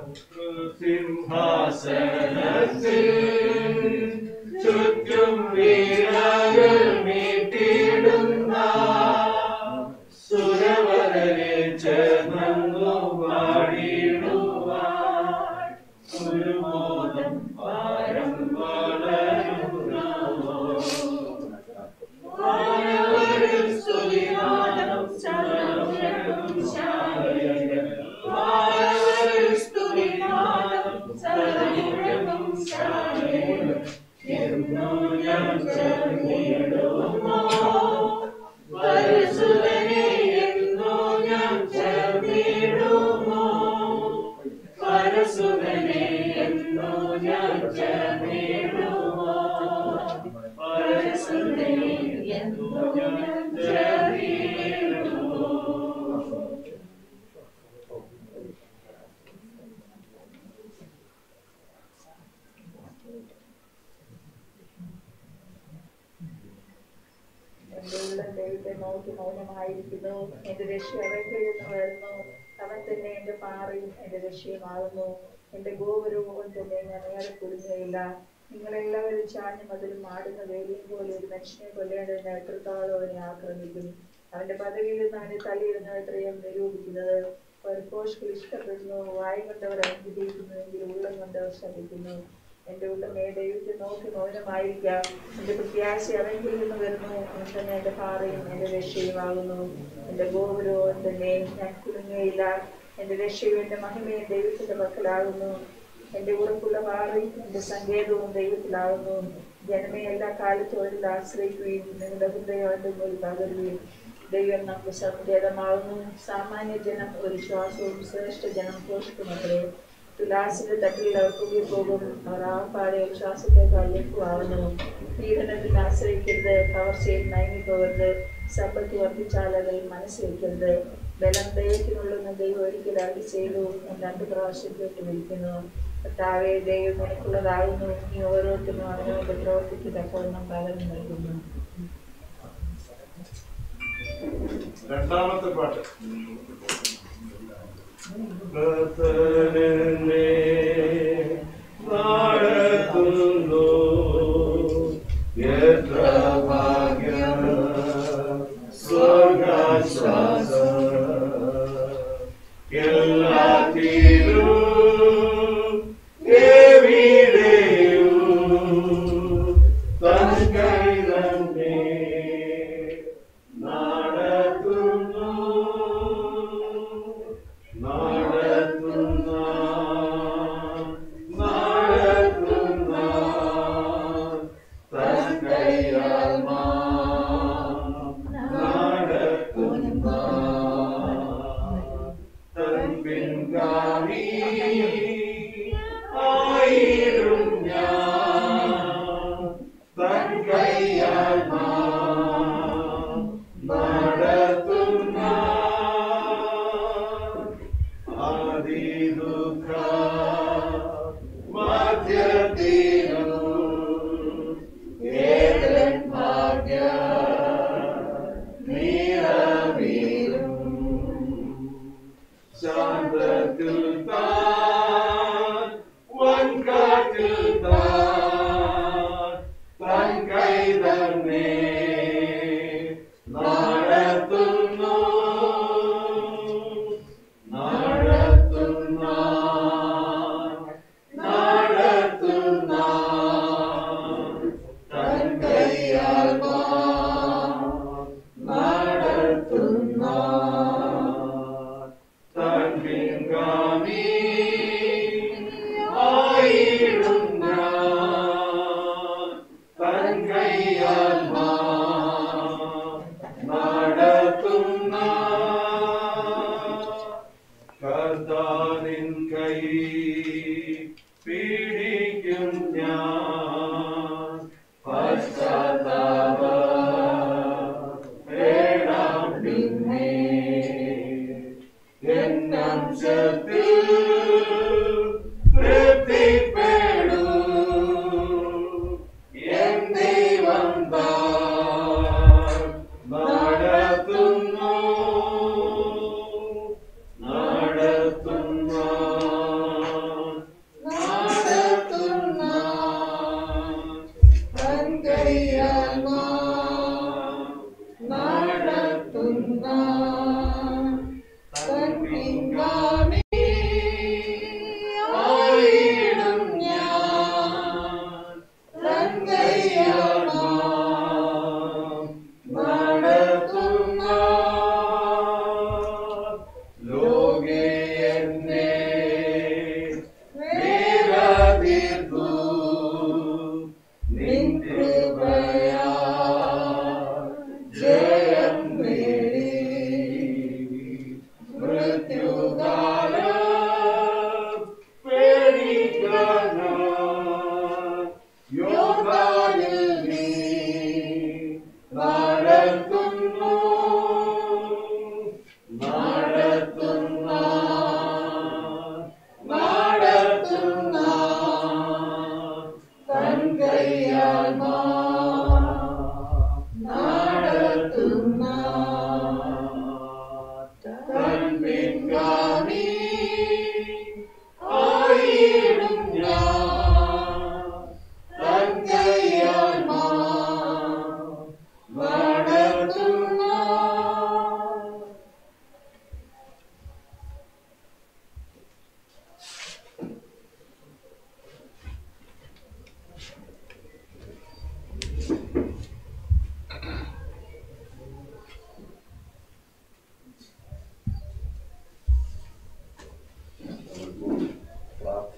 [SPEAKER 1] സിംഹാസനത്തിൽ ചുറ്റും വീരകൾ മീട്ടിടുന്ന സുരവരനെ ചേർന്നു പാടിടുവാൻ ഒരു മോദം പാരം വളരുന്നവോ വാനവരിൽ സ്തുതിഗാനം സർവ്വം ശാരീരം. വാനവരിൽ സ്തുതിഗാനം സർവ്വം ശാരീരം. എന്നു ഞാൻ ചേർന്നിടുമോ പരിശുദ്ധനെ എന്നു ഞാൻ ചേർന്നിടുമോ പരസുതനെ എന്നു ഞാൻ ചേർന്നിടുമോ പരസുതനെ എന്നു ഞാൻ ചേർന്നിടുമോ
[SPEAKER 5] എന്റെ ഉള്ളം ദൈവത്തെ നോക്കി മൗനമായിരിക്കുന്നു എന്റെ രക്ഷ അവന്റെ നിന്ന് വരുന്നു അവൻ തന്നെ എന്റെ പാറയും എന്റെ രക്ഷയുമാകുന്നു എന്റെ ഗോപുരവും അവൻ തന്നെ ഞാൻ ഏറെ കുടുങ്ങുകയില്ല നിങ്ങളെല്ലാവരും ചാഞ്ഞു മതിലും ആടുന്ന വേലിയും പോലെ ഒരു മനുഷ്യനെ കൊല്ലേണ്ടതിന് എത്രത്തോളം അവനെ ആക്രമിക്കും അവന്റെ പദവിയിൽ നിന്ന് അവന്റെ തലയിടുന്ന എത്രയും നിരൂപിക്കുന്നത് ഒരു പോഷ്കൾ ഇഷ്ടപ്പെടുന്നു വായി കൊണ്ടവർ അനുഗ്രഹിക്കുന്നുവെങ്കിൽ ഉള്ളം കൊണ്ടവർ ശപിക്കുന്നു എന്റെ ഉള്ളമേ ദൈവത്തെ നോക്കി മൗനമായിരിക്കാം എന്റെ പ്രത്യാശ അവങ്കിൽ നിന്ന് വരുന്നു അവൻ തന്നെ എന്റെ പാറയും എന്റെ രക്ഷയുമാകുന്നു എന്റെ ഗോപുരവും അവൻ തന്നെ ഞാൻ കുലുങ്ങുകയില്ല എന്റെ രക്ഷയും എന്റെ മഹിമയും ദൈവത്തിന്റെ മക്കളാകുന്നു എന്റെ ഉറപ്പുള്ള പാറയും എന്റെ സങ്കേതവും ദൈവത്തിലാകുന്നു ജനമേ എല്ലാ കാലത്തോടിൽ ആശ്രയിക്കുകയും നിങ്ങളുടെ ഹൃദയം അവന്റെ മുന്നിൽ പകരുകയും ദൈവം നമുക്ക് സങ്കേതമാകുന്നു സാമാന്യ ജനം ഒരു ശ്വാസവും ശ്രേഷ്ഠ ജനം പോഷിക്കുമത്രേ തുലാസിന്റെ തട്ടിൽ അവർ പോകും അവർ ആ പാടെ ഒരു ശ്വാസത്തേക്കാൾ ലഘുവാകുന്നു പീഡനത്തിൽ ആശ്രയിക്കരുത് കവർച്ചയിൽ നയങ്ങിപ്പോകരുത് സമ്പത്ത് വർദ്ധിച്ചാൽ അതിൽ മനസ്സ് വയ്ക്കരുത് ബലം ദൈവത്തിനുള്ളെന്ന് ദൈവം ഒരിക്കൽ അറി ചെയ്തു എന്ന് രണ്ട് പ്രാവശ്യം കേട്ട് വിളിക്കുന്നു കർത്താവെ ദൈവം നിനക്കുള്ളതാകുന്നു നീ ഓരോരുത്തരും അവനവന്റെ പ്രവർത്തിക്ക് തക്കവണ്ണം പകരം നൽകുന്നു
[SPEAKER 1] രണ്ടാമത്തെ പാട്ട് കർത്തനെന്നെ നടത്തുന്നു എത്ര ഭാഗ്യം സ്വർഗാശ്വാസം എല്ലാത്തിലും എവിടെയും തൻ കൈ തന്നെ നടത്തുന്നു നടത്തുന്ന നടത്തുന്ന തൻ കൈയാൽ നടത്തുന്ന തൻ പിൻഗാമി ആയിരും ഞാൻ തൻ കൈയാൽ നടത്തുന്ന ആദിദുഃഖ മധ്യത്തിനു ഏതൻ ഭാഗ്യ നീരവീരും ശാന്തത്തിൽ താൻ വൻകാട്ടിൽ താൻ തൻ കൈ തന്നെ നടത്തുന്നു നടത്തുന്ന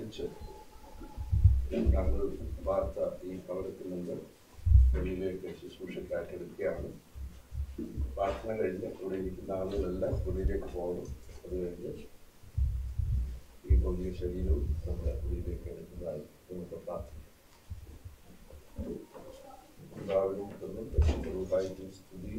[SPEAKER 8] പ്രാർത്ഥിച്ച് ഞങ്ങൾ വാർത്ത ഈ ഭവനത്തിൽ നിന്ന് വെളിയിലേക്ക് ശുശ്രൂഷയ്ക്കായിട്ട് എടുക്കുകയാണ് പ്രാർത്ഥന കഴിഞ്ഞ് ഇവിടെ ഇരിക്കുന്ന ആളുകളെല്ലാം വെളിയിലേക്ക് പോകണം അത് കഴിഞ്ഞ് ഈ ഭൗതിക ശരീരവും നമ്മുടെ വെളിയിലേക്ക് എടുക്കുന്നതായി നമുക്ക് പ്രാർത്ഥിക്കാം പിതാവിനും പുത്രനും പരിശുദ്ധരൂപായിട്ടും സ്തുതി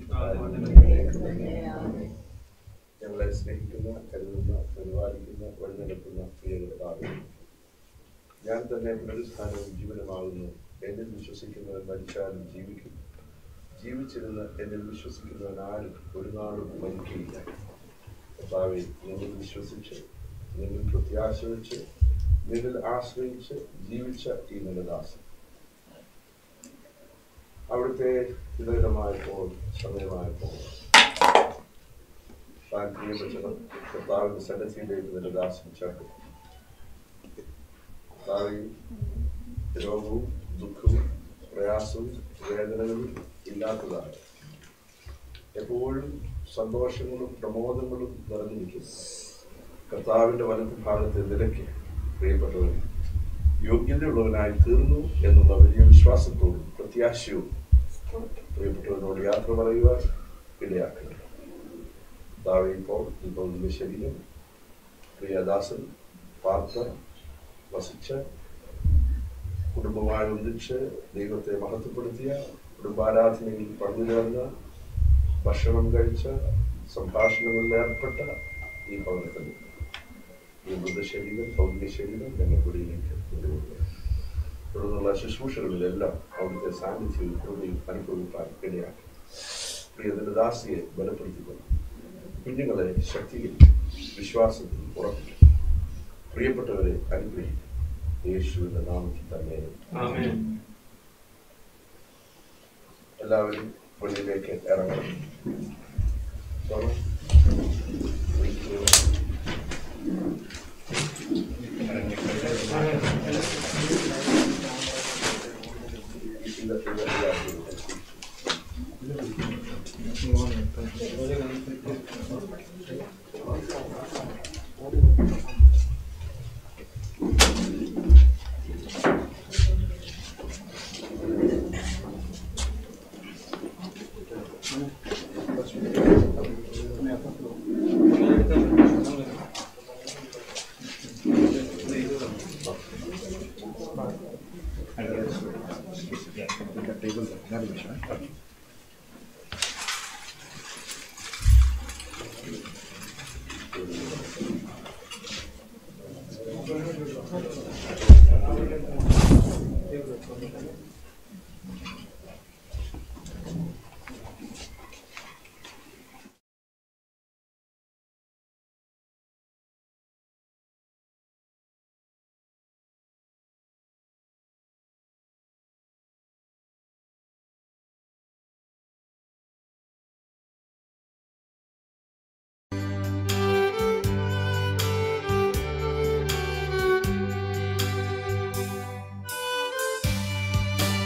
[SPEAKER 8] ഞങ്ങളെ സ്നേഹിക്കുന്ന കരുതുന്ന പരിപാലിക്കുന്ന വഴിനടത്തുന്ന പ്രിയ കർത്താവേ ഞാൻ തന്നെ പുനരുസ്ഥാനവും ജീവനമാകുന്നു എന്നിൽ വിശ്വസിക്കുന്നവൻ മരിച്ചാലും ജീവിക്കും ജീവിച്ചിരുന്ന് എന്നിൽ വിശ്വസിക്കുന്നവൻ ആരും ഒരു നാളും മരിക്കുകയില്ല കർത്താവെ നിങ്ങൾ വിശ്വസിച്ച് നിങ്ങൾ പ്രത്യാശ വെച്ച് നിങ്ങൾ ആശ്രയിച്ച് ജീവിച്ച ഈ നല്ലദാസൻ അവിടുത്തെ ഹിതകരമായപ്പോൾ സമയമായപ്പോൾ താൻ പ്രിയപ്പെട്ടതും കർത്താവിന്റെ സന്നദ്ധിയിലേക്ക് നല്ലദാസൻ ചേർക്കും കർത്താവെയും രോഗവും ദുഃഖവും പ്രയാസവും വേദനകളും ഇല്ലാത്തതാണ് എപ്പോഴും സന്തോഷങ്ങളും പ്രമോദങ്ങളും നിറഞ്ഞിരിക്കുന്നു കർത്താവിന്റെ വലത്ത് ഭാഗത്തെ നിലയ്ക്ക് പ്രിയപ്പെട്ടവൻ യോഗ്യതയുള്ളവനായി തീർന്നു എന്നുള്ള വലിയ വിശ്വാസത്തോടും പ്രത്യാശയും പ്രിയപ്പെട്ടവനോട് യാത്ര പറയുവാൻ ഇടയാക്കണം കർത്താവെ ഇപ്പോൾ ഇപ്പോൾ നിന്റെ ശരീരം പ്രിയദാസൻ പാർത്ത വസിച്ച് കുടുംബമായി ഒന്നിച്ച് ദൈവത്തെ മഹത്വപ്പെടുത്തിയ കുടുംബാരാധനയിൽ പങ്കുചേർന്ന് ഭക്ഷണം കഴിച്ച സംഭാഷണങ്ങളിൽ ഏർപ്പെട്ട ഈ ഭവനത്തിൽ ഈ മൃതശരീരം ഭൗതിക ശരീരം ഞങ്ങൾക്കുള്ളിലേക്ക് കൊണ്ടുപോകുക തുടർന്നുള്ള ശുശ്രൂഷകളിലെല്ലാം അവിടുത്തെ സാന്നിധ്യവും കൃപയും അനുഭവിക്കാൻ ഇടയാക്കി പ്രിയതിന്റെ ദാസിയെ ബലപ്പെടുത്തിക്കൊണ്ട് കുഞ്ഞുങ്ങളെ ശക്തിയിൽ വിശ്വാസത്തിൽ ഉറപ്പിക്കും പ്രിയപ്പെട്ടവരെ അനുഗ്രഹിക്കും യേശുവിന്റെ നാമത്തിൽ തന്നെ
[SPEAKER 7] ആമേൻ
[SPEAKER 8] എല്ലാവരും വെളിയിലേക്ക് ഇറങ്ങണം പോണം. വിളിക്കുക. ഇല്ല, ഇല്ല, ഇല്ല.
[SPEAKER 2] യേശുവേ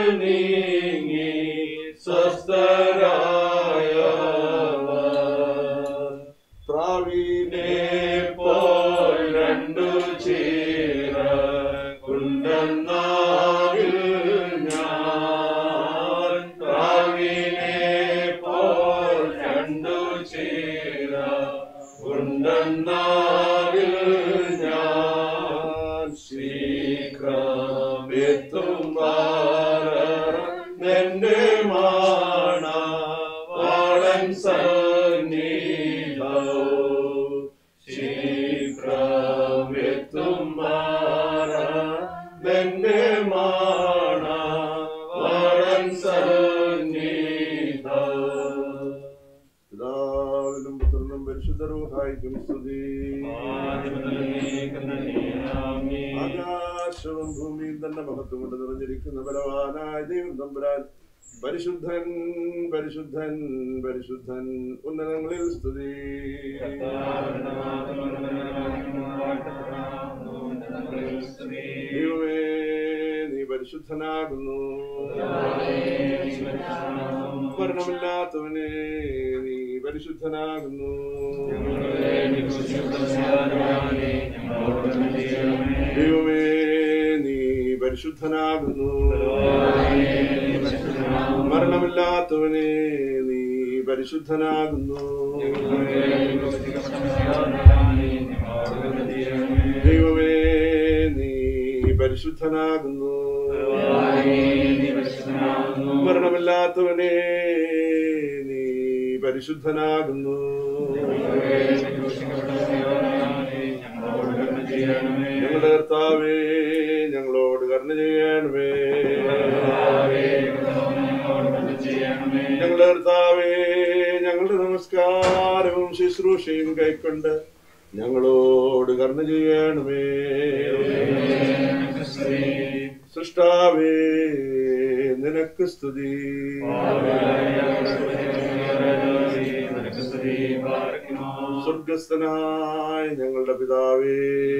[SPEAKER 1] നീങ്ങി സ്വസ്ഥരായവർ പ്രാവിനെ പോൽ രണ്ടു ചീര കുണ്ടെന്നാവിൽ ഞാൻ പ്രാവിനെ പോൽ രണ്ടു ചീര കുണ്ടെന്നാവിൽ ഞാൻ ശീഘ്രമെത്തും നിന്റെ മാണ വാളൻ സന്നിധോ ശീഘ്രമെത്തും നിന്റെ മാണ വാളൻ സന്നിധോ
[SPEAKER 8] പിതാവിനും പുത്രനും പരിശുദ്ധരൂഹായിക്കും സ്തുതി ആകാശവും ഭൂമിയും തന്നെ മഹത്വം കൊണ്ട് നിറഞ്ഞിരിക്കുന്ന ബലവാനായ ദൈവം തമ്പുരാൻ പരിശുദ്ധൻ പരിശുദ്ധൻ പരിശുദ്ധൻ ഉന്നതങ്ങളിൽ സ്തുതി ദൈവമേ നീ പരിശുദ്ധനാകുന്നു മരണമില്ലാത്തവനെ നീ പരിശുദ്ധനാകുന്നു ദൈവമേ നീ പരിശുദ്ധനാകുന്നു മരണമില്ലാത്തവനെ നീ പരിശുദ്ധനാകുന്നു ദൈവമേ നീ പരിശുദ്ധനാകുന്നു മരണമില്ലാത്തവനെ നീ പരിശുദ്ധനാകുന്നു ഞങ്ങളുടെ കർത്താവേ ഞങ്ങളോട് കരുണ ചെയ്യണമേ ഞങ്ങളുടെ കർത്താവേ ഞങ്ങളുടെ നമസ്കാരവും ശുശ്രൂഷയും കൈക്കൊണ്ട് ഞങ്ങളോട് കരുണ ചെയ്യണമേ സൃഷ്ടാവേ നിനക്ക് സ്തുതി സ്വർഗസ്ഥനായ ഞങ്ങളുടെ പിതാവേ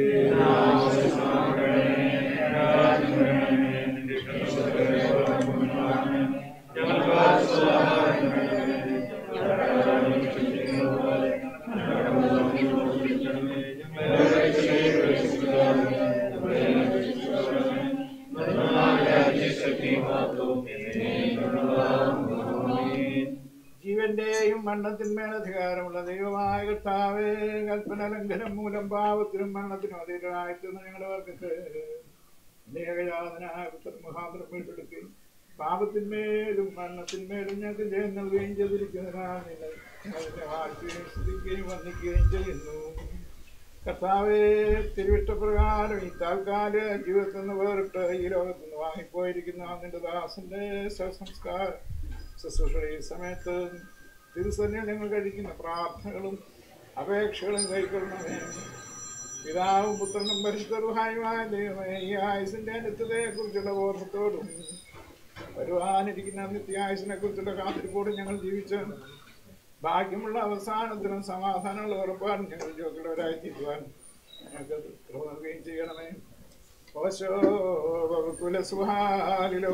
[SPEAKER 9] ജീവന്റെയും മരണത്തിന്മേൽ അധികാരമുള്ള ദൈവമായ കർത്താവേ കൽപ്പന ലംഘനം മൂലം പാപത്തിനും മരണത്തിനും അതീതരായിത്തീർന്ന ഞങ്ങളുടെ വർക്കത്ത് ഏകജാതനായ പുത്രൻ മുഖാന്തരം വീട്ടെടുക്കുകയും പാപത്തിന്മേലും മരണത്തിന്മേലും ഞങ്ങൾക്ക് ജയം നൽകുകയും ചെയ്തിരിക്കുന്നതിനാൽ നിങ്ങൾ അതിനെ വാഴ്ത്തുകയും സ്തുതിക്കുകയും വന്ദിക്കുകയും ചെയ്യുന്നു കർത്താവെ തിരുവിഷ്ടപ്രകാരം ഈ താൽക്കാലിക ജീവിതത്തിൽ നിന്ന് വേറിട്ട് ഈ ലോകത്ത് നിന്ന് വാങ്ങിപ്പോയിരിക്കുന്ന നിന്റെ ദാസന്റെ സംസ്കാരം ശുശ്രൂഷ ഈ സമയത്ത് തിരുസന്നിൽ ഞങ്ങൾ കഴിക്കുന്ന പ്രാർത്ഥനകളും അപേക്ഷകളും കൈക്കൊള്ളണമേ പിതാവും പുത്രനും പരിശുദ്ധരുഹായുമായ ദൈവമേ ഈ ആയുസിന്റെ നിത്യതയെ കുറിച്ചുള്ള ബോധത്തോടും വരുവാനിരിക്കുന്ന നിത്യായുസിനെ കുറിച്ചുള്ള കാത്തിരിപ്പോടും ഞങ്ങൾ ജീവിച്ച് ഭാഗ്യമുള്ള അവസാനത്തിനും സമാധാനമുള്ള ഉറപ്പാടും ഞങ്ങൾ യോഗ്യരായി തീരുവാൻ ഞങ്ങൾക്ക് കൃപ നൽകുകയും ചെയ്യണമേ ഓശോ കുലസുഹാലിലോ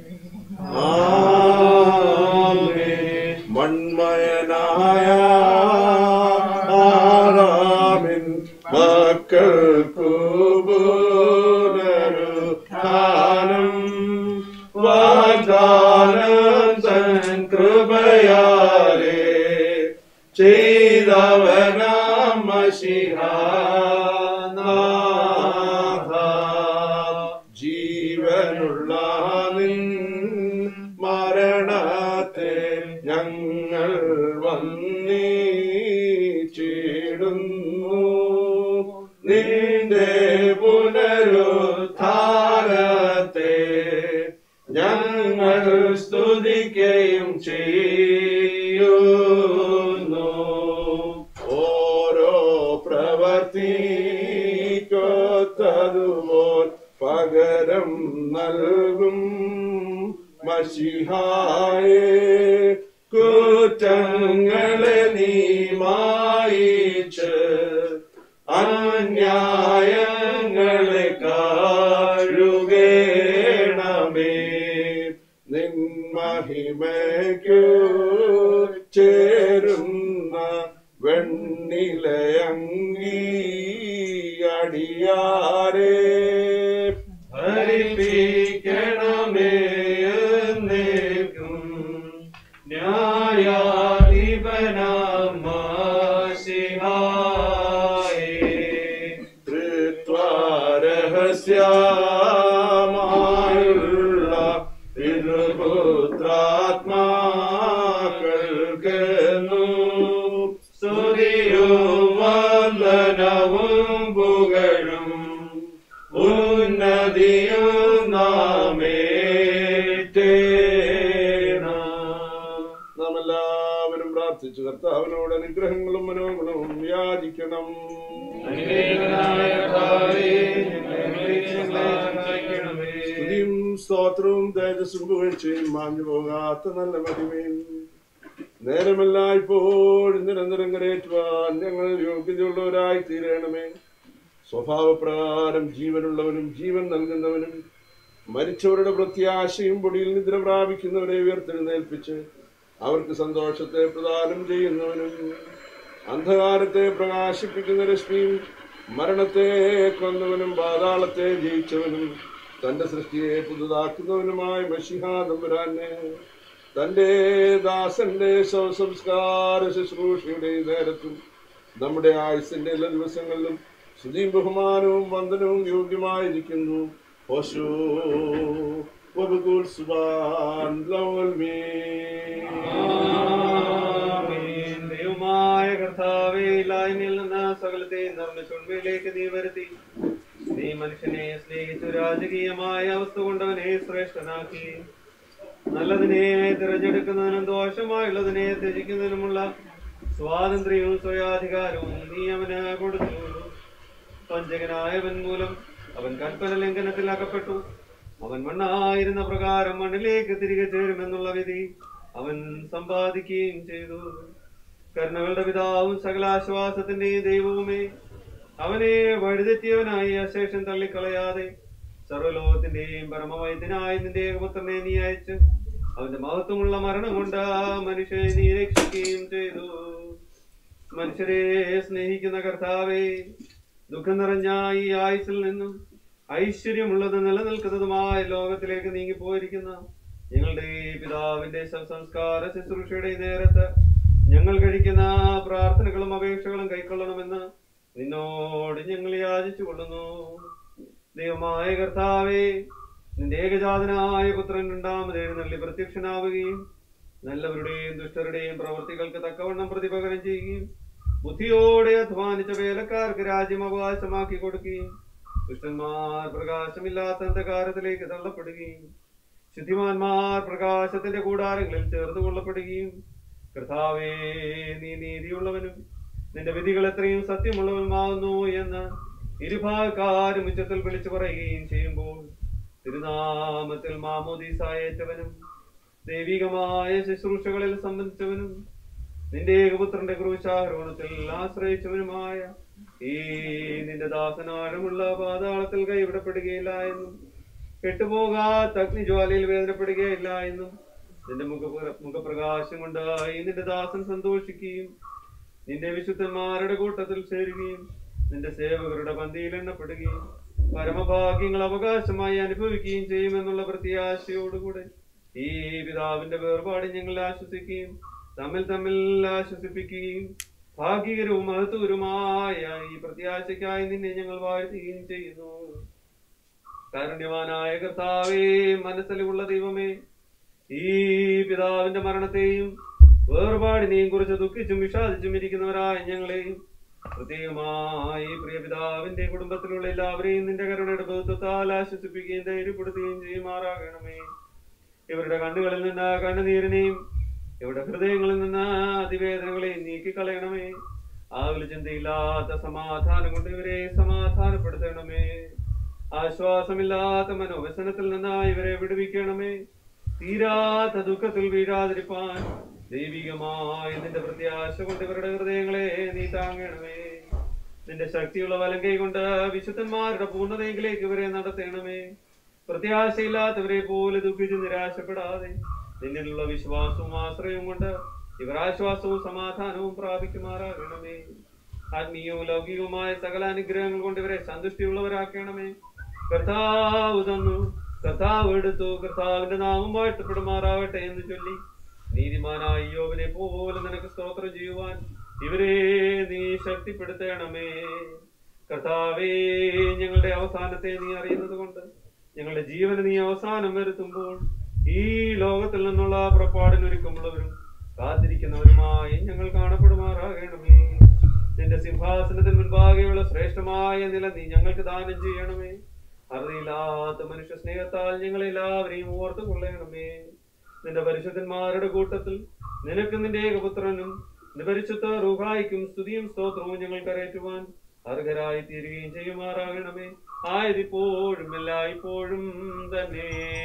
[SPEAKER 8] മൺമയനായ ആറാമിൻ മക്കൾക്കു പുനരുത്ഥാനം വാഗ്ദാനം തൻ കൃപയാലേ ചെയ്തവനാം മഷിഹാനാഥ ജീവനുള്ള നിൻ മരണത്തെ ഞങ്ങൾ വന്നീച്ചിടുന്നു നിന്റെ പുനരുദ്ധാരത്തെ ഞങ്ങൾ സ്തുതിക്കുകയും ചെയ്യുന്നു ഓരോ പ്രവർത്തിക്കൊത്തതുപോൽ പകരം നൽകും മഷിഹായേ കുറ്റങ്ങളെ നീ മായിച്ച് അന്യായങ്ങളെ കാഴുകേണമേ നിൻ മഹിമയ്ക്കു ചേരുന്ന വെണ്ണില അങ്കി അടിയാരേ
[SPEAKER 1] ഭരിപ്പിക്കണമേ എന്നേക്കും ന്യായാധിപനാമാശിഹായേ
[SPEAKER 8] ത്രിത്വാരഹസ്യമായുള്ള പിതൃപുത്രാത്മാക്കൾക്കെന്നു
[SPEAKER 1] സ്തുതിയും വന്ദനവും പുകഴും ഉന്നതിയും നാമേറ്റേണം
[SPEAKER 8] നാം എല്ലാവരും പ്രാർത്ഥിച്ചു കർത്താവിനോട് അനുഗ്രഹങ്ങളും മനോഗുണവും യാചിക്കണം
[SPEAKER 1] അനുഗ്രഹീതനായ കർത്താവേ, ഞങ്ങളെ സഹായിക്കണമേ.
[SPEAKER 8] സ്തുതിയും സ്തോത്രവും തേജസ്സും പുകഴ്ചയും മാഞ്ഞു പോകാത്ത നല്ല മഹിമയും നേരമെല്ലാം ഇപ്പോഴും നിരന്തരം കരയേറ്റുവാൻ ഞങ്ങൾ യോഗ്യതയുള്ളവരായി തീരണമേ സ്വഭാവപ്രകാരം ജീവനുള്ളവനും ജീവൻ നൽകുന്നവനും മരിച്ചവരുടെ പ്രത്യാശയും പൊടിയിൽ നിദ്ര പ്രാപിക്കുന്നവരെ ഉയർത്തെഴുന്നേൽപ്പിച്ച് അവർക്ക് സന്തോഷത്തെ പ്രദാനം ചെയ്യുന്നവനും അന്ധകാരത്തെ പ്രകാശിപ്പിക്കുന്ന രശ്മിയും മരണത്തെ കൊന്നവനും പാതാളത്തെ ജയിച്ചവനും തന്റെ സൃഷ്ടിയെ പുതുതാക്കുന്നവനുമായ മഷിഹാ തമ്പുരാനെ തന്റെ ദാസന്റെ ശവസംസ്കാര ശുശ്രൂഷയുടെ നേരത്തും നമ്മുടെ ആയുസിന്റെ എല്ലാ ദിവസങ്ങളിലും സ്തുതിയും ബഹുമാനവും വന്ദനവും യോഗ്യമായിരിക്കുന്നു ഓശോ വബകുൽ സുബാൻ ലവൽ മീ
[SPEAKER 7] ആമേൻ. ദൈവമായ കർത്താവേ ഇല്ലായ്മയിൽ നിന്ന് സകലത്തെ നിർമ്മിച്ചുണ്മയിലേക്ക് നീ വരുത്തി നീ മനുഷ്യനെ സ്നേഹിച്ചു രാജകീയമായ അവസ്ഥ കൊണ്ടവനെ ശ്രേഷ്ഠനാക്കി നല്ലതിനെ തിരഞ്ഞെടുക്കുന്നതിനും ദോഷമായുള്ളതിനെ ത്യജിക്കുന്നതിനുമുള്ള സ്വാതന്ത്ര്യവും സ്വയാധികാരവും നീ അവന് കൊടുത്തു പഞ്ചകനായവൻ മൂലം അവൻ കൽപ്പന ലംഘനത്തിൽ അകപ്പെട്ടു അവൻ മണ്ണായിരുന്ന പ്രകാരം മണ്ണിലേക്ക് തിരികെ ചേരുമെന്നുള്ള വിധി അവൻ സമ്പാദിക്കുകയും ചെയ്തു കരുണകളുടെ പിതാവും സകലാശ്വാസത്തിന്റെയും ദൈവവുമേ അവനെ വഴിതെറ്റിയവനായി അശേഷം തള്ളിക്കളയാതെ സർവലോകത്തിന്റെയും പരമവൈദ്യനായ നിന്റെ ഏകപുത്രനെ നീ അയച്ച് അവന്റെ മഹത്വമുള്ള മരണം കൊണ്ട് ആ മനുഷ്യനെ നീ രക്ഷിക്കുകയും ചെയ്തു മനുഷ്യരെ സ്നേഹിക്കുന്ന കർത്താവേ ദുഃഖം നിറഞ്ഞ ഈ ആയുസിൽ നിന്നും ഐശ്വര്യമുള്ളത് നിലനിൽക്കുന്നതുമായ ലോകത്തിലേക്ക് നീങ്ങിപ്പോയിരിക്കുന്ന ഞങ്ങളുടെ ഈ പിതാവിന്റെ സംസ്കാര ശുശ്രൂഷയുടെ നേരത്ത് ഞങ്ങൾ കഴിക്കുന്ന പ്രാർത്ഥനകളും അപേക്ഷകളും കൈക്കൊള്ളണമെന്ന് നിന്നോട് ഞങ്ങൾ യാചിച്ചു കൊള്ളുന്നു ദൈവമായ കർത്താവേ നിന്റെ ഏകജാതനായ പുത്രൻ രണ്ടാമത് എഴുന്നള്ളി പ്രത്യക്ഷനാവുകയും നല്ലവരുടെയും ദുഷ്ടരുടെയും പ്രവൃത്തികൾക്ക് തക്കവണ്ണം പ്രതിപകരം ചെയ്യുകയും ബുദ്ധിയോടെ അധ്വാനിച്ച വേലക്കാർക്ക് രാജ്യം അവകാശമാക്കി കൊടുക്കുകയും ദുഷ്ടന്മാർ പ്രകാശമില്ലാത്ത അന്ധകാരത്തിലേക്ക് തള്ളപ്പെടുകയും ശുദ്ധിമാന്മാർ പ്രകാശത്തിന്റെ കൂടാരങ്ങളിൽ ചേർത്ത് കൊള്ളപ്പെടുകയും കർത്താവേ നീ നീതിയുള്ളവനും നിന്റെ വിധികൾ എത്രയും സത്യമുള്ളവനുമാകുന്നു എന്ന് ഇരുഭാഗക്കാരും ഉച്ചത്തിൽ വിളിച്ചു പറയുകയും ചെയ്യുമ്പോൾ തിരുനാമത്തിൽ മാമോദീസായേറ്റവനും ദൈവികമായ ശുശ്രൂഷകളിൽ സംബന്ധിച്ചവനും നിന്റെ ഏകപുത്രന്റെ ക്രൂശാരോഹണത്തിൽ ആശ്രയിച്ചവനുമായ ഈ നിന്റെ ദാസനാഴമുള്ള പാതാളത്തിൽ കൈവിടപ്പെടുകയില്ല എന്നും കെട്ടുപോകാത്ത അഗ്നിജ്വാലയിൽ വേദനപ്പെടുകയില്ല എന്നും നിന്റെ മുഖ മുഖപ്രകാശം കൊണ്ട് ഈ നിന്റെ ദാസൻ സന്തോഷിക്കുകയും നിന്റെ വിശുദ്ധന്മാരുടെ കൂട്ടത്തിൽ ചേരുകയും നിന്റെ സേവകരുടെ പന്തിയിൽ എണ്ണപ്പെടുകയും പരമഭാഗ്യങ്ങൾ അവകാശമായി അനുഭവിക്കുകയും ചെയ്യുമെന്നുള്ള പ്രത്യാശയോടുകൂടെ ഈ പിതാവിന്റെ വേർപാട് ഞങ്ങൾ ആശ്വസിക്കുകയും തമ്മിൽ തമ്മിൽ ആശ്വസിപ്പിക്കുകയും ഭാഗ്യകരവും മഹത്വകരവുമായ ഈ പ്രത്യാശയ്ക്കായി നിന്നെ ഞങ്ങൾ വാഴ്ത്തുകയും ചെയ്യുന്നു കാരുണ്യവാനായ കർത്താവേ മനസ്സിലുള്ള ദൈവമേ ഈ പിതാവിന്റെ മരണത്തെയും വേർപാടിനെയും കുറിച്ച് ദുഃഖിച്ചും വിഷാദിച്ചും ഇരിക്കുന്നവരായ ഞങ്ങളെയും പ്രത്യേകമായി ഈ പ്രിയ പിതാവിന്റെ കുടുംബത്തിലുള്ള എല്ലാവരെയും നിന്റെ കരുണയുടെ ബന്ധത്താൽ ആശ്വസിപ്പിക്കുകയും ധൈര്യപ്പെടുത്തുകയും ചെയ്യുമാറാകണമേ ഇവരുടെ കണ്ണുകളിൽ നിന്ന് കണ്ണുനീരിനെയും ഇവരുടെ ഹൃദയങ്ങളിൽ നിന്ന് അതിവേദനകളെയും നീക്കിക്കളയണമേ ആകുല ചിന്തയില്ലാത്ത സമാധാനം കൊണ്ട് ഇവരെ സമാധാനപ്പെടുത്തണമേ ആശ്വാസമില്ലാത്ത മനോവ്യസനത്തിൽ നിന്ന് ഇവരെ വിടുവിക്കണമേ തീരാത്ത ദുഃഖത്തിൽ വീഴാതിരിപ്പാൻ ദൈവികമായ നിന്റെ പ്രത്യാശ കൊണ്ട് ഇവരുടെ ഹൃദയങ്ങളെ നീ താങ്ങണമേ നിന്റെ ശക്തിയുള്ള വലം കൈ കൊണ്ട് വിശുദ്ധന്മാരുടെ പൂർണ്ണതയിലേക്ക് ഇവരെ നടത്തണമേ പ്രത്യാശയില്ലാത്തവരെ പോലെ ദുഃഖിച്ച് നിരാശപ്പെടാതെ നിന്നിലുള്ള വിശ്വാസവും ആശ്രയവും കൊണ്ട് ഇവർ ആശ്വാസവും സമാധാനവും പ്രാപിക്കുമാറാകണമേ ആത്മീയവും ലൗകികവുമായ സകല അനുഗ്രഹങ്ങൾ കൊണ്ട് ഇവരെ സന്തുഷ്ടിയുള്ളവരാക്കണമേ കർത്താവ് തന്നു കർത്താവ് എടുത്തു കർത്താവിന്റെ നാമം വാഴ്ത്തപ്പെടുമാറാകട്ടെ എന്ന് ചൊല്ലി നീതിമാനായ യോവനെ പോലെ നിനക്ക് സ്തോത്രം ചെയ്യുവാൻ ഇവരെ നീ ശക്തിപ്പെടുത്തണമേ കർത്താവേ ഞങ്ങളുടെ അവസാനത്തെ നീ അറിയുന്നത് കൊണ്ട് ഞങ്ങളുടെ ജീവന് നീ അവസാനം വരുത്തുമ്പോൾ ഈ ലോകത്തിൽ നിന്നുള്ള പുറപ്പാടിനൊരുക്കമുള്ളവരും കാത്തിരിക്കുന്നവരുമായി ഞങ്ങൾ കാണപ്പെടുമാറാകണമേ നിന്റെ സിംഹാസനത്തിന് മുൻപാകെയുള്ള ശ്രേഷ്ഠമായ നില നീ ഞങ്ങൾക്ക് ദാനം ചെയ്യണമേ അറിയില്ലാത്ത മനുഷ്യ സ്നേഹത്താൽ ഞങ്ങൾ എല്ലാവരെയും ഓർത്തു കൊള്ളണമേ നിന്റെ പരിശുദ്ധന്മാരുടെ കൂട്ടത്തിൽ നിനക്ക് നിന്റെ ഏകപുത്രനും നിന്റെ പരിശുദ്ധ റൂഹായിക്കും സ്തുതിയും സ്തോത്രവും ഞങ്ങൾ കരയറ്റുവാൻ അർഹരായി തീരുകയും ചെയ്യുമാറാകണമേ ആയതിപ്പോഴും എല്ലായ്പ്പോഴും തന്നെ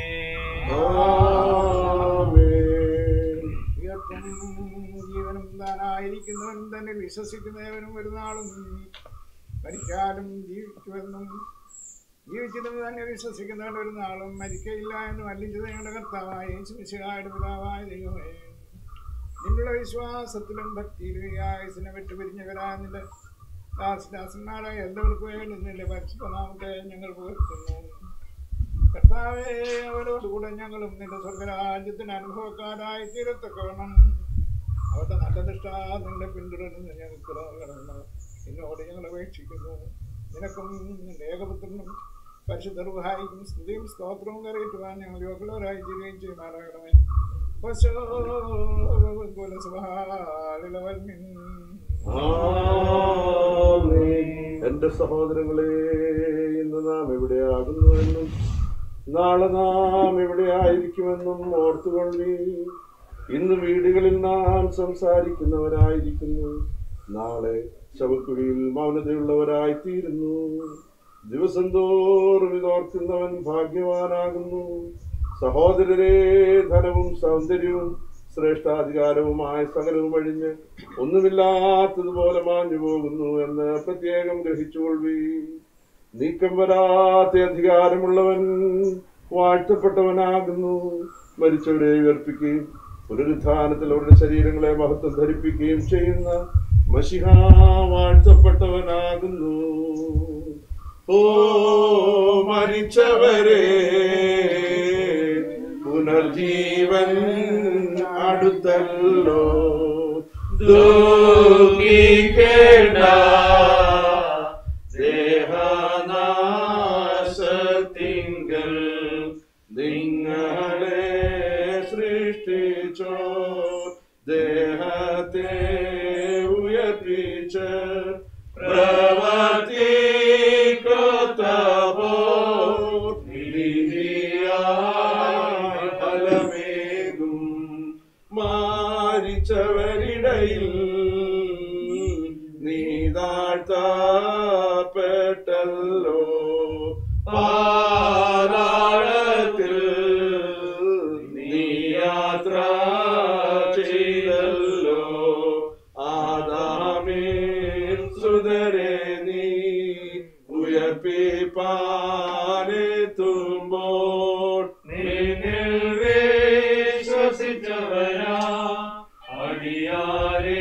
[SPEAKER 9] ഉയർപ്പും ജീവനും താനായിരിക്കുന്നവൻ തന്നെ വിശ്വസിക്കുന്നവനും ഒരു നാളും മരിച്ചാലും ജീവിക്കുമെന്നും ജീവിച്ചതും തന്നെ വിശ്വസിക്കുന്നവൻ ഒരു നാളും മരിക്കയില്ല എന്നും അല്ലിച്ചത് ഞങ്ങളുടെ കർത്താവായ യേശുമിശിഹായുടെ പിതാവായ ദൈവമേ നിന്നുള്ള വിശ്വാസത്തിലും ഭക്തിയിലും ഈ ആയുസിനെ വിട്ടുപിരിഞ്ഞവരായ നിന്റെ ദാസദാസന്മാരായ എല്ലാവർക്കും വേണ്ടി നിന്റെ പരിശുദ്ധനാമത്തെ ഞങ്ങൾ പുകഴ്ത്തുന്നു കർത്താവേ അവരോടുകൂടെ ഞങ്ങളും നിന്റെ സ്വർഗരാജ്യത്തിന് അനുഭവക്കാരായി തീരത്തക്കവണ്ണം അവരുടെ നല്ല നിഷ്ഠ നിങ്ങളെ പിന്തുടരുന്ന ഞങ്ങൾക്ക് നൽകണമെന്ന് നിന്നോട് ഞങ്ങൾ അപേക്ഷിക്കുന്നു നിനക്കും നിന്റെ ഏകപുത്രനും പരിശുദ്ധ റുഹായിക്കും സ്തുതിയും സ്തോത്രവും കരയിട്ടുവാൻ ഞങ്ങൾ യോഗ്യവരായി തീരുകയും ചെയ്യുമാറാകണമേ
[SPEAKER 8] എന്റെ സഹോദരങ്ങളെ ഇന്ന് നാം എവിടെയാകുന്നുവെന്നും നാളെ നാം എവിടെ ആയിരിക്കുമെന്നും ഓർത്തുകൊള്ളി ഇന്ന് വീടുകളിൽ നാം സംസാരിക്കുന്നവരായിരിക്കുന്നു നാളെ ശവക്കുഴിയിൽ മൗനതയുള്ളവരായി തീരുന്നു ദിവസം തോറും ഇതോർക്കുന്നവൻ ഭാഗ്യവാനാകുന്നു സഹോദരരെ ധനവും സൗന്ദര്യവും ശ്രേഷ്ഠാധികാരവുമായ സകലവും അഴിഞ്ഞ് ഒന്നുമില്ലാത്തതുപോലെ മാഞ്ഞു പോകുന്നു എന്ന് പ്രത്യേകം ഗ്രഹിച്ചുകൊള്ളി നീക്കം വരാത്ത അധികാരമുള്ളവൻ വാഴ്ത്തപ്പെട്ടവനാകുന്നു മരിച്ചവരെ ഉയർപ്പിക്കുകയും പുനരുദ്ധാനത്തിൽ അവരുടെ ശരീരങ്ങളെ മഹത്വം ധരിപ്പിക്കുകയും ചെയ്യുന്ന മഷിഹ വാഴ്ത്തപ്പെട്ടവനാകുന്നു ഓ മരിച്ചവരെ പുനർജീവൻ അടുത്തല്ലോ ദുഃഖിക്കേണ്ട ദേഹനാശത്തിങ്കൽ നിങ്ങളെ സൃഷ്ടിച്ചോ ദേഹത്തെ ഉയർപ്പിച്ച് പ്രവർത്തിക്കത്തവോ നീതിയായി ഫലമേകും മാരിച്ചവരിടയിൽ നീ താഴ്ത്തപ്പെട്ടല്ലോ പാരാളത്തിൽ നീ യാത്ര ചെയ്തല്ലോ ആദാമീൻ സുതരെ നീ ഉയർപ്പിപ്പാനെത്തുമ്പോൾ നിന്നിൽ വിശ്വസിച്ചവരാ അടിയാരെ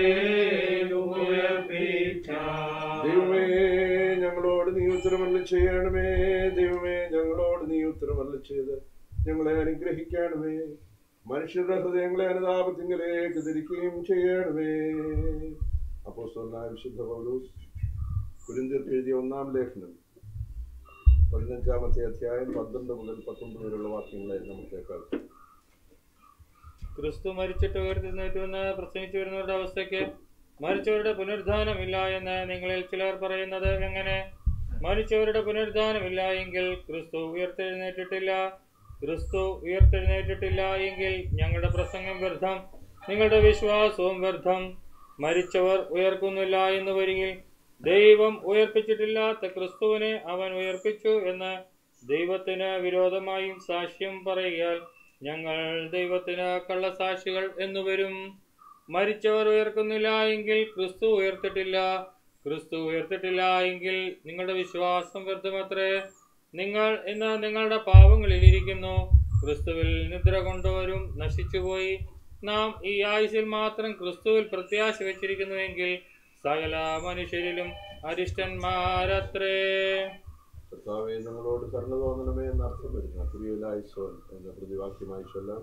[SPEAKER 8] ദൈവമേ ഞങ്ങളോട് നീ ഉത്തരമല്ല ചെയ്യണമേ ദൈവമേ ഞങ്ങളോട് നീ ഉത്തരമല്ല ചെയ്ത് ഞങ്ങളെ അനുഗ്രഹിക്കണമേ മനുഷ്യരുടെ ഹൃദയങ്ങളെ അനുതാപത്തിങ്കലേക്ക് തിരിക്കുകയും ചെയ്യണമേ അപ്പോസ്തലനായ വിശുദ്ധ പൗലോസ് കുരിന്തിർക്ക് എഴുതിയ ഒന്നാം ലേഖനം പതിനഞ്ചാമത്തെ അധ്യായം പന്ത്രണ്ട് മുതൽ പത്തൊമ്പത് വരെയുള്ള വാക്യങ്ങളെ നമുക്ക് കേൾക്കാം
[SPEAKER 10] ക്രിസ്തു മരിച്ചിട്ട് ഉയർത്തുന്നേറ്റുവെന്ന് പ്രസംഗിച്ചു വരുന്നവരുടെ അവസ്ഥയ്ക്ക് മരിച്ചവരുടെ പുനരുദ്ധാനമില്ല എന്ന് നിങ്ങളിൽ ചിലർ പറയുന്നത് എങ്ങനെ മരിച്ചവരുടെ പുനരുദ്ധാനമില്ല എങ്കിൽ ക്രിസ്തു ഉയർത്തെഴുന്നേറ്റിട്ടില്ല ക്രിസ്തു ഉയർത്തെഴുന്നേറ്റിട്ടില്ല എങ്കിൽ ഞങ്ങളുടെ പ്രസംഗം വ്യർത്ഥം നിങ്ങളുടെ വിശ്വാസവും വ്യർത്ഥം മരിച്ചവർ ഉയർക്കുന്നില്ല എന്ന് വരികിൽ ദൈവം ഉയർപ്പിച്ചിട്ടില്ലാത്ത ക്രിസ്തുവിനെ അവൻ ഉയർപ്പിച്ചു എന്ന് ദൈവത്തിന് വിരോധമായും സാക്ഷ്യം പറയുകയാൽ ഞങ്ങൾ ദൈവത്തിന് കള്ളസാക്ഷികൾ എന്നു വരും മരിച്ചവർ ഉയർക്കുന്നില്ല എങ്കിൽ ക്രിസ്തു ഉയർത്തിട്ടില്ല ക്രിസ്തു ഉയർത്തിട്ടില്ല എങ്കിൽ നിങ്ങളുടെ വിശ്വാസം വ്യർത്ഥമത്രേ നിങ്ങൾ ഇന്ന് നിങ്ങളുടെ പാവങ്ങളിൽ ഇരിക്കുന്നു ക്രിസ്തുവിൽ നിദ്ര കൊണ്ടവരും നശിച്ചുപോയി നാം ഈ ആയുസിൽ മാത്രം ക്രിസ്തുവിൽ പ്രത്യാശ വെച്ചിരിക്കുന്നുവെങ്കിൽ സകല മനുഷ്യരിലും അരിഷ്ടന്മാരത്രേ
[SPEAKER 8] കർത്താവെ ഞങ്ങളോട് കരുണ തോന്നണമേ എന്ന് അർത്ഥം വരുന്ന കുരിയലായിസോൻ എന്ന പ്രതിവാക്യമായി ചൊല്ലാം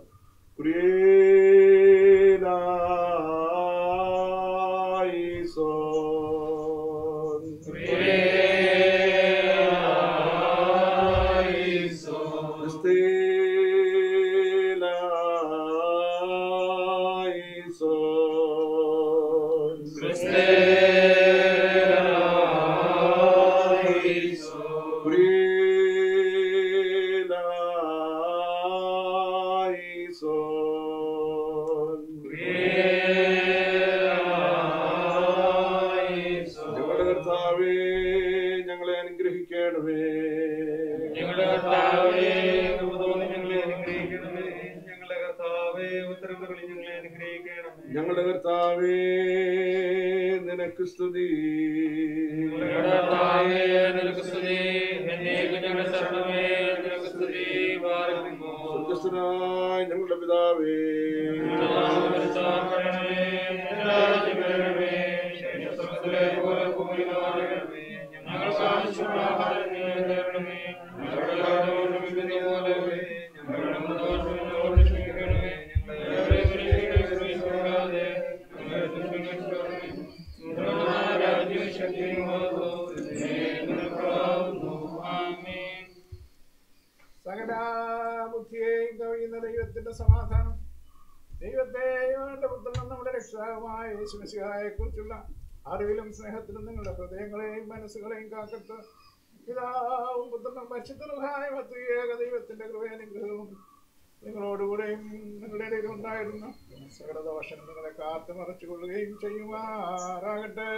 [SPEAKER 8] കുരിയലായിസോൻ ക്രിസ്തേലായിസോൻ ഞങ്ങളുടെ കർത്താവേ ഞങ്ങളെ അനുഗ്രഹിക്കണമേ
[SPEAKER 1] ഞങ്ങളുടെ കർത്താവേ കൃപ തോന്നി ഞങ്ങളെ അനുഗ്രഹിക്കണമേ ഞങ്ങളുടെ കർത്താവേ ഉത്തരവുകളിൽ ഞങ്ങളെ അനുഗ്രഹിക്കണമേ
[SPEAKER 8] ഞങ്ങളുടെ കർത്താവേ നിനക്ക് സ്തുതി
[SPEAKER 10] ഞങ്ങളുടെ കർത്താവേ, നിനക്ക് സ്തുതി. എന്നേക്കും ഞങ്ങളുടെ ശരണമേ, നിനക്ക് സ്തുതി. വാഴ്ത്തുന്നു.
[SPEAKER 8] സ്വർഗ്ഗസ്ഥനായ ഞങ്ങളുടെ പിതാവേ
[SPEAKER 10] നിന്റെ നാമം പരിശുദ്ധമാക്കണമേ. നിന്റെ രാജ്യം വരണമേ. നിന്റെ സ്വർഗ്ഗത്തിലെ പോലെ ഭൂമിയിലും ആകണമേ. ഞങ്ങൾക്ക് ആവശ്യമുള്ള ആഹാരം നീ ഞങ്ങൾക്ക് തരണമേ. ഞങ്ങളുടെ കടങ്ങളോട് ക്ഷമിക്കുന്നത് പോലെ ഞങ്ങളുടെ ദോഷങ്ങളോട് ക്ഷമിക്കണമേ. ഞങ്ങളെ പരീക്ഷയിൽ പ്രവേശിപ്പിക്കാതെ ഞങ്ങളെ ദുഷ്ടങ്ങളിൽ രക്ഷിക്കണമേ. നിങ്ങളുടെ രാജ്യവും ശക്തിയും മഹത്വവും എന്നേക്കും നിനക്കുള്ളതാകുന്നു. ആമേൻ.
[SPEAKER 9] സകല ബുദ്ധിയെയും കവിയുന്ന ദൈവത്തിന്റെ സമാധാനം ദൈവത്തെയും അവന്റെ പുത്രനും നമ്മുടെ രക്ഷാവുമായ യേശുമിശിഹായെ കുറിച്ചുള്ള അറിവിലും സ്നേഹത്തിലും നിങ്ങളുടെ ഹൃദയങ്ങളെയും മനസ്സുകളെയും കാക്കത്ത് പിതാവും പുത്രനും പരിശുദ്ധനുമായ മത്രിയേക ദൈവത്തിന്റെ കൃപയാനുഗ്രഹവും നിങ്ങളോടുകൂടെയും നിങ്ങളുടെ ഇടയിൽ ഉണ്ടായിരുന്ന സകല ദോഷം നിങ്ങളെ കാത്തു മറച്ചുകൊള്ളുകയും ചെയ്യുമാറാകട്ടെ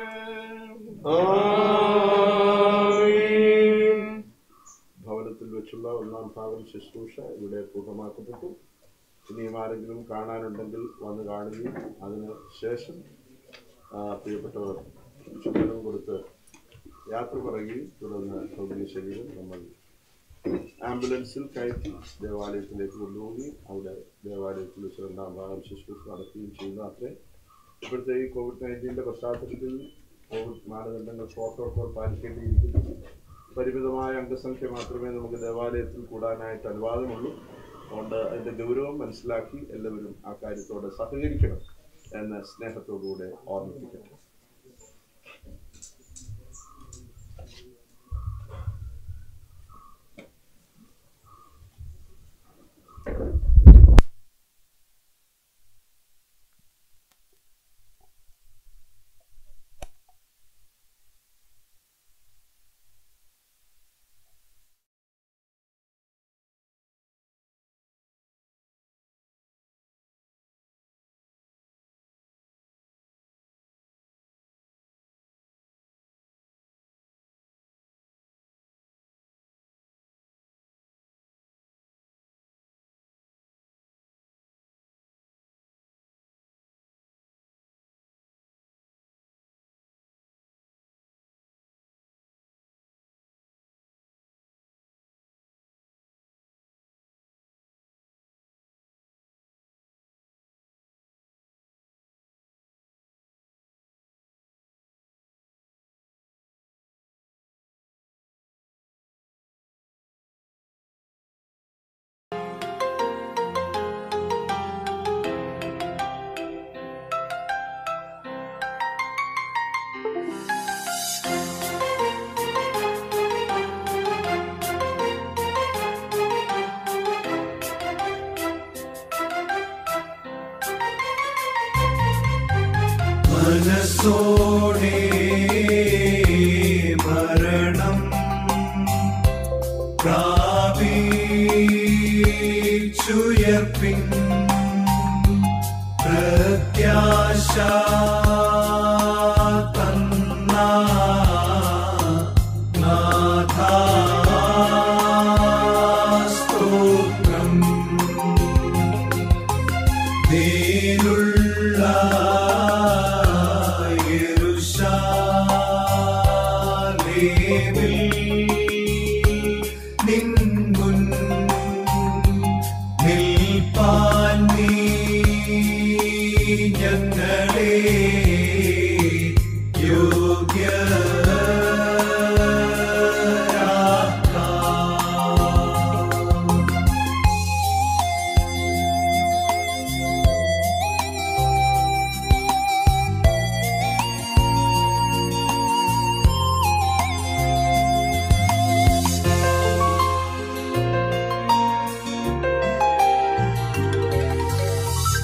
[SPEAKER 8] ഭവനത്തിൽ വെച്ചുള്ള ഒന്നാം ഭാഗം ശുശ്രൂഷ ഇവിടെ പൂർണ്ണമാക്കപ്പെട്ടു ഇനിയും ആരെങ്കിലും കാണാനുണ്ടെങ്കിൽ വന്ന് കാണുകയും അതിന് ശേഷം ആ, പ്രിയപ്പെട്ടവർ ചുമതലം കൊടുത്ത് യാത്ര പറയുകയും തുടർന്ന് ഭൗതിക ശരീരം നമ്മൾ ആംബുലൻസിൽ കയറ്റി ദേവാലയത്തിലേക്ക് കൊണ്ടുപോവുകയും അവിടെ ദേവാലയത്തിൽ വെച്ച് രണ്ടാം ഭാഗം ശുശ്രൂഷ നടത്തുകയും ചെയ്യുന്ന അത്രേ ഇപ്പോഴത്തെ ഈ കോവിഡ് നയൻറ്റീൻ്റെ പശ്ചാത്തലത്തിൽ കോവിഡ് മാനദണ്ഡങ്ങൾ പ്രോട്ടോകോൾ പാലിക്കേണ്ടിയിരിക്കുന്നു പരിമിതമായ അംഗസംഖ്യ മാത്രമേ നമുക്ക് ദേവാലയത്തിൽ കൂടാനായിട്ട് അനുവാദമുള്ളൂ അതുകൊണ്ട് അതിൻ്റെ ഗൗരവം മനസ്സിലാക്കി എല്ലാവരും ആ കാര്യത്തോട് സഹകരിക്കണം എന്ന് സ്നേഹത്തോടുകൂടെ ഓർമ്മിപ്പിക്കട്ടെ
[SPEAKER 11] മനസ്സോടെ മരണം പ്രാപിച്ചുയർപ്പിൻ പ്രത്യാശ തന്ന നാഥാസ്തോത്രം നേരുള്ള യെരൂശലേമിൽ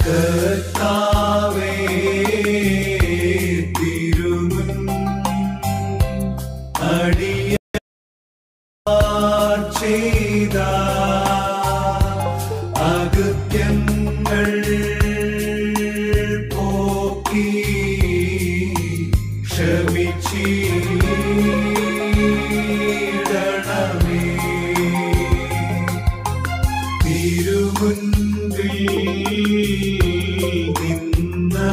[SPEAKER 11] കർത്താവേ തിരുമുൻ അടിയ ചെയ്ത അകത്യങ്ങൾ പോക്കി ക്ഷമിച്ചിടണമേ തിരുമുൻപിൽ നിന്ന്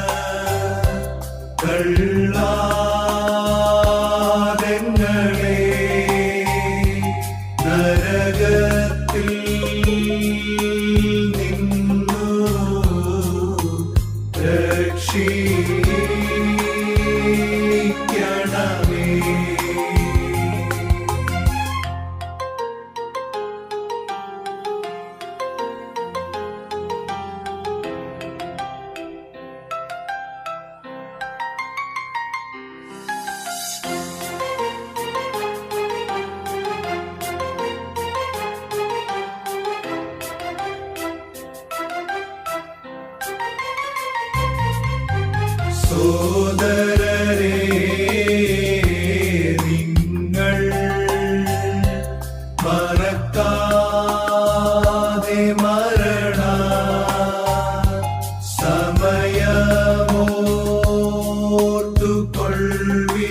[SPEAKER 11] തള്ളാതെങ്ങളെ നരകത്തിൽ നിന്നു രക്ഷിക്കണമേ സോദരരെ നിങ്ങൾ മറക്കാതെ മരണ സമയമോർത്തുകൊള്ളി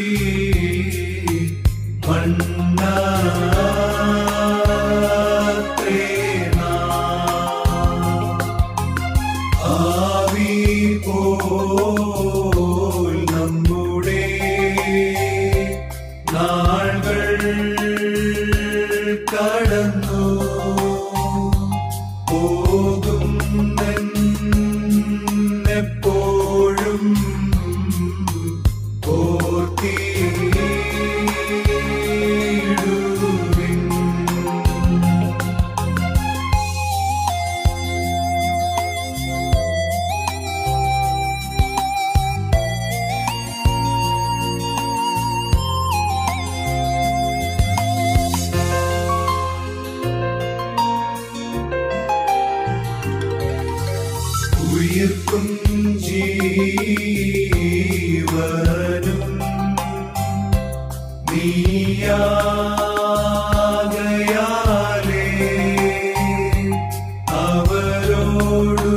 [SPEAKER 11] മണ്ണ ആവി പോൽ നമ്മുടെ നാളുകൾ കടന്നു പോകുന്നെപ്പോഴും ഓർത്തിടുവിൻ ഉയിർക്കും ജീവനും നീയാകയാലേ അവരോടു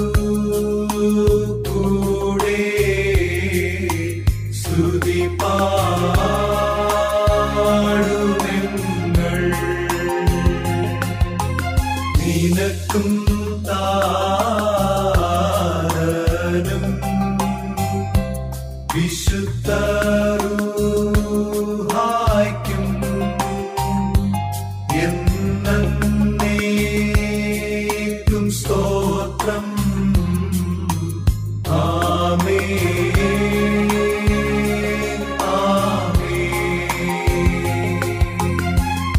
[SPEAKER 11] കൂടെ സ്തുതി പാടുമെങ്ങൾ നിനക്കും താരനും വിശുദ്ധറുഹായ്ക്കും എന്നേക്കും സ്തോത്രം ആമേ ആമേ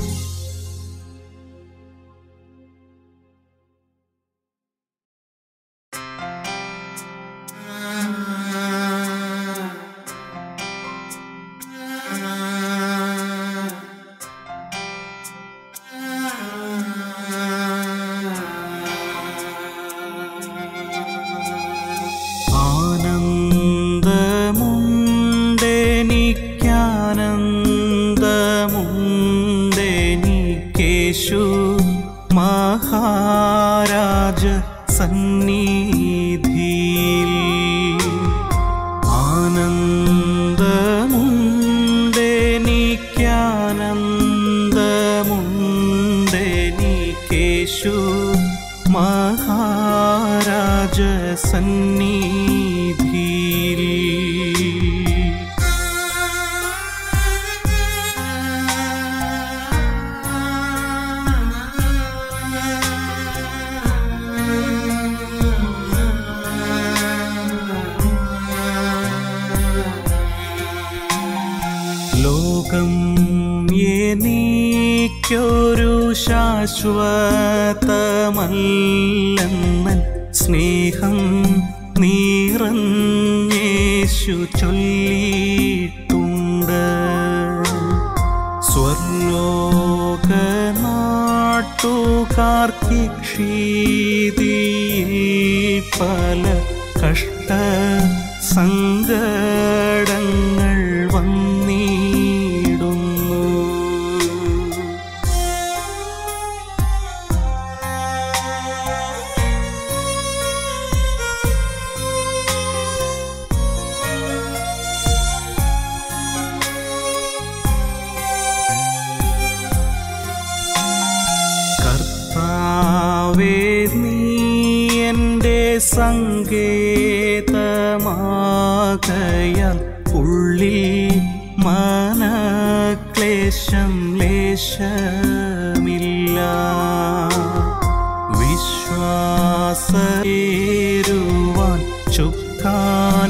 [SPEAKER 12] ആനന്ദമുണ്ടെനിക്കാനന്ദമുണ്ടെനിക്കേശു മഹാരാജ സന്നിധിയിൽ ആനന്ദമുണ്ടെനിക്കാനന്ദമുണ്ടെനിക്കേശു മഹാരാജ സന്നിധിയിൽ ലോകം എനിക്കൊരു ശാശ്വതമല്ലെന്നൻ സ്നേഹം നിറഞ്ഞേശു ചൊല്ലിയിട്ടുണ്ട് സ്വർലോക നാട്ടുകാർക്കിക്ഷീതിയിൽ പല കഷ്ട സങ്കടങ്ങൾ വന്നിടുന്നു കർത്താവേ നീ എൻ്റെ സങ്കേതമാകയാൽ ഉള്ളിൽ മനക്ലേശം ലേശമില്ല വിശ്വാസേരുവാൻ ചുക്കാൻ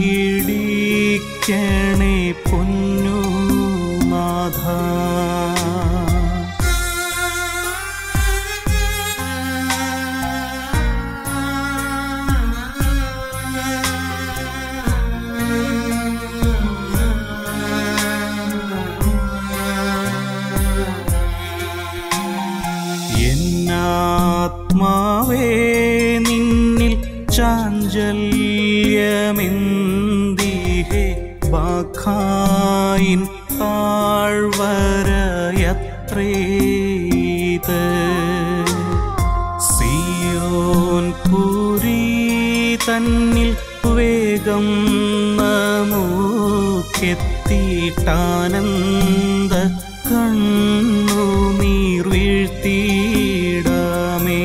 [SPEAKER 12] പീഡിക്കണേ പൊന്നു നാഥ എന്നാത്മാവേ നിന്നിൽ ചാഞ്ചല്യമെന്തിഹേ ബാഖായിൻ താഴ്വരയത്രേത് സിയോൻ പുരി തന്നിൽ വേഗം നമുക്കെത്തിയിട്ടാനന്ദ കണ്ണുനീർ വീഴ്ത്തിയിടാമേ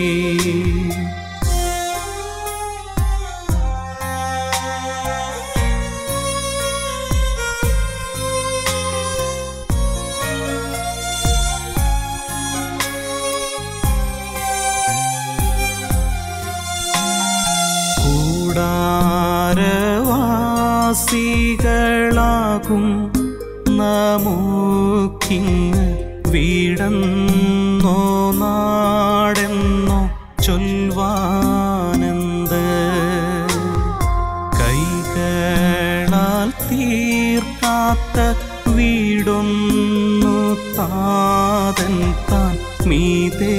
[SPEAKER 12] കൂടാരവാസികളാകും നമുക്കിങ് വീടെന്നോ നാടെന്നോ ചൊൽവാനന്ദ കൈകളാൽ തീർക്കാത്ത വീടൊന്നു താതൻ താൻ മീതേ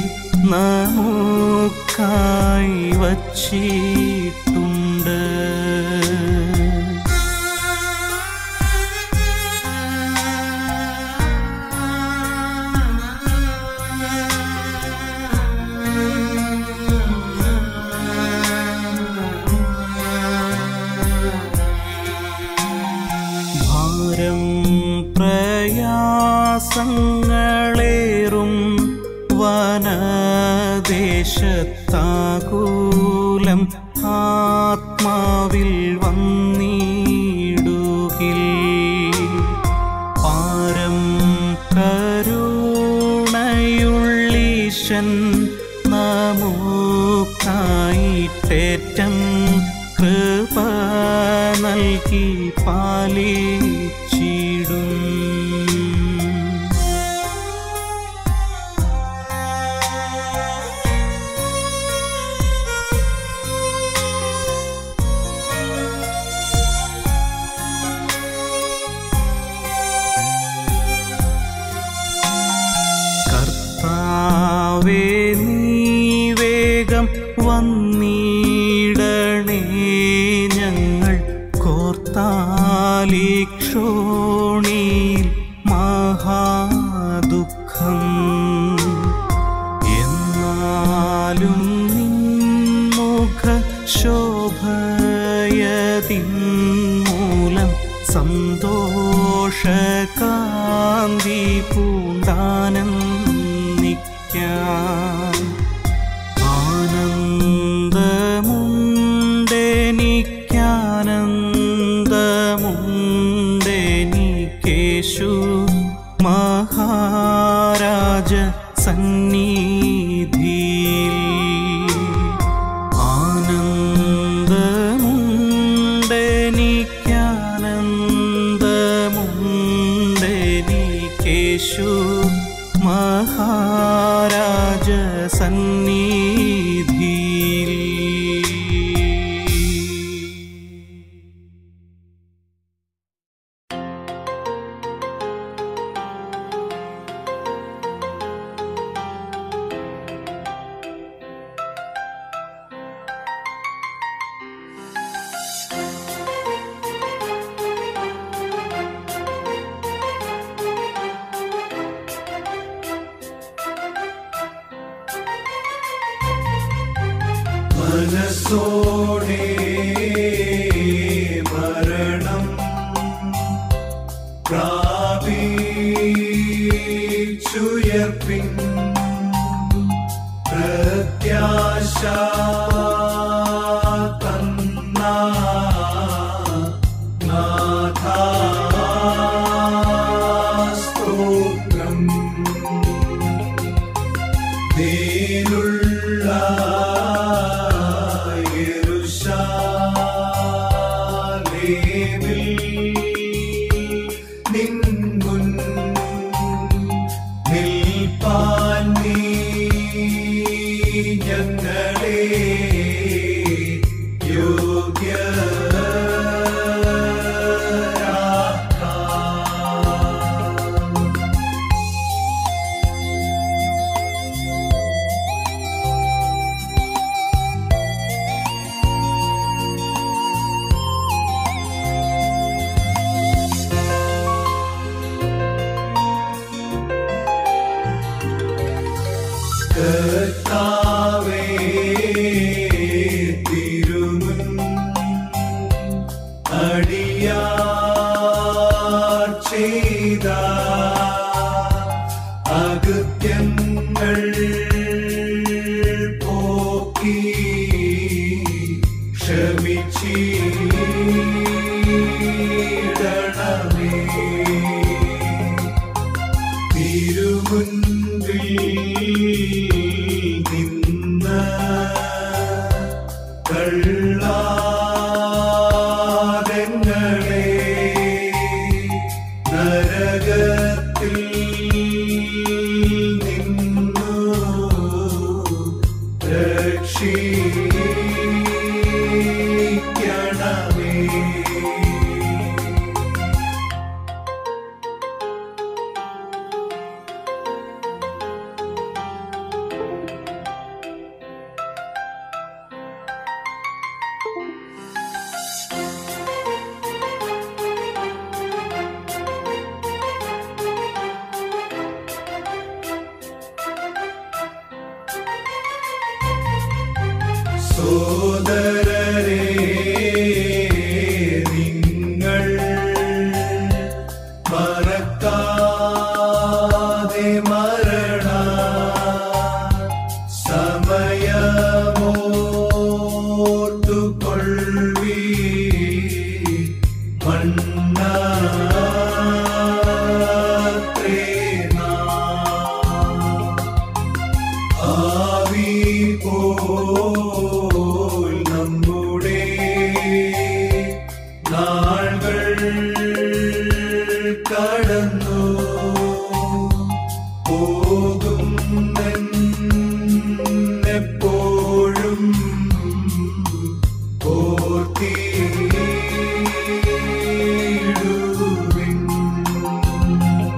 [SPEAKER 12] നമുക്കായി വച്ചിട്ടുണ്ട് ഭാരം പ്രയാസങ്ങളേറും വനദേശത്താകൂലം ആത്മാവിൽ വന്നിടുകിൽ പാരം കരുണയുള്ളീശൻ നമുക്കായിട്ടേറ്റം കൃപ നൽകി പാലിച്ചിടും കർത്താവേ നീ വേഗം വന്നിടണേ ഞങ്ങൾ കോർത്താലിക്ഷോണിയിൽ മഹാദുഃഖം എന്നാലും നിൻമുഖ ശോഭയതിൻ മൂലം സന്തോഷകാന്തി പൂണ്ടാനന്ദിക്കാം ആനന്ദമുണ്ടെനിക്കാനന്ദമുണ്ടെനിക്കേശു മഹാരാജ സന്നിധിയിൽ ആനന്ദമുണ്ടെനിക്കാനന്ദമുണ്ടെനിക്കേശു മഹാരാജ സന്നിധിയിൽ
[SPEAKER 11] മനസ്സോടെ മരണം പ്രാപിച്ചുയർപ്പിൻ പ്രത്യാശ തന്ന നാഥാസ്തോത്രം നേരുള്ള യെരൂശലേമിൽ നിൻമുൻ നിൽപ്പാൻ നീ ഞങ്ങളെ യോഗ്യരാക്കാം കർത്താവേ തിരുമുൻ അടിയാർ ചെയ്ത അകത്യങ്ങൾ പോക്കി ക്ഷമിച്ചിടണമേ തിരുമുൻപിൽ നിന്ന് തള്ളാതെങ്ങളെ നരകത്തിൽ നിന്നു രക്ഷിക്കണമേ സോദരരെ നിങ്ങൾ മറക്കാതെ മരണ സമയമോർത്തുകൊള്ളി മണ്ണാത്രേ നാം ആവി പോൽ നമ്മുടെ നാൾകൾ കടന്നു പോകുന്നെപ്പോഴും ഓർത്തിടുവിൻ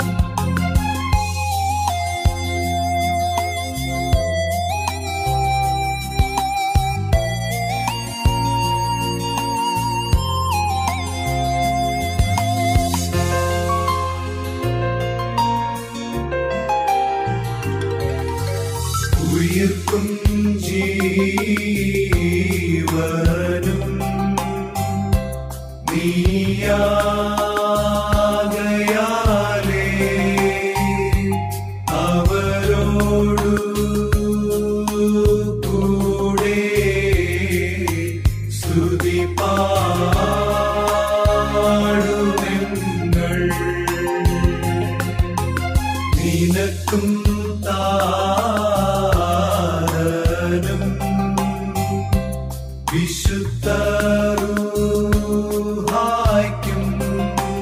[SPEAKER 11] ഉയർക്കും ജീവനും നീയാകയാലേ അവരോടു കൂടെ സ്തുതി പാടുമെങ്ങൾ നിനക്കും താരനും വിശുദ്ധ റൂഹായ്ക്കും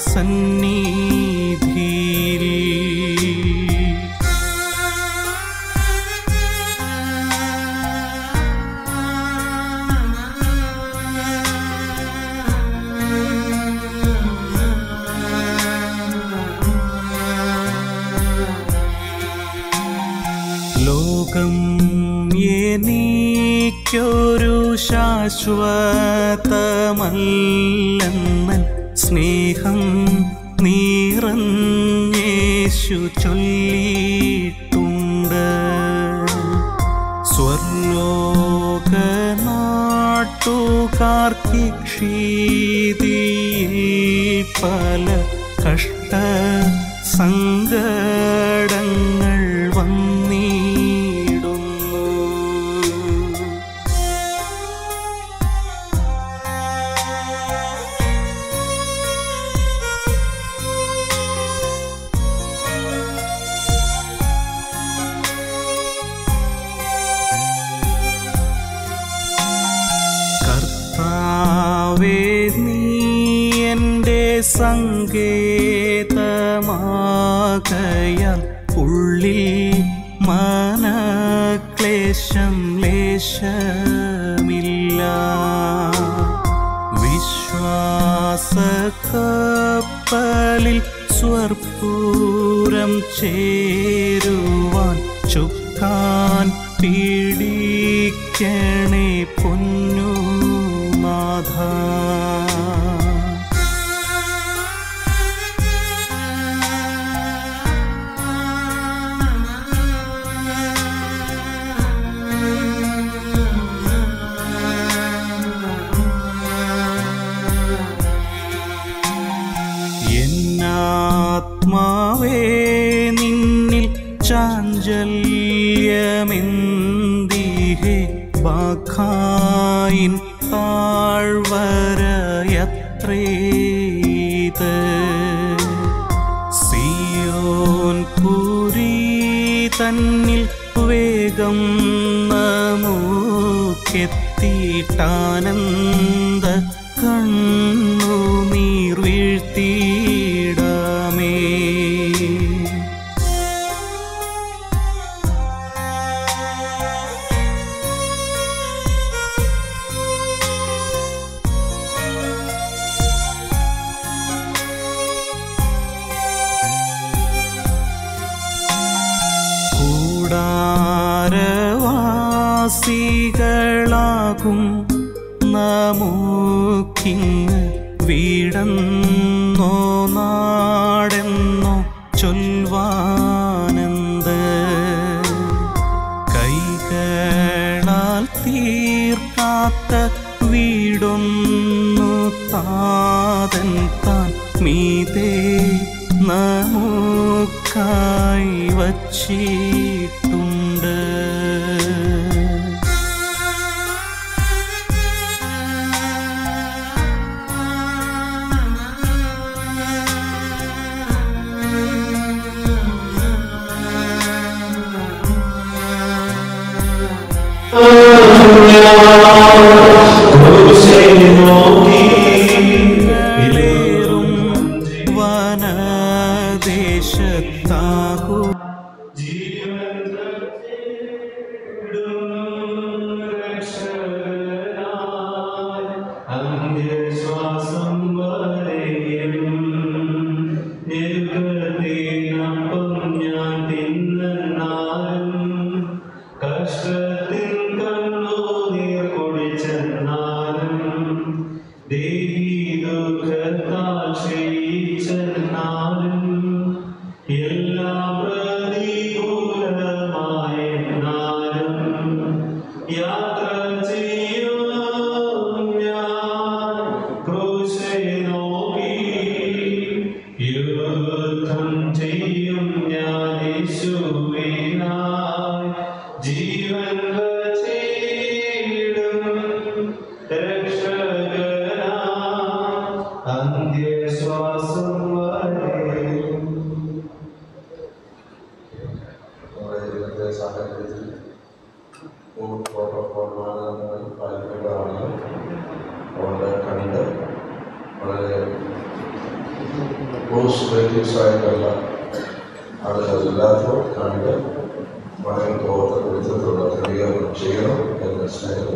[SPEAKER 12] സന്നിധിയിൽ ലോകം എനിക്കൊരു ശാശ്വതമല്ലെന്നൻ സ്നേഹം നിറഞ്ഞേശു ചൊല്ലിയിട്ടുണ്ട് സ്വർലോകനാട്ടുകാർക്കിക്ഷീതിയിൽ പല കഷ്ട സങ്കടങ്ങൾ വന്നിടുന്നു കർത്താവേ നീ എൻ്റെ സങ്കേതമാകയാൽ ഉള്ളിൽ മനക്ലേശം ലേശമില്ല വിശ്വാസക്കപ്പലിൽ സ്വർപ്പൂരം ചേരുവാൻ ചുക്കാൻ പീഡിക്കണേ പൊന്നു നാഥ എന്നാത്മാവേ നിന്നിൽ ചാഞ്ചല്യമെന്തിഹേ ബാഖായിൻ താഴ്വരയത്രേത് സിയോൻ പുരി തന്നിൽ വേഗം നമുക്കെത്തിയിട്ടാനന്ദ കണ്ണുനീർ വീഴ്ത്തിയിടാമേ കൂടാരവാസികളാകും നമുക്കിങ് വീടെന്നോ നാടെന്നോ ചൊൽവാനന്ദ കൈകളാൽ തീർക്കാത്ത വീടൊന്നു താതൻ താൻ മീതേ നമുക്കായി വച്ചിട്ടുണ്ട് ിലേറും വനദേശത്താകൂ
[SPEAKER 11] അന്ത്യശ്വാസം വരെയും ദീർഘത്തിനൊപ്പം ഞാൻ തിന്നാലും കഷ്ടത്തിൽ കണ്ണുനീർ കുടിച്ചെന്നാലും ദേഹി ദുഃഖത്താൽ ക്ഷയിച്ചെന്നാലും എല്ലാ പ്രതികൂലങ്ങളും
[SPEAKER 8] റിലീജിയസായിട്ടുള്ള ആളുകളെല്ലാത്തിനും കണ്ട് മകൻ തോർത്ത കുറിച്ചിട്ടുള്ള ക്രമീകരണം ചെയ്യണം എന്ന് സ്നേഹം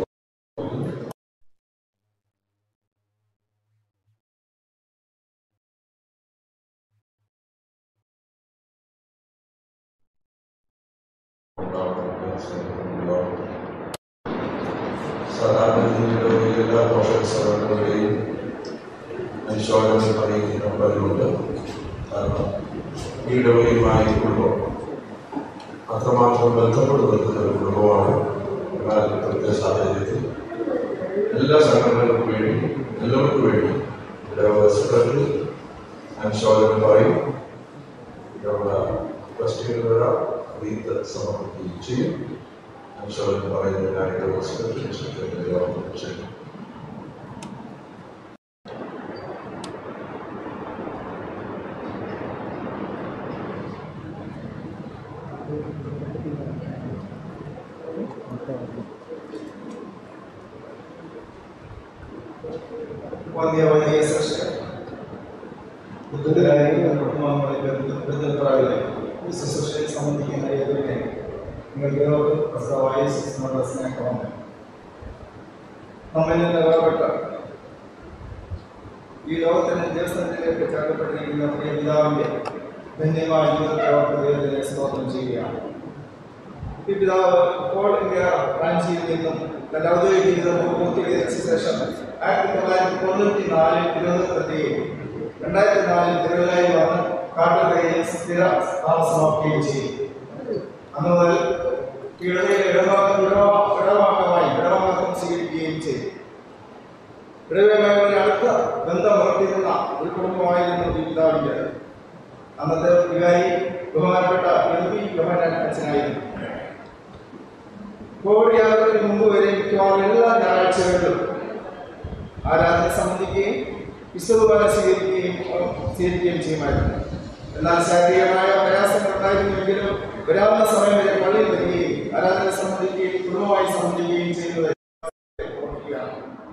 [SPEAKER 8] സാധാരണ രീതിയിലുള്ള എല്ലാ പ്രൊഫസറുകളുടെയും അനുശോചനം അറിയിക്കുന്നവരുണ്ട് കാരണം ഈ ഇടവകയുമായി കുടുംബം അത്രമാത്രം ബന്ധപ്പെട്ട് നിൽക്കുന്ന ഒരു കുടുംബമാണ് എന്നാൽ ഇപ്പോഴത്തെ സാഹചര്യത്തിൽ എല്ലാ സംഘടനകൾക്കും വേണ്ടി എല്ലാവർക്കും വേണ്ടി ഇടവക സെക്രട്ടറി അനുശോചനം പറയും ഇടവക ട്രസ്റ്റികളുടെ റീത്ത് സമർപ്പിക്കുകയും ചെയ്യും അനുശോചനം പറയുന്നതിനായി ഇടവക സെക്രട്ടറി സെക്രട്ടറി യോഗം ചെയ്യും
[SPEAKER 13] വന്ധ്യവന്യ സൃഷ്ടി ബുദ്ധരായ കുടുംബാംഗങ്ങളെ ബന്ധുപ്രായ ഈ ശുശ്രൂഷയിൽ സംബന്ധിക്കുന്ന ഏതൊക്കെ നിങ്ങൾക്ക് ഏവർക്കും പ്രസവായ നമ്മുടെ സ്നേഹമാണ് നമ്മിൽ നിന്ന് വേർപെട്ട ഈ ലോകത്തിന്റെ ദിവസത്തിലേക്ക് ചേർക്കപ്പെട്ടിരിക്കുന്ന പ്രിയ പിതാവിന്റെ ധന്യമായ ജീവിതത്തെ ഓർത്ത് ദൈവത്തിനെ സ്തോത്രം ചെയ്യുകയാണ് ഈ പിതാവ് ഓൾ ഇന്ത്യ റാഞ്ചിയിൽ നിന്നും തന്റെ ഔദ്യോഗിക ജീവിതം പൂർത്തീകരിച്ച ശേഷം ആയിരത്തി തൊള്ളായിരത്തി തൊണ്ണൂറ്റി നാലിൽ തിരുവനന്തപുരത്തെയും രണ്ടായിരത്തി നാലിൽ തിരുവല്ലായി വന്ന് കാട്ടുകരയിൽ സ്ഥിര താമസമാക്കുകയും ചെയ്തു അന്ന് മുതൽ ഇടവയിലെ ഇടവാ- ഇടവാ- ഇടവാംഗമായി ഇടവാംഗത്വം സ്വീകരിക്കുകയും ചെയ്തു ഇടവകമായി അടുത്ത ബന്ധം പുലർത്തിയിരുന്ന ഒരു കുടുംബമായിരുന്നു ഈ പിതാവിൻ്റെ അന്നത്തെ വികാരി ബഹുമാനപ്പെട്ട എം പി യോഹനാൻ അച്ഛനായിരുന്നു കോവിഡ് യാത്രയ്ക്ക് മുമ്പ് വരെ മിക്കവാറും എല്ലാ ഞായറാഴ്ചകളിലും ആരാധന സംബന്ധിക്കുകയും വിശുദ്ധപാല സ്വീകരിക്കുകയും അഹ് സ്വീകരിക്കുകയും ചെയ്യുമായിരുന്നു എന്നാൽ ശാരീരികമായ പ്രയാസങ്ങൾ ഉണ്ടായിരുന്നുവെങ്കിലും വരാവുന്ന സമയം വരെ പള്ളിയിൽ വരികയും ആരാധന സംബന്ധിക്കുകയും കുടുംബമായി സംബന്ധിക്കുകയും ചെയ്യുന്നത് ഓർക്കുകയാണ്.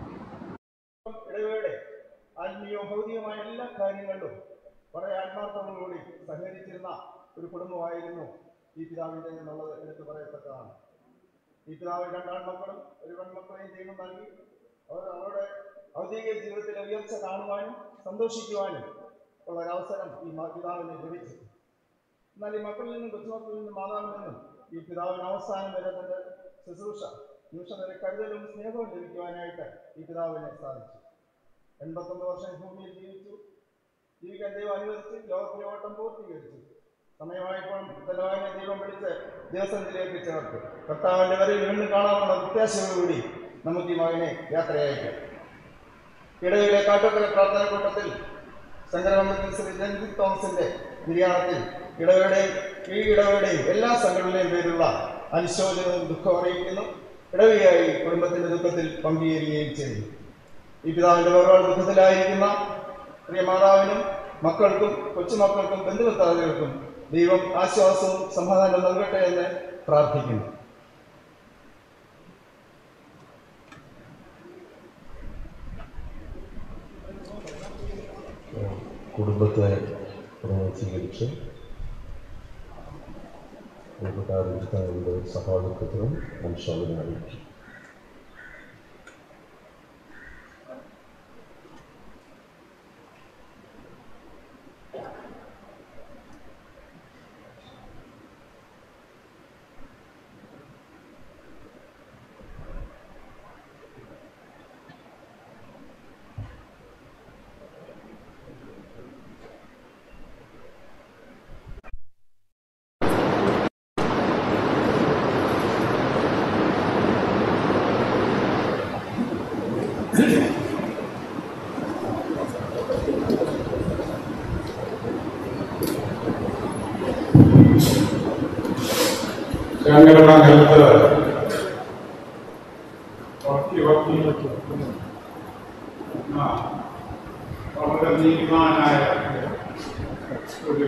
[SPEAKER 13] ഇടവേള ആത്മീയവും ഭൗതികമായ എല്ലാ കാര്യങ്ങളിലും വളരെ ആത്മാർത്ഥതയോടുകൂടി സഹകരിച്ചിരുന്ന ഒരു കുടുംബമായിരുന്നു ഈ പിതാവിൻ്റെ എന്നുള്ളത് എടുത്തു പറയത്തക്കതാണ് ഈ പിതാവ് രണ്ടാൺ മക്കളും ഒരു പെൺമക്കളെയും ദൈവം നൽകി അവർ അവരുടെ ഔദ്യോഗിക ജീവിതത്തിലെ ഉയർച്ച കാണുവാനും സന്തോഷിക്കുവാനും ഉള്ള ഒരു അവസരം ഈ മ- പിതാവിന് ലഭിച്ചു എന്നാൽ ഈ മക്കളിൽ നിന്നും കൊച്ചുമക്കളിൽ നിന്നും മാതാവിൽ നിന്നും ഈ പിതാവിന് അവസാനം വരെ തന്റെ ശുശ്രൂഷ നിമിഷം വരെ കരുതലും സ്നേഹവും ലഭിക്കുവാനായിട്ട് ഈ പിതാവിനെ സാധിച്ചു എൺപത്തൊന്ന് വർഷം ഭൂമിയിൽ ജീവിച്ചു ജീവിക്കാൻ ദൈവം അനുവദിച്ച് ലോകത്തിലെ ഓട്ടം പൂർത്തീകരിച്ചു സമയമായപ്പോൾ ബലവാനെ ദൈവം വിളിച്ച് ദിവസത്തിലേക്ക് ചേർത്തു കർത്താവിന്റെ വരെ വീണ്ടും കാണാനുള്ള പ്രത്യാശയോടുകൂടി നമുക്ക് ഈ മകനെ യാത്രയയക്കാം ഇടയിലെ കാട്ടുക്കര പ്രാർത്ഥന കൂട്ടത്തിൽ ശങ്കരമംഗലത്തിൽ ശ്രീ രഞ്ജിത് തോമസിന്റെ നിര്യാണത്തിൽ ഇടവയുടെയും ഈ ഇടവയുടെയും എല്ലാ സംഘടനയും പേരുള്ള അനുശോചനവും ദുഃഖം അറിയിക്കുന്നു ഇടവയായി കുടുംബത്തിന്റെ ദുഃഖത്തിൽ പങ്കുചേരുകയും ചെയ്തു ഈ പിതാവിന്റെ വേർപാട് ദുഃഖത്തിലായിരിക്കുന്ന പ്രിയ മാതാവിനും മക്കൾക്കും കൊച്ചുമക്കൾക്കും ബന്ധുമിത്രാദികൾക്കും ദൈവം ആശ്വാസവും സമാധാനവും നൽകട്ടെ എന്ന് പ്രാർത്ഥിക്കുന്നു
[SPEAKER 8] കുടുംബത്തെ പ്രതിനിധീകരിച്ച് കുടുംബക്കാരുടെ സഹോദരത്തിനും അനുശോചനം അറിയിച്ചു
[SPEAKER 9] ഞങ്ങളുടെ ഹെൽത്ത് വക്കി വക്കി ആ വളരെ നീതിമാനായ ഒരു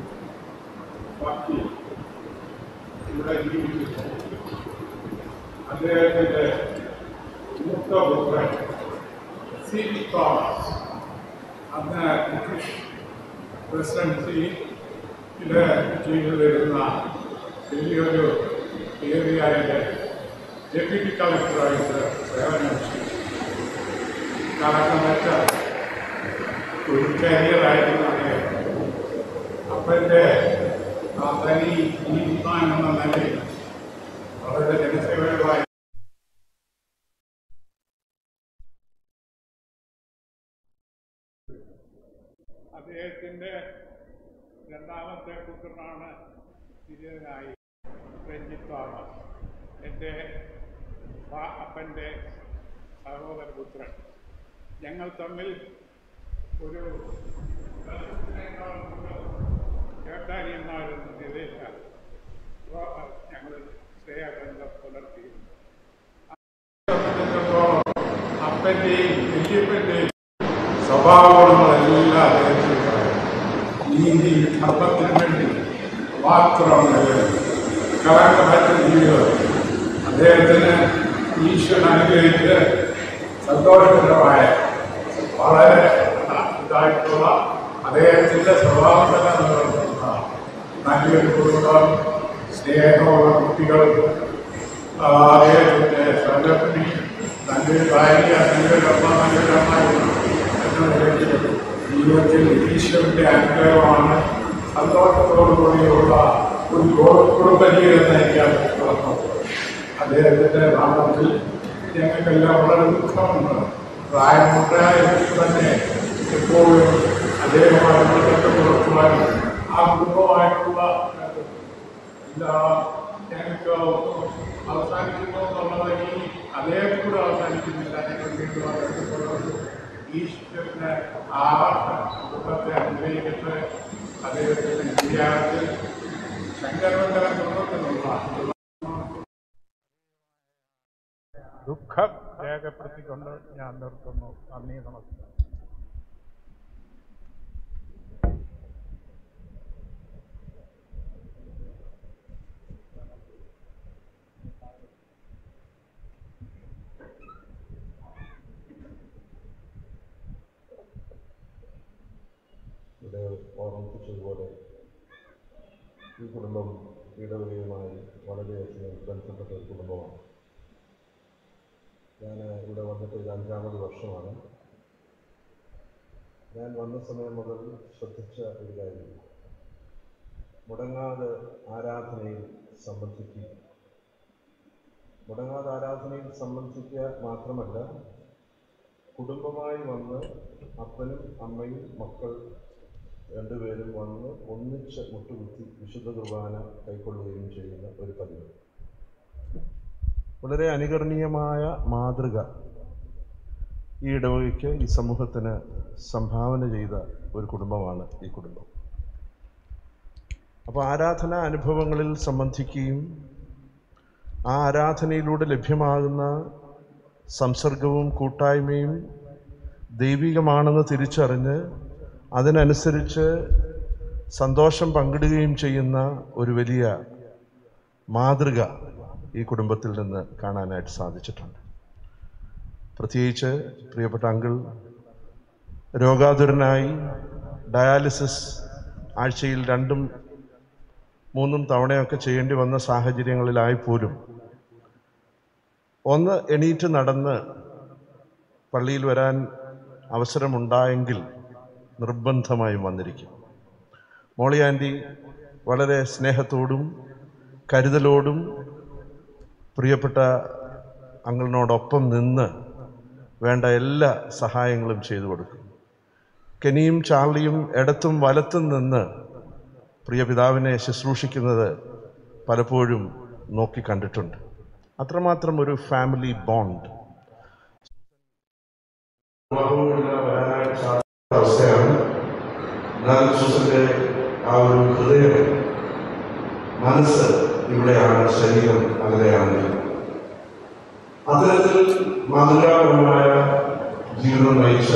[SPEAKER 9] വക്കി ഇവിടെ ജീവിച്ചു അദ്ദേഹത്തിന്റെ മൂത്തപുത്രൻ സി വി തോമസ് അന്ന് പ്രസിഡൻസിയിലെ കീഴിൽ വരുന്ന വലിയൊരു ഏരിയയിലെ ഡെപ്യൂട്ടി കളക്ടറായിട്ട് സേവനമനുഷ്ഠിച്ചു കാരണമറ്റ ഒരു കരിയറായിരുന്നു അദ്ദേഹം അപ്പൻ്റെ ആ തനി നീതിമാൻ എന്ന നിലയിൽ വളരെ ജനസേവകമായി അദ്ദേഹത്തിൻ്റെ രണ്ടാമത്തെ പുത്രനാണ് തിരിയനായി രഞ്ജിത്ത് ബാബ എൻ്റെ ഫാ- അപ്പൻ്റെ സഹോദരപുത്രൻ ഞങ്ങൾ തമ്മിൽ ഒരു ചേട്ടാനിയന്മാരെന്ന നിലയിലാണ് ഞങ്ങൾ സ്നേഹബന്ധം പുലർത്തിയിരുന്നു അപ്പൻ്റെയും വല്യപ്പൻ്റെയും സ്വഭാവഗുണങ്ങളെല്ലാം അദ്ദേഹത്തിന് പറയാം നീതി ധർമ്മത്തിന് വേണ്ടി മാത്രം കളങ്കമറ്റ ജീവിതം അദ്ദേഹത്തിന് ഈശ്വരൻ അനുഗ്രഹിച്ച് സന്തോഷകരമായ വളരെ ഇതായിട്ടുള്ള അദ്ദേഹത്തിൻ്റെ സ്വഭാവം തന്നെ നിലനിർത്തുന്ന നല്ലൊരു കുടുംബം സ്നേഹമുള്ള കുട്ടികൾ ആ, അദ്ദേഹത്തിൻ്റെ സംഘടന നല്ലൊരു ഭാര്യ നല്ലൊരു അമ്മ നല്ലൊരു അമ്മ എന്ന നിലയ്ക്ക് ജീവിതത്തിൽ ഈശ്വരന്റെ അനുഗ്രഹമാണ് സന്തോഷത്തോടുകൂടിയുള്ള ഒരു കു- കുടുംബജീവിതം നയിക്കാൻ തുറന്നു അദ്ദേഹത്തിന്റെ നാമത്തിൽ ഞങ്ങൾക്കെല്ലാം വളരെ ദുഃഖമുണ്ട് പ്രായമുണ്ടായെങ്കിൽ തന്നെ എപ്പോഴും അദ്ദേഹവുമായി ബന്ധപ്പെട്ട് പുലർത്തുവാനും ആ കുടുംബമായിട്ടുള്ള എന്താ ഞങ്ങൾക്ക് അവസാനിക്കുന്നു എന്നുള്ളത് ഇനി അദ്ദേഹം കൂടെ അവസാനിക്കുന്നില്ല ഞങ്ങൾ വീണ്ടും അവർക്ക് തുടർന്നു ഈശ്വരന് ആ കുടുംബത്തെ അനുഗ്രഹിക്കട്ടെ അദ്ദേഹത്തിന്റെ വിദ്യാർത്ഥി ശങ്കരവന്തര കുടുംബത്തിനുള്ള ദുഃഖം രേഖപ്പെടുത്തിക്കൊണ്ട് ഞാൻ നിർത്തുന്നു നന്ദി നമസ്കാരം
[SPEAKER 8] ഇവിടെ ഓർമ്മിപ്പിച്ചതുപോലെ ഈ കുടുംബം ഇടവകയുമായി വളരെയധികം ബന്ധപ്പെട്ട ഒരു കുടുംബമാണ് ഞാൻ ഇവിടെ വന്നിട്ട് ഇത് അഞ്ചാമത് വർഷമാണ് ഞാൻ വന്ന സമയം മുതൽ ശ്രദ്ധിച്ച ഒരു കാര്യം മുടങ്ങാതെ ആരാധനയിൽ സംബന്ധിക്കുക മുടങ്ങാതെ ആരാധനയിൽ സംബന്ധിക്കുക മാത്രമല്ല കുടുംബമായി വന്ന് അപ്പനും അമ്മയും മക്കൾ രണ്ടുപേരും വന്ന് ഒന്നിച്ച് മുട്ടുകുത്തി വിശുദ്ധ കുർബാന കൈക്കൊള്ളുകയും ചെയ്യുന്ന ഒരു പതിവ് വളരെ അനുകരണീയമായ മാതൃക ഈ ഇടവകയ്ക്ക് ഈ സമൂഹത്തിന് സംഭാവന ചെയ്ത ഒരു കുടുംബമാണ് ഈ കുടുംബം അപ്പോൾ ആരാധന അനുഭവങ്ങളിൽ സംബന്ധിക്കുകയും ആ ആരാധനയിലൂടെ ലഭ്യമാകുന്ന സംസർഗവും കൂട്ടായ്മയും ദൈവികമാണെന്ന് തിരിച്ചറിഞ്ഞ് അതിനനുസരിച്ച് സന്തോഷം പങ്കിടുകയും ചെയ്യുന്ന ഒരു വലിയ മാതൃക ഈ കുടുംബത്തിൽ നിന്ന് കാണാനായിട്ട് സാധിച്ചിട്ടുണ്ട് പ്രത്യേകിച്ച് പ്രിയപ്പെട്ട അങ്കിൾ രോഗാതുരനായി ഡയാലിസിസ് ആഴ്ചയിൽ രണ്ടും മൂന്നും തവണയൊക്കെ ചെയ്യേണ്ടി വന്ന സാഹചര്യങ്ങളിലായി പോലും ഒന്ന് എണീറ്റ് നടന്ന് പള്ളിയിൽ വരാൻ അവസരമുണ്ടായെങ്കിൽ നിർബന്ധമായും വന്നിരിക്കും മോളി ആൻറ്റി വളരെ സ്നേഹത്തോടും കരുതലോടും പ്രിയപ്പെട്ട അങ്ങളിനോടൊപ്പം നിന്ന് വേണ്ട എല്ലാ സഹായങ്ങളും ചെയ്തു കൊടുക്കും കെനിയും ചാർലിയും ഇടത്തും വലത്തും നിന്ന് പ്രിയ പിതാവിനെ ശുശ്രൂഷിക്കുന്നത് പലപ്പോഴും നോക്കി കണ്ടിട്ടുണ്ട് അത്രമാത്രം ഒരു ഫാമിലി ബോണ്ട് അവസ്ഥയാണ് എന്നാൽ സൂസന്റെ ആ ഒരു ഹൃദയം മനസ്സ് ഇവിടെയാണ് ശരീരം അകലെയാണ് അത്തരത്തിൽ മാതൃകാപരമായ ജീവിതം നയിച്ച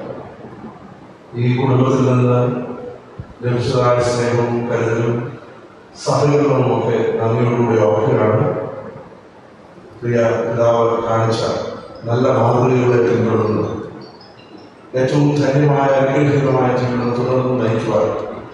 [SPEAKER 8] ഈ കുടുംബത്തിൽ നിന്ന് ലഭിച്ചതായ സ്നേഹവും കരുതലും സഹകരണവും ഒക്കെ നന്ദിയോടുകൂടി ഓർക്കുകയാണ് പ്രിയ പിതാവ് കാണിച്ച നല്ല മാതൃകകളെ പിന്തുടർന്ന്
[SPEAKER 14] ഏറ്റവും ധന്യമായ അനുഗ്രഹീതമായ ജീവിതം തുടർന്ന് നയിക്കുവാൻ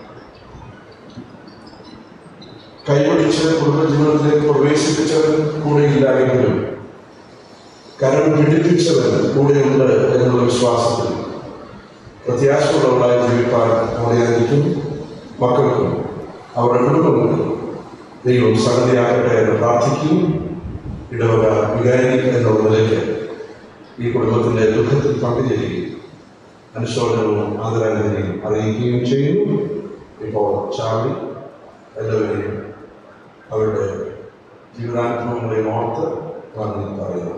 [SPEAKER 14] കൈപിടിച്ച് കുടുംബജീവിതത്തിലേക്ക് പ്രവേശിപ്പിച്ചവൻ കൂടെയില്ലായെങ്കിലും കരം പിടിപ്പിച്ചവൻ കൂടെയുണ്ട് എന്നുള്ള വിശ്വാസത്തിൽ പ്രത്യാശയുള്ളവരായി ജീവിപ്പാൻ കൂടെയായിരിക്കും മക്കൾക്കും അവരുടെ കുടുംബങ്ങൾക്കും ദൈവം സംഗതിയാകട്ടെ എന്ന് പ്രാർത്ഥിക്കുകയും ഇടവക വികാരി എന്നുള്ള നിലയ്ക്ക് ഈ കുടുംബത്തിന്റെ ദുഃഖത്തിൽ പങ്കുചേരുകയും അനുശോചനവും ആദരാഞ്ജലിയും അറിയിക്കുകയും ചെയ്യുന്നു ഇപ്പോൾ ചാവി എല്ലാവരെയും അവരുടെ ജീവിതാനുഭവങ്ങളെയും ഓർത്ത് നന്ദി പറയുന്നു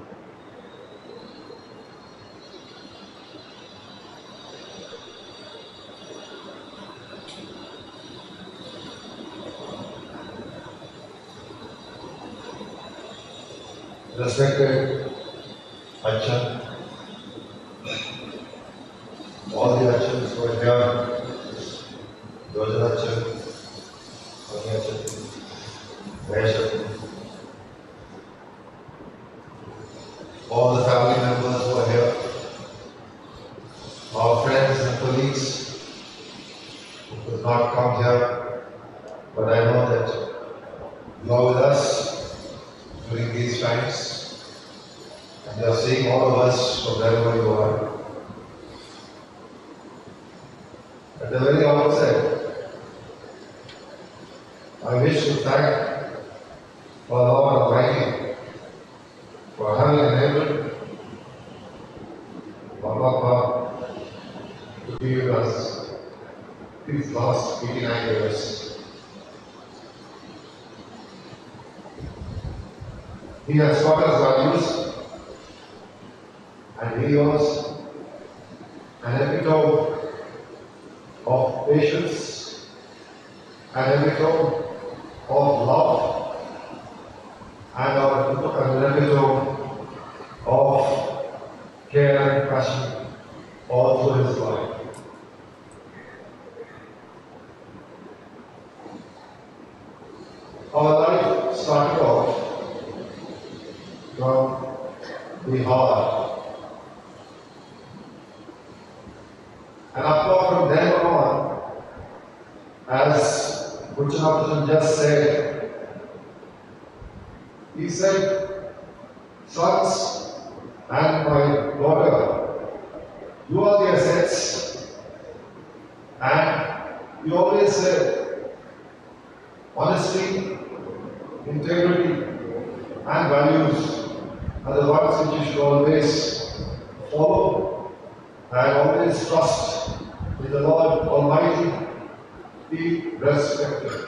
[SPEAKER 15] respected Achan, all the Achans who are here, Yojan Achan, Mani Achan, Mahesh Achan, all the family members who are here, our friends and colleagues who could not come here, but I know that you are with us during these times. And you are seeing all of us from wherever you are. At the very outset, I wish to thank our Lord Almighty for having enabled Baba to be with us these last 89 years. He has taught us values and he was an epitome of patience, an epitome of love, and an epitome of care and passion all through his life. Our life started off from the heart. And apart from then on, as Buchanapatan just said, he said, sons and my daughter, you are the assets. And he always said, honesty, integrity, and values are the ones which you should always follow and always trust in the Lord Almighty, be respected.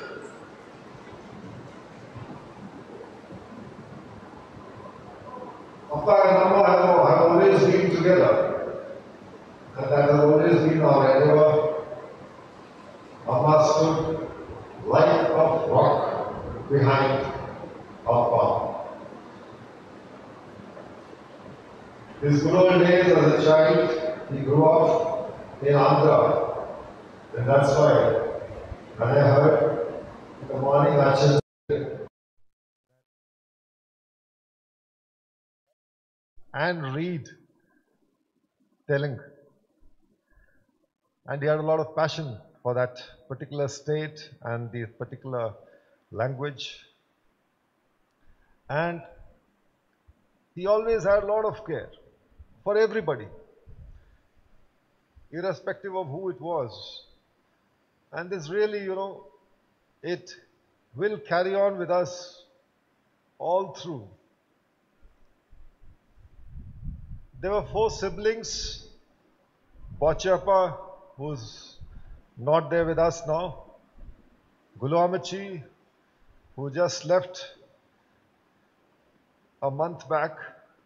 [SPEAKER 15] Papa and Mama have, have always been together, and that has always been our endeavor. Mama stood like a rock behind Papa. His good old days as a child, he grew up in Andhra. And that's why when I heard the morning action and read Telugu. And he had a lot of passion for that particular state and the particular language. And he always had a lot of care for everybody, irrespective of who it was. And this really, you know, it will carry on with us all through. There were four siblings. Bachapa, who's not there with us now. Gulamachi, who just left a month back.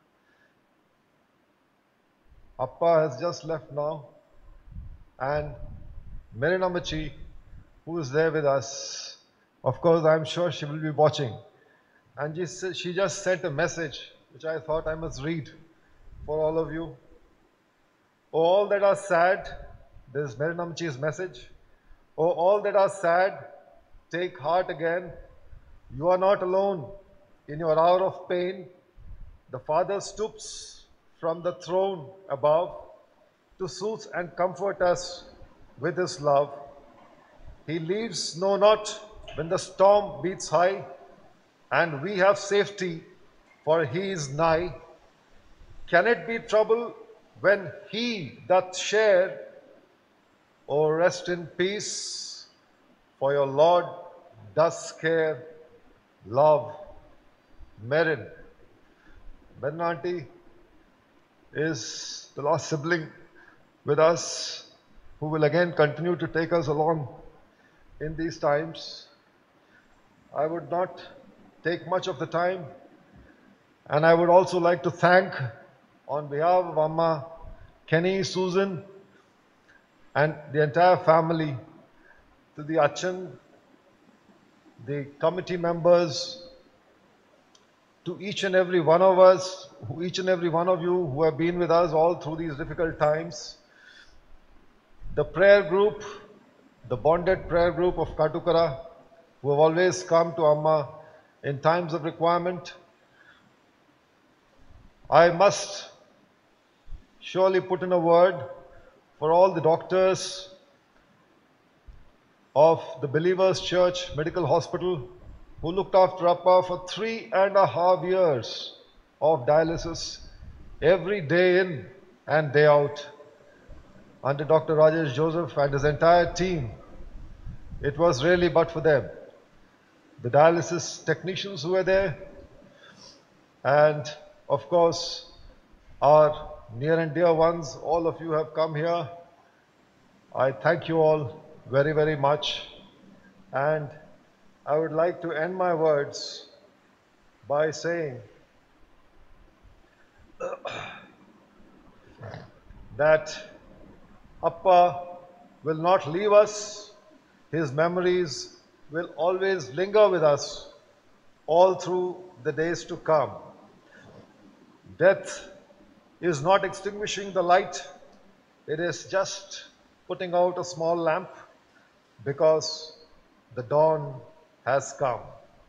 [SPEAKER 15] Appa has just left now. And Merinamachi, who is there with us. Of course, I'm sure she will be watching. And she, sa- she just sent a message, which I thought I must read for all of you. Oh, all that are sad, this is Merinamachi's message. Oh, all that are sad, take heart again. You are not alone. In your hour of pain, the Father stoops from the throne above to soothe and comfort us with His love. He leaves no not when the storm beats high, and we have safety, for He is nigh. Can it be trouble when He doth share? O rest in peace, for your Lord does care, love, Merin. Merin auntie is the last sibling with us who will again continue to take us along in these times. I would not take much of the time, and I would also like to thank, on behalf of Amma, Kenny, Susan, and the entire family, to the Achan, the committee members, to each and every one of us, who- each and every one of you who have been with us all through these difficult times, the prayer group, the bonded prayer group of Katukara, who have always come to Amma in times of requirement. I must surely put in a word for all the doctors of the Believers Church Medical Hospital who looked after Appa for three and a half years of dialysis every day in and day out under Dr. Rajesh Joseph and his entire team. It was really but for them. The dialysis technicians who were there, and of course, our near and dear ones, all of you have come here. I thank you all very, very much. And I would like to end my words by saying that Appa will not leave us. His memories will always linger with us all through the days to come. Death is not extinguishing the light, it is just putting out a small lamp because the dawn has come.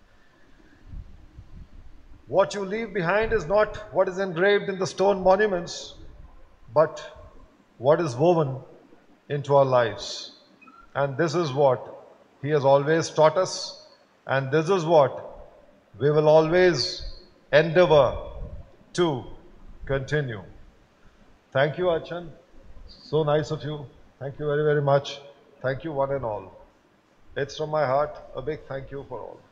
[SPEAKER 15] What you leave behind is not what is engraved in the stone monuments, but what is woven into our lives. And this is what He has always taught us, and this is what we will always endeavor to continue. Thank you, Achan. So nice of you. Thank you very, very much. Thank you, one and all. It's from my heart. A big thank you for all.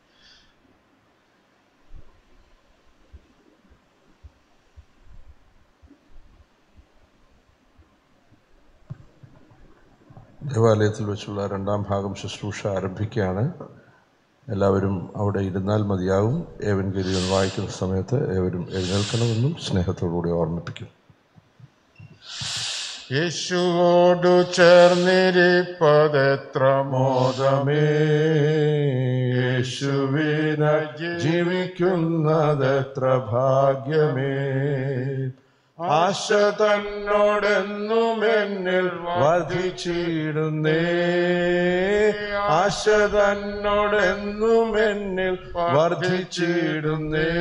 [SPEAKER 8] ദേവാലയത്തിൽ വെച്ചുള്ള രണ്ടാം ഭാഗം ശുശ്രൂഷ ആരംഭിക്കുകയാണ് എല്ലാവരും അവിടെ ഇരുന്നാൽ മതിയാകും ഏവൻ ഗിരി വായിക്കുന്ന സമയത്ത് ഏവരും എഴുന്നേൽക്കണമെന്നും സ്നേഹത്തോടുകൂടി ഓർമ്മിപ്പിക്കും
[SPEAKER 16] യേശുവോടു ചേർന്നിരിപ്പതെത്ര മോദമേ യേശുവിന ജീവിക്കുന്നതെത്ര ഭാഗ്യമേ ആശ തന്നോടെന്നും എന്നിൽ വർദ്ധിച്ചിടുന്നേ ആശ തന്നോടെന്നും എന്നിൽ വർദ്ധിച്ചിടുന്നേ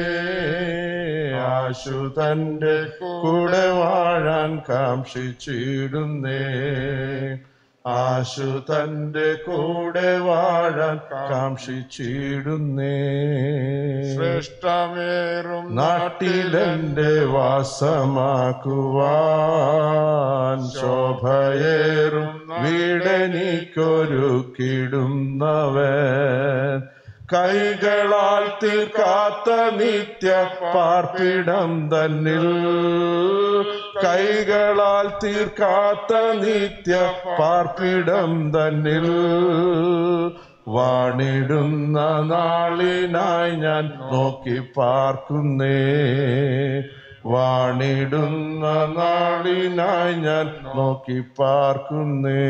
[SPEAKER 16] ആശു തൻ്റെ കൂടെ വാഴാൻ കാംക്ഷിച്ചിടുന്നേ ആശു തൻ്റെ കൂടെ വാഴാൻ കാംക്ഷിച്ചിടുന്നേ
[SPEAKER 17] ശ്രേഷ്ഠമേറും
[SPEAKER 16] നാട്ടിലെന്റെ വാസമാക്കുവാൻ ശോഭയേറും വീടെനിക്കൊരുക്കിടുന്നവൻ കൈകളാൽ തീർക്കാത്ത നിത്യ പാർപ്പിടം തന്നിൽ കൈകളാൽ തീർക്കാത്ത നിത്യ പാർപ്പിടം തന്നിൽ വാണിടുന്ന നാളിനായി ഞാൻ നോക്കി പാർക്കുന്നേ വാണിടുന്ന നാളിനായി ഞാൻ നോക്കി പാർക്കുന്നേ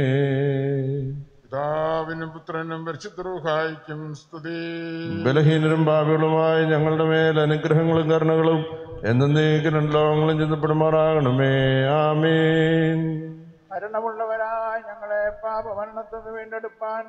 [SPEAKER 17] പിതാവിനും പുത്രനും പരിശുദ്ധരൂഹായിക്കും സ്തുതി
[SPEAKER 16] ബലഹീനരും പാപികളുമായ ഞങ്ങളുടെ മേൽ അനുഗ്രഹങ്ങളും കരുണകളും എന്നേക്കും ലോകങ്ങളും ചിന്തപ്പെടുമാറാകണമേ ആമേൻ
[SPEAKER 9] മരണമുള്ളവരായ ഞങ്ങളെ പാപമരണത്തിന് വീണ്ടെടുപ്പാൻ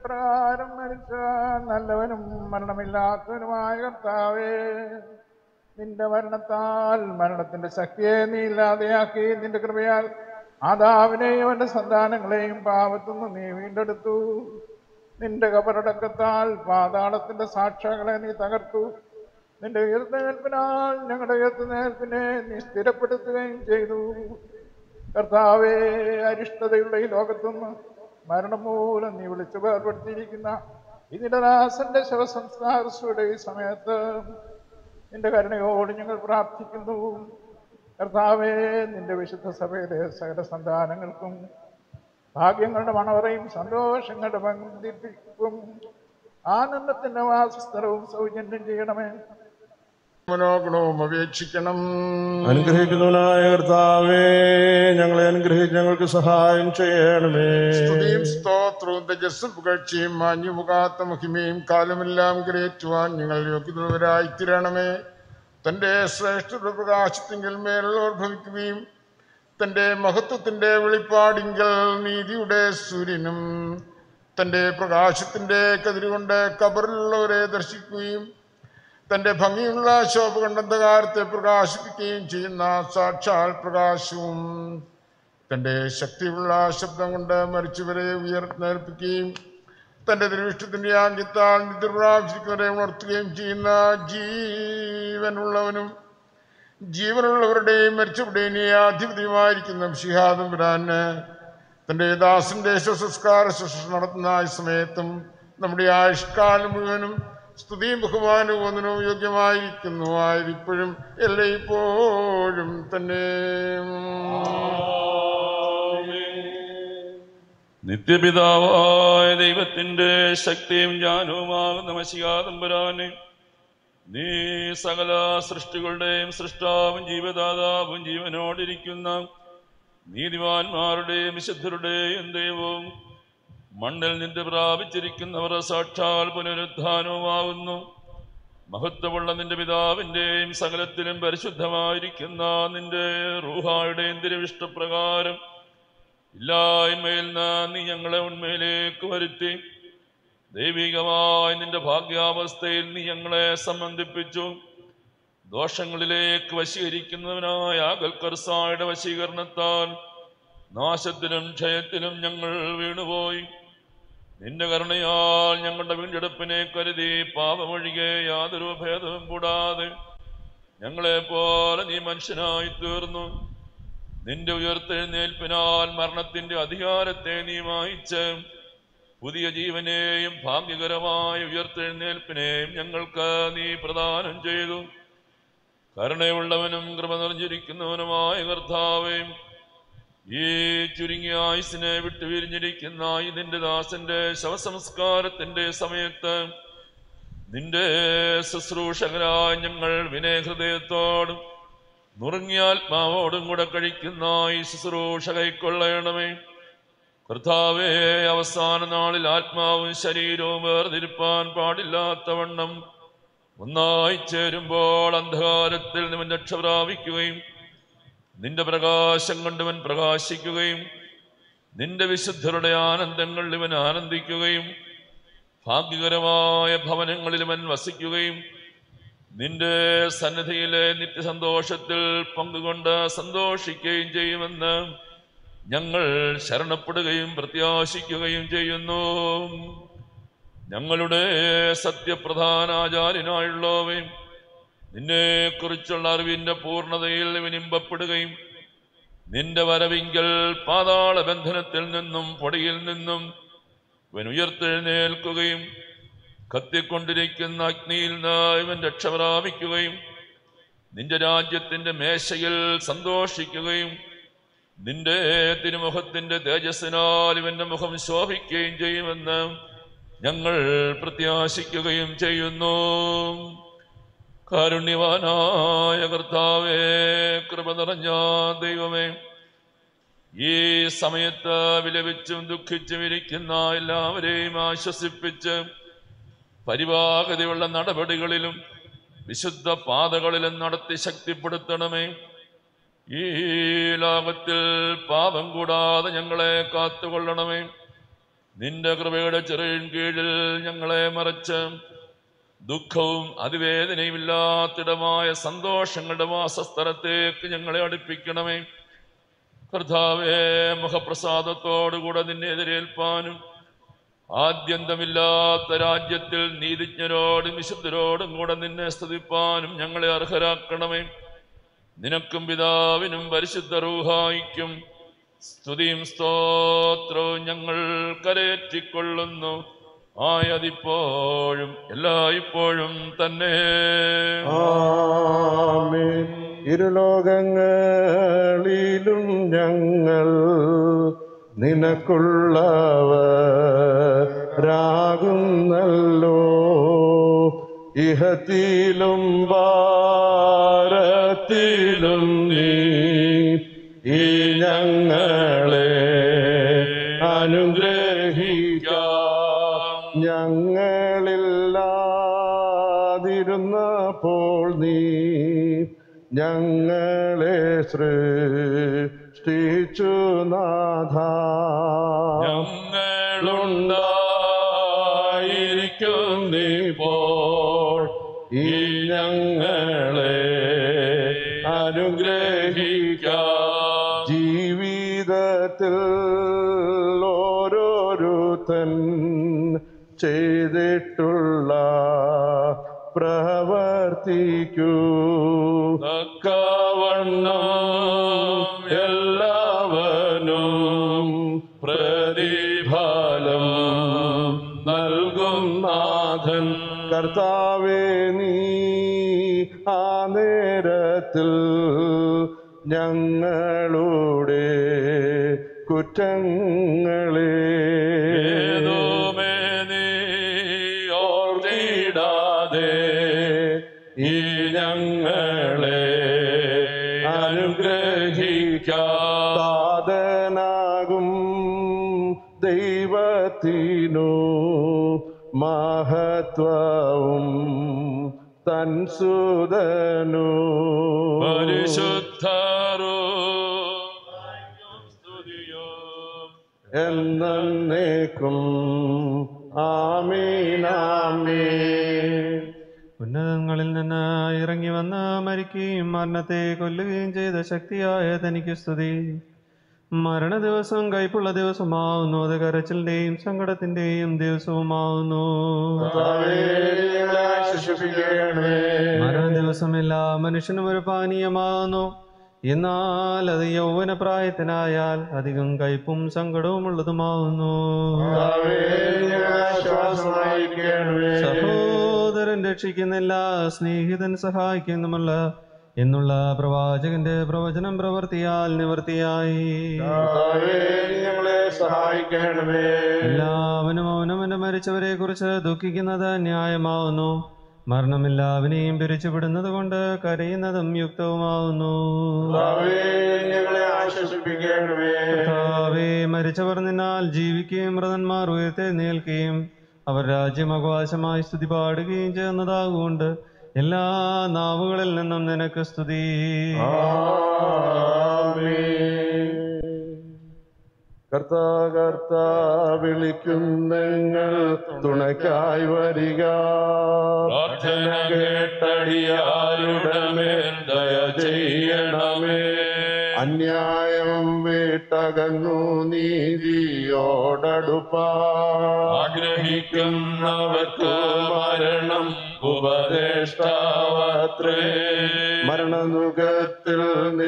[SPEAKER 9] ജനപ്രകാരം മരിച്ച നല്ലവനും മരണമില്ലാത്തവനുമായ കർത്താവേ നിന്റെ മരണത്താൽ മരണത്തിന്റെ ശക്തിയെ നീ ഇല്ലാതെയാക്കി നിന്റെ കൃപയാൽ ആദാവിനെയും അവന്റെ സന്താനങ്ങളെയും പാപത്തുനിന്ന് നീ വീണ്ടെടുത്തു നിന്റെ കബറടക്കത്താൽ പാതാളത്തിന്റെ സാക്ഷാകളെ നീ തകർത്തു നിന്റെ ഉയർത്തുനേൽപ്പിനാൽ ഞങ്ങളുടെ ഉയർത്തുനേൽപ്പിനെ നീ സ്ഥിരപ്പെടുത്തുകയും ചെയ്തു കർത്താവേ അരിഷ്ടതയുള്ള ഈ ലോകത്തുനിന്ന് മരണം മൂലം നീ വിളിച്ചു വേർപെടുത്തിയിരിക്കുന്ന ഇതിന്റെ ദാസന്റെ ശവസംസ്കാരയുടെ ഈ സമയത്ത് നിന്റെ കരുണയോട് ഞങ്ങൾ പ്രാർത്ഥിക്കുന്നു കർത്താവേ നിന്റെ വിശുദ്ധ സഭയിലെ സകല സന്താനങ്ങൾക്കും ഭാഗ്യങ്ങളുടെ മണവറയും സന്തോഷങ്ങളുടെ പങ്കിപ്പിക്കും ആനന്ദത്തിന്റെ വാസസ്ഥലവും സൗജന്യം ചെയ്യണമേ
[SPEAKER 17] മനോഗുണവും അപേക്ഷിക്കണം
[SPEAKER 16] അനുഗ്രഹിക്കുന്നവനായ കർത്താവേ ഞങ്ങളെ അനുഗ്രഹിച്ച് ഞങ്ങൾക്ക് സഹായം ചെയ്യണമേ
[SPEAKER 17] സ്തുതിയും സ്തോത്രവും തേജസ്സും പുകഴ്ചയും മാഞ്ഞു മുഖാത്ത മഹിമയും കാലമെല്ലാം ഗ്രഹിക്കുവാൻ ഞങ്ങൾ യോഗ്യതയുള്ളവരായി തീരണമേ തൻ്റെ ശ്രേഷ്ഠ പ്രകാശത്തിങ്കിൽ മേലുള്ളവർ ഭവിക്കുകയും തൻ്റെ മഹത്വത്തിൻ്റെ വെളിപ്പാടിങ്കൽ നീതിയുടെ സൂര്യനും തൻ്റെ പ്രകാശത്തിൻ്റെ കതിരുകൊണ്ട് കബറിലുള്ളവരെ ദർശിക്കുകയും തന്റെ ഭംഗിയുള്ള ശോഭ കൊണ്ട് അന്ധകാരത്തെ പ്രകാശിപ്പിക്കുകയും ചെയ്യുന്ന സാക്ഷാൽ പ്രകാശവും തന്റെ ശക്തിയുള്ള ശബ്ദം കൊണ്ട് മരിച്ചവരെ ഉയർന്നേൽപ്പിക്കുകയും തന്റെ ദൃഷ്ടത്തിന്റെ ആംഗ്യത്താൽ നിദ്രപ്രാപിച്ചിരിക്കുന്നവരെ ഉണർത്തുകയും ചെയ്യുന്ന ജീവനുള്ളവനും ജീവനുള്ളവരുടെയും മരിച്ചവരുടെയും അധിപതിയുമായിരിക്കുന്ന ഷിഹാദും പുരാന് തന്റെ ദാസന്റെ ശവസംസ്കാര ശുശ്രൂഷ നടത്തുന്ന ഈ സമയത്തും നമ്മുടെ ആയുഷ്കാലം മുഴുവനും സ്തുതിയും ബഹുമാനവും ഒന്നിനും യോഗ്യമായിരിക്കുന്നു ആയിരിപ്പോഴും എല്ലായ്പ്പോഴും തന്നെ
[SPEAKER 18] നിത്യപിതാവായ ദൈവത്തിന്റെ ശക്തിയും ജ്ഞാനവുമാകുന്ന മഷികാതമ്പരാനെ നീ സകല സൃഷ്ടികളുടെയും സൃഷ്ടാവും ജീവദാതാവും ജീവനോടിരിക്കുന്ന നീതിമാന്മാരുടെയും വിശുദ്ധരുടെയും ദൈവവും മണ്ണിൽ നിന്ന് പ്രാപിച്ചിരിക്കുന്നവർ സാക്ഷാൽ പുനരുത്ഥാനവുമാകുന്നു മഹത്വമുള്ള നിന്റെ പിതാവിൻ്റെയും സകലത്തിലും പരിശുദ്ധമായിരിക്കുന്ന നിന്റെ റൂഹായുടെയും തിരുവിഷ്ടപ്രകാരം ഇല്ലായ്മയിൽ നിന്ന് നീ ഞങ്ങളെ ഉണ്മയിലേക്ക് വരുത്തി ദൈവികമായ നിന്റെ ഭാഗ്യാവസ്ഥയിൽ നീ ഞങ്ങളെ സംബന്ധിപ്പിച്ചു ദോഷങ്ങളിലേക്ക് വശീകരിക്കുന്നവനായ അകൽക്കർസായുടെ വശീകരണത്താൽ നാശത്തിലും ക്ഷയത്തിലും ഞങ്ങൾ വീണുപോയി നിന്റെ കരുണയാൽ ഞങ്ങളുടെ വീണ്ടെടുപ്പിനെ കരുതി പാപമൊഴികെ യാതൊരു ഭേദവും കൂടാതെ ഞങ്ങളെ പോലെ നീ മനുഷ്യനായി തീർന്നു നിന്റെ ഉയർത്തെഴുന്നേൽപ്പിനാൽ മരണത്തിന്റെ അധികാരത്തെ നീ മായിച്ച് പുതിയ ജീവനെയും ഭാഗ്യകരമായ ഉയർത്തെഴുന്നേൽപ്പിനെയും ഞങ്ങൾക്ക് നീ പ്രദാനം ചെയ്തു കരുണയുള്ളവനും കൃപ നിറഞ്ഞിരിക്കുന്നവനുമായ കർത്താവേയും ഈ ചുരുങ്ങിയ ആയുസിനെ വിട്ടുപിരിഞ്ഞിരിക്കുന്ന ഇതിന്റെ ദാസന്റെ ശവസംസ്കാരത്തിന്റെ സമയത്ത് നിന്റെ ശുശ്രൂഷകരായ ഞങ്ങൾ വിനയഹൃദയത്തോടും നുറുങ്ങിയ ആത്മാവോടും കൂടെ കഴിക്കുന്ന ഈ ശുശ്രൂഷ കൈക്കൊള്ളണമേ കർത്താവേ അവസാന നാളിൽ ആത്മാവും ശരീരവും വേർതിരിപ്പാൻ പാടില്ലാത്തവണ്ണം ഒന്നായി ചേരുമ്പോൾ അന്ധകാരത്തിൽ നിവൻ രക്ഷ പ്രാപിക്കുകയും നിന്റെ പ്രകാശം കൊണ്ടവൻ പ്രകാശിക്കുകയും നിന്റെ വിശുദ്ധരുടെ ആനന്ദങ്ങളിൽ ഇവൻ ആനന്ദിക്കുകയും ഭാഗ്യകരമായ ഭവനങ്ങളിൽ ഇവൻ വസിക്കുകയും നിന്റെ സന്നിധിയിലെ നിത്യസന്തോഷത്തിൽ പങ്കുകൊണ്ട് സന്തോഷിക്കുകയും ചെയ്യുമെന്ന് ഞങ്ങൾ ശരണപ്പെടുകയും പ്രത്യാശിക്കുകയും ചെയ്യുന്നു ഞങ്ങളുടെ സത്യപ്രധാനാചാര്യനായുള്ളവയും നിന്നെ കുറിച്ചുള്ള അറിവിന്റെ പൂർണ്ണതയിൽ ഇവനിമ്പപ്പെടുകയും നിന്റെ വരവിങ്കൽ പാതാള ബന്ധനത്തിൽ നിന്നും പൊടിയിൽ നിന്നും ഇവൻ ഉയർത്തെഴുന്നേൽക്കുകയും കത്തിക്കൊണ്ടിരിക്കുന്ന അഗ്നിയിൽ നിന്ന് ഇവൻ രക്ഷ പ്രാപിക്കുകയും നിന്റെ രാജ്യത്തിന്റെ മേശയിൽ സന്തോഷിക്കുകയും നിന്റെ തിരുമുഖത്തിന്റെ തേജസ്സിനാൽ ഇവന്റെ മുഖം ശോഭിക്കുകയും ചെയ്യുമെന്ന് ഞങ്ങൾ പ്രത്യാശിക്കുകയും ചെയ്യുന്നു കാരുണ്യവാനായ കർത്താവേ കൃപ നിറഞ്ഞ ദൈവമേ ഈ സമയത്ത് വിലപിച്ചും ദുഃഖിച്ചും ഇരിക്കുന്ന എല്ലാവരെയും ആശ്വസിപ്പിച്ച് പരിവാഹതയുള്ള നടപടികളിലും വിശുദ്ധ പാതകളിലും നടത്തി ശക്തിപ്പെടുത്തണമേ ഈ ലോകത്തിൽ പാപം കൂടാതെ ഞങ്ങളെ കാത്തുകൊള്ളണമേ നിന്റെ കൃപയുടെ ചെറിയ കീഴിൽ ഞങ്ങളെ മറച്ച് ദുഃഖവും അതിവേദനയും ഇല്ലാത്തിടമായ സന്തോഷങ്ങളുടെ വാസസ്ഥലത്തേക്ക് ഞങ്ങളെ അടുപ്പിക്കണമേ കർത്താവേ മുഖപ്രസാദത്തോടുകൂടെ നിന്നെ എതിരേൽപ്പാനും ആദ്യന്തമില്ലാത്ത രാജ്യത്തിൽ നീതിജ്ഞരോടും വിശുദ്ധരോടും കൂടെ നിന്നെ സ്തുതിപ്പാനും ഞങ്ങളെ അർഹരാക്കണമേ നിനക്കും പിതാവിനും പരിശുദ്ധ റൂഹായിക്കും സ്തുതിയും സ്തോത്രവും ഞങ്ങൾ കരയേറ്റിക്കൊള്ളുന്നു ആയതിപ്പോഴും എല്ലായ്പ്പോഴും തന്നെ
[SPEAKER 16] ആമേൻ ഇരുലോകങ്ങളിലും ഞങ്ങൾ നിനക്കുള്ളവരാകുന്നല്ലോ ഇഹത്തിലും ഭാരത്തിലും നീ ഈ ഞങ്ങളെ അനുഗ്രഹിക്കാം ഞങ്ങളില്ലാതിരുന്നപ്പോൾ നീ ഞങ്ങളെ സൃഷ്ടിച്ചു നാഥ
[SPEAKER 18] ഞങ്ങളുണ്ടായിരിക്കുന്നിപ്പോൾ
[SPEAKER 16] ഈ ഞങ്ങളെ അനുഗ്രഹിക്കാം ജീവിതത്തിൽ ഓരോരുത്തൻ ചെയ്തിട്ടുള്ള പ്രവർത്തിക്കൂ
[SPEAKER 18] തക്കവണ്ണം എല്ലാവനും
[SPEAKER 16] പ്രതിഫലം നൽകും നാഥൻ കർത്താവേ നീ ആ നേരത്തിൽ ഞങ്ങളുടെ കുറ്റങ്ങളെ
[SPEAKER 18] ഏതോമേ നീ ഓർത്തിടാതെ
[SPEAKER 16] ഈ ഞങ്ങളെ അനുഗ്രഹിക്കാതനാകും ദൈവത്തിനു മഹത്വവും തൻ സുതനു
[SPEAKER 18] പരിശുദ്ധരോ
[SPEAKER 16] എന്നേക്കും ആമീനാമീൻ
[SPEAKER 19] ഉന്നതങ്ങളിൽ നിന്ന് ഇറങ്ങി വന്ന് മരിക്കുകയും മരണത്തെ കൊല്ലുകയും ചെയ്ത ശക്തിയായ തനിക്ക് സ്തുതി മരണ ദിവസം കൈപ്പുള്ള ദിവസമാവുന്നു അത് കരച്ചിലിന്റെയും സങ്കടത്തിന്റെയും ദിവസവുമാവുന്നു മരണ ദിവസം എല്ലാ മനുഷ്യനും ഒരു പാനീയമാകുന്നു എന്നാൽ അത് യൗവന പ്രായത്തിനായാൽ അധികം കയ്പും സങ്കടവും ഉള്ളതുമാകുന്നു സഹോദരൻ രക്ഷിക്കുന്നില്ല സ്നേഹിതൻ സഹായിക്കുന്നുമല്ല എന്നുള്ള പ്രവാചകന്റെ പ്രവചനം പ്രവർത്തിയാൽ നിവർത്തിയായി
[SPEAKER 16] ഞങ്ങളെ സഹായിക്കണമേ
[SPEAKER 19] എല്ലാവനും അവനവന്റെ മരിച്ചവരെ കുറിച്ച് ദുഃഖിക്കുന്നത് ന്യായമാവുന്നു മരണമില്ലാവനെയും പിരിച്ചുവിടുന്നത് കൊണ്ട് കരയുന്നതും യുക്തവുമാവുന്നു
[SPEAKER 16] ഞങ്ങളെ ആശ്വസിപ്പിക്കണമേ
[SPEAKER 19] കർത്താവേ മരിച്ചവർ നിന്നാൽ ജീവിക്കുകയും മൃതന്മാർ ഉയർത്തെഴുന്നേൽക്കുകയും അവർ രാജ്യം അവകാശമായി സ്തുതി പാടുകയും ചെയ്യുന്നതാകൊണ്ട് എല്ലാ നാവുകളിൽ നിന്നും നിനക്ക് സ്തുതി
[SPEAKER 16] കർത്താ കർത്താ വിളിക്കുന്നങ്ങൾ തുണയ്ക്കായി വരിക
[SPEAKER 18] പ്രാർത്ഥന കേട്ടടിയാരുടെ മേൽ ദയ ചെയ്യണമേ
[SPEAKER 16] അന്യായം വിട്ടകന്നു നീതിയോടടുപ്പാ
[SPEAKER 18] ആഗ്രഹിക്കുന്നവർക്ക് മരണം ഉപദേഷ്ടാവത്രേ
[SPEAKER 16] മരണനുഖത്തിൽ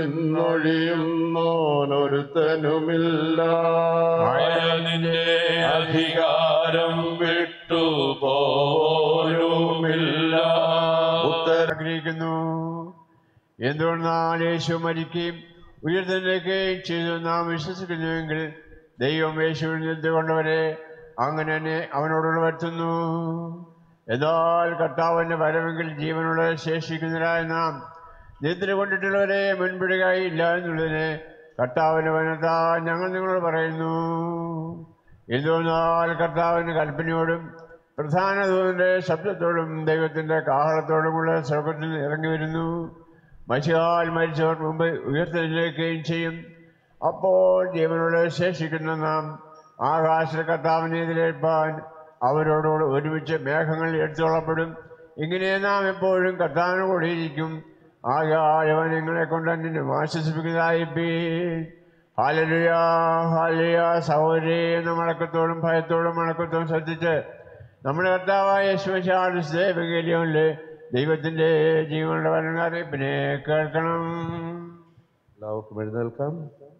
[SPEAKER 16] നിന്നൊഴിയുന്നോനൊരുത്തനുമില്ല
[SPEAKER 18] മായ നിന്റെ അധികാരം വിട്ടു പോലുമില്ല
[SPEAKER 20] ആഗ്രഹിക്കുന്നു എന്തുകൊണ്ടാൽ യേശു മരിക്കുകയും ഉയർത്തലിലേക്കുകയും ചെയ്തു നാം വിശ്വസിക്കുന്നുവെങ്കിൽ ദൈവം യേശുവിൽ നിന്നുകൊണ്ടവരെ അങ്ങനെ തന്നെ അവനോടുള്ള വരുത്തുന്നു എന്നാൽ കർത്താവിൻ്റെ വരവെങ്കിൽ ജീവനുള്ള ശേഷിക്കുന്നവരായ നാം നിദ്ര കൊണ്ടിട്ടുള്ളവരെ മുൻപിടുകയില്ല എന്നുള്ളതിന് കർത്താവിൻ്റെ വനത്താ ഞങ്ങൾ നിങ്ങളോട് പറയുന്നു എന്തുകൊണ്ടാൽ കർത്താവിൻ്റെ കൽപ്പനയോടും പ്രധാന ദൂതന്റെ ശബ്ദത്തോടും ദൈവത്തിന്റെ കാഹളത്തോടുമുള്ള സ്വർഗത്തിൽ ഇറങ്ങി വരുന്നു മനുഷ്യകാൽ മരിച്ചവർ മുമ്പ് ഉയർത്തെഴുന്നേൽക്കുകയും ചെയ്യും അപ്പോൾ ജീവനോട് ശേഷിക്കുന്ന നാം ആകാശ കർത്താവിനെ എതിരേൽപ്പാൻ അവരോട് ഒരുമിച്ച് മേഘങ്ങൾ എടുത്തോളപ്പെടും ഇങ്ങനെ നാം എപ്പോഴും കർത്താവിന് കൂടിയിരിക്കും ആകെ അവൻ നിങ്ങളെ കൊണ്ട് എന്നെ ആശ്വസിപ്പിക്കുന്നതായിപ്പീ ഹാലലുയ ഹാലിയ സഹോദരി എന്ന മടക്കത്തോടും ഭയത്തോടും മടക്കത്തോടും ശ്രദ്ധിച്ച് നമ്മുടെ കർത്താവായ യേശുവിലെ ദൈവത്തിൻ്റെ ജീവനുള്ള വരണറിയിപ്പിനെ കേൾക്കണം
[SPEAKER 8] എല്ലാവർക്കും എഴുന്നേൽക്കാം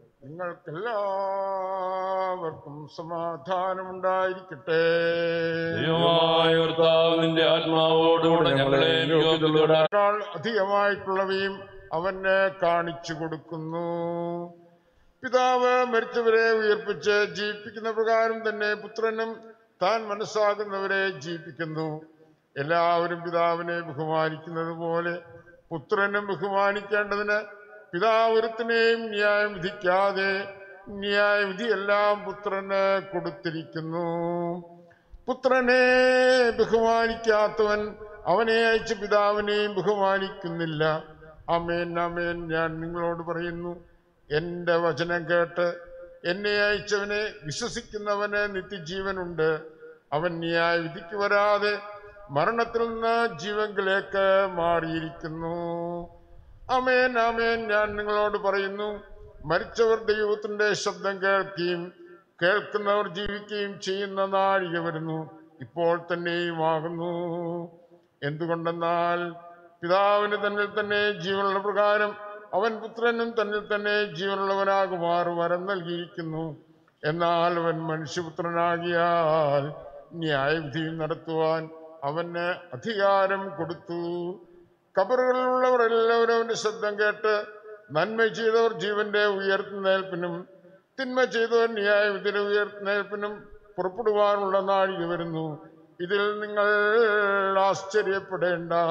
[SPEAKER 17] നിങ്ങൾക്കെല്ലാവർക്കും സമാധാനമുണ്ടായിരിക്കട്ടെ
[SPEAKER 18] ദൈവമായ കർത്താവ് നിന്റെ ആത്മാവോടുകൂടെ ഞങ്ങളെ യോഗ്യതയോടെ
[SPEAKER 17] ൾ അധികമായിട്ടുള്ളവയും അവന് കാണിച്ചു കൊടുക്കുന്നു പിതാവ് മരിച്ചവരെ ഉയർപ്പിച്ച് ജീവിപ്പിക്കുന്ന പ്രകാരം തന്നെ പുത്രനും താൻ മനസ്സാകുന്നവരെ ജീവിപ്പിക്കുന്നു എല്ലാവരും പിതാവിനെ ബഹുമാനിക്കുന്നത് പോലെ പുത്രനും ബഹുമാനിക്കേണ്ടതിന് പിതാവ് ഒരുത്തിനെയും ന്യായം വിധിക്കാതെ ന്യായവിധിയെല്ലാം പുത്രന് കൊടുത്തിരിക്കുന്നു പുത്രനെ ബഹുമാനിക്കാത്തവൻ അവനെ അയച്ച പിതാവിനെയും ബഹുമാനിക്കുന്നില്ല അമേൻ അമേൻ ഞാൻ നിങ്ങളോട് പറയുന്നു എൻ്റെ വചനം കേട്ട് എന്നെ അയച്ചവനെ വിശ്വസിക്കുന്നവന് നിത്യജീവനുണ്ട് അവൻ ന്യായവിധിക്ക് വരാതെ മരണത്തിൽ നിന്ന് ജീവങ്കിലേക്ക് മാറിയിരിക്കുന്നു അമേൻ അമേൻ ഞാൻ നിങ്ങളോട് പറയുന്നു മരിച്ചവർ ദൈവത്തിന്റെ ശബ്ദം കേൾക്കുകയും കേൾക്കുന്നവർ ജീവിക്കുകയും ചെയ്യുന്ന നാഴിക വരുന്നു ഇപ്പോൾ തന്നെയും ആകുന്നു എന്തുകൊണ്ടെന്നാൽ പിതാവിന് തന്നിൽ തന്നെ ജീവനുള്ള പ്രകാരം അവൻ പുത്രനും തന്നിൽ തന്നെ ജീവനുള്ളവനാകുമാർ വരം നൽകിയിരിക്കുന്നു എന്നാൽ അവൻ മനുഷ്യപുത്രനാകിയാൽ ന്യായവിധി നടത്തുവാൻ അവന് അധികാരം കൊടുത്തു കബറുകളിലുള്ളവർ എല്ലാവരും അവന്റെ ശബ്ദം കേട്ട് നന്മ ചെയ്തവർ ജീവന്റെ ഉയർത്തുന്നേൽപ്പിനും തിന്മ ചെയ്തവർ ന്യായവിധിയുടെ ഉയർത്തുന്നേൽപ്പിനും പുറപ്പെടുവാനുള്ള നാഴിക വരുന്നു ഇതിൽ നിങ്ങൾ ആശ്ചര്യപ്പെടേണ്ട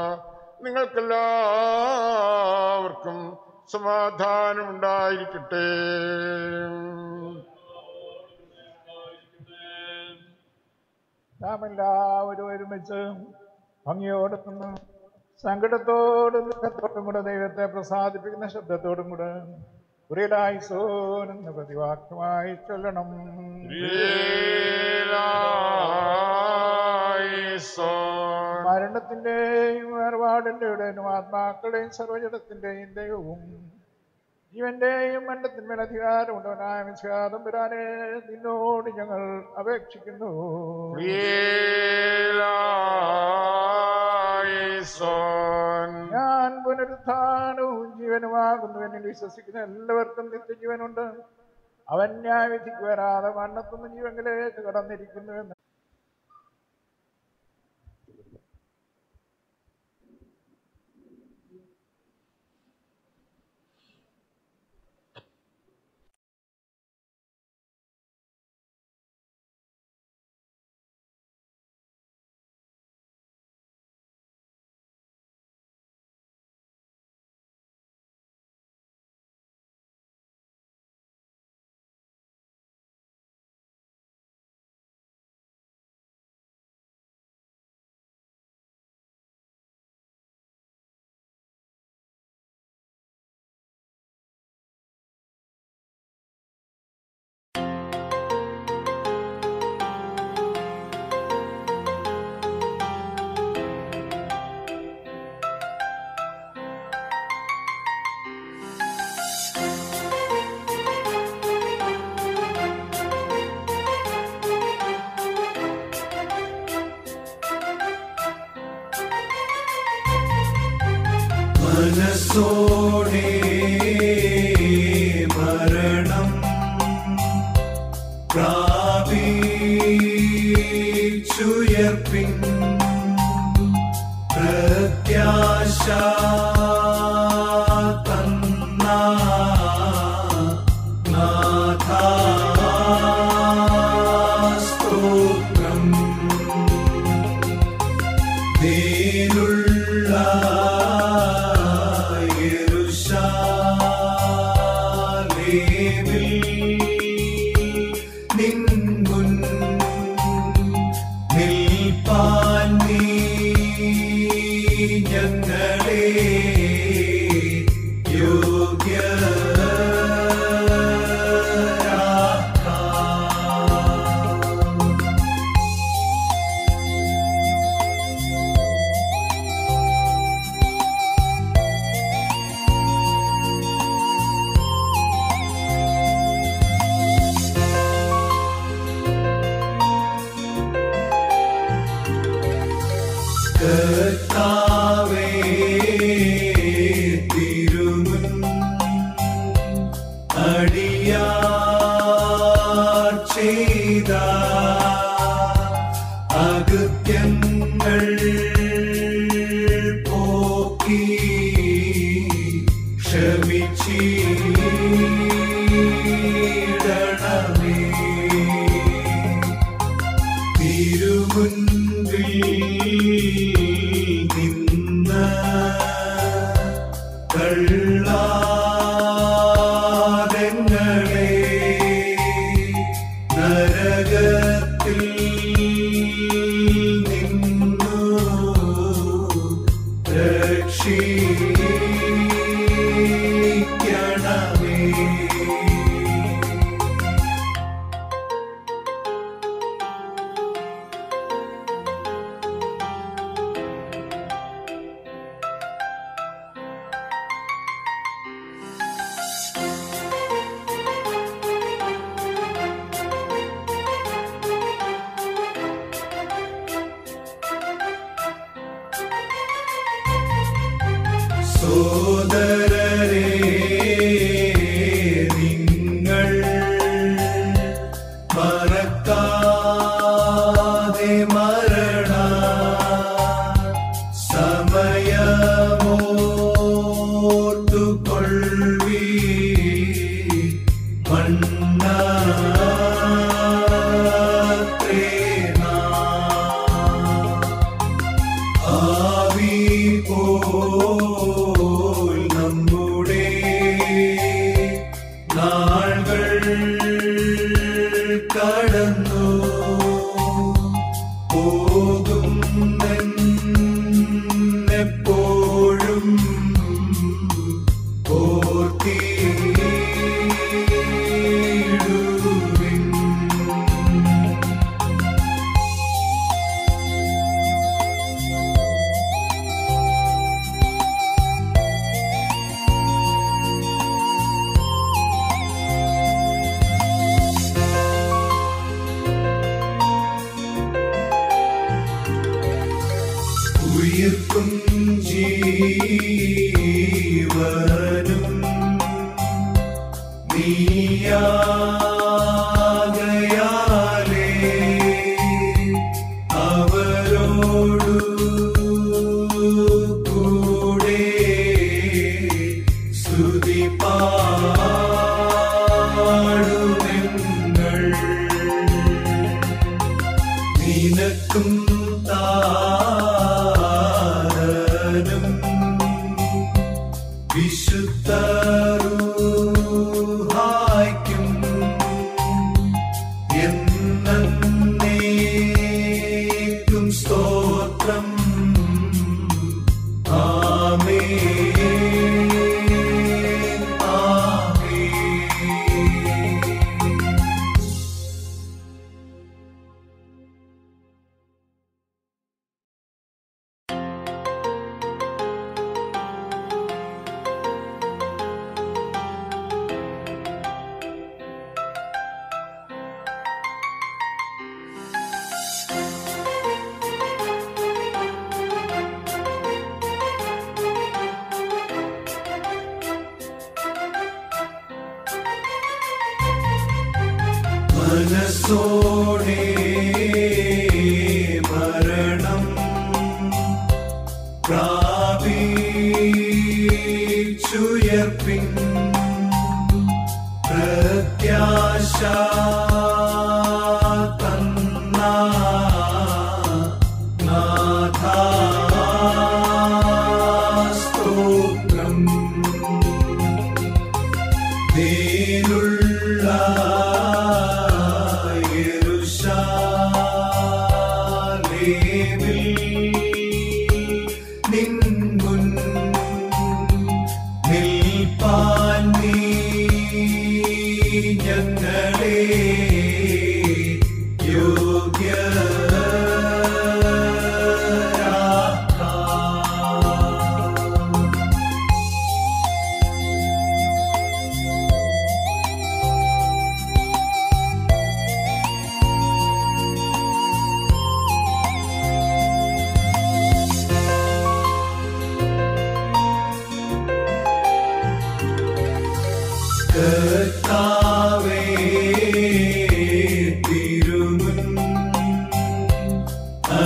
[SPEAKER 17] നിങ്ങൾക്കെല്ലാവർക്കും സമാധാനം ഉണ്ടായിരിക്കട്ടെ
[SPEAKER 9] നാം എല്ലാവരും ഒരുമിച്ച് ഭംഗിയോടൊത്തുന്നു സങ്കടത്തോടും ദുഃഖത്തോടും കൂടെ ദൈവത്തെ പ്രസാദിപ്പിക്കുന്ന ശബ്ദത്തോടും കൂടെ ഉറിയലായിസോൻ എന്ന പ്രതിവാക്യമായി ചൊല്ലണം മരണത്തിന്റെയും വേർപാടിന്റെയും ആത്മാക്കളുടെയും സർവജടത്തിന്റെയും ദൈവവും ജീവന്റെയും മരണത്തിന്മേൽ അധികാരമുണ്ടവനായ വിശ്വാസം വരാനെ നിന്നോട് ഞങ്ങൾ അപേക്ഷിക്കുന്നു ഞാൻ പുനരുത്ഥാനവും ജീവനുമാകുന്നു എന്നിൽ വിശ്വസിക്കുന്ന എല്ലാവർക്കും നിത്യജീവനുണ്ട് അവൻ ന്യായവിധിക്ക് വരാതെ മരണത്തുനിന്ന് ജീവങ്കിലേക്ക് കടന്നിരിക്കുന്നു എന്ന്
[SPEAKER 12] മനസ്സോടെ മരണം പ്രാപിച്ചുയർപ്പിൻ പ്രത്യാശ തന്ന നാഥാസ്തോത്രം നേരുള്ള യെരൂശലേമിൽ നിൻമുൻ നിൽപ്പാൻ നീ ഞങ്ങളെ യോഗ്യരാക്കാം കർത്താവേ തിരുമുൻ അടിയാർ ചെയ്ത അകൃത്യങ്ങൾ പോക്കി ക്ഷമിച്ചിടണമേ തിരുമുൻപിൽ നിന്ന് തള്ളാതെങ്ങളെ നരകത്തിൽ നിന്നു രക്ഷിക്കണമേ സോദരരെ നിങ്ങൾ മറക്കാതെ മരണ സമയമോർത്തുകൊള്ളി മണ്ണ ആവി പോൽ നമ്മുടെ നാളുകൾ കടന്നു പോകും എപ്പോഴും ഓർത്തിടുവിൻ ഉയർക്കും ജീവനും നീയാകയാലേ അവരോടു കൂടെ സ്തുതി പാടുമെങ്ങൾ നിനക്കും താരനും വിശുദ്ധറുഹായ്ക്കും എന്നേക്കും സ്തോത്രം ആമേൻ ആമേൻ മനസ്സോടെ മരണം പ്രാപിച്ചുയർപ്പിൻ പ്രത്യാശ തന്ന നാഥാസ്തോത്രം നേരുള്ള യെരൂശലേം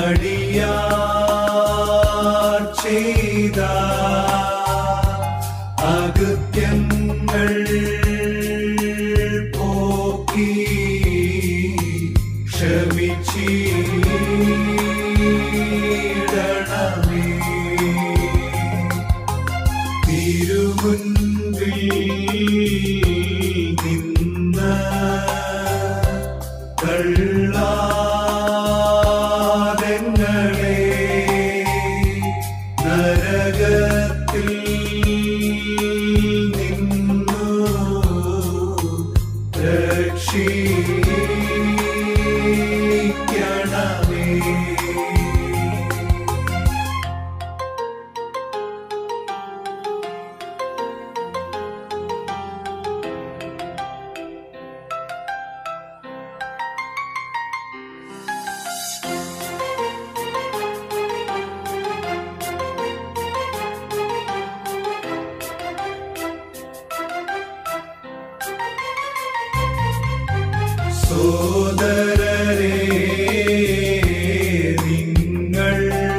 [SPEAKER 12] അടിയാർ ചെയ്ത അകൃത്യങ്ങൾ പോക്കി ക്ഷമിച്ചിടണമേ തിരുമുൻപിൽ നിന്ന് തള്ളാതെങ്ങളെ നരകത്തിൽ നിന്നു രക്ഷിക്കണമേ സോദരരെ നിങ്ങൾ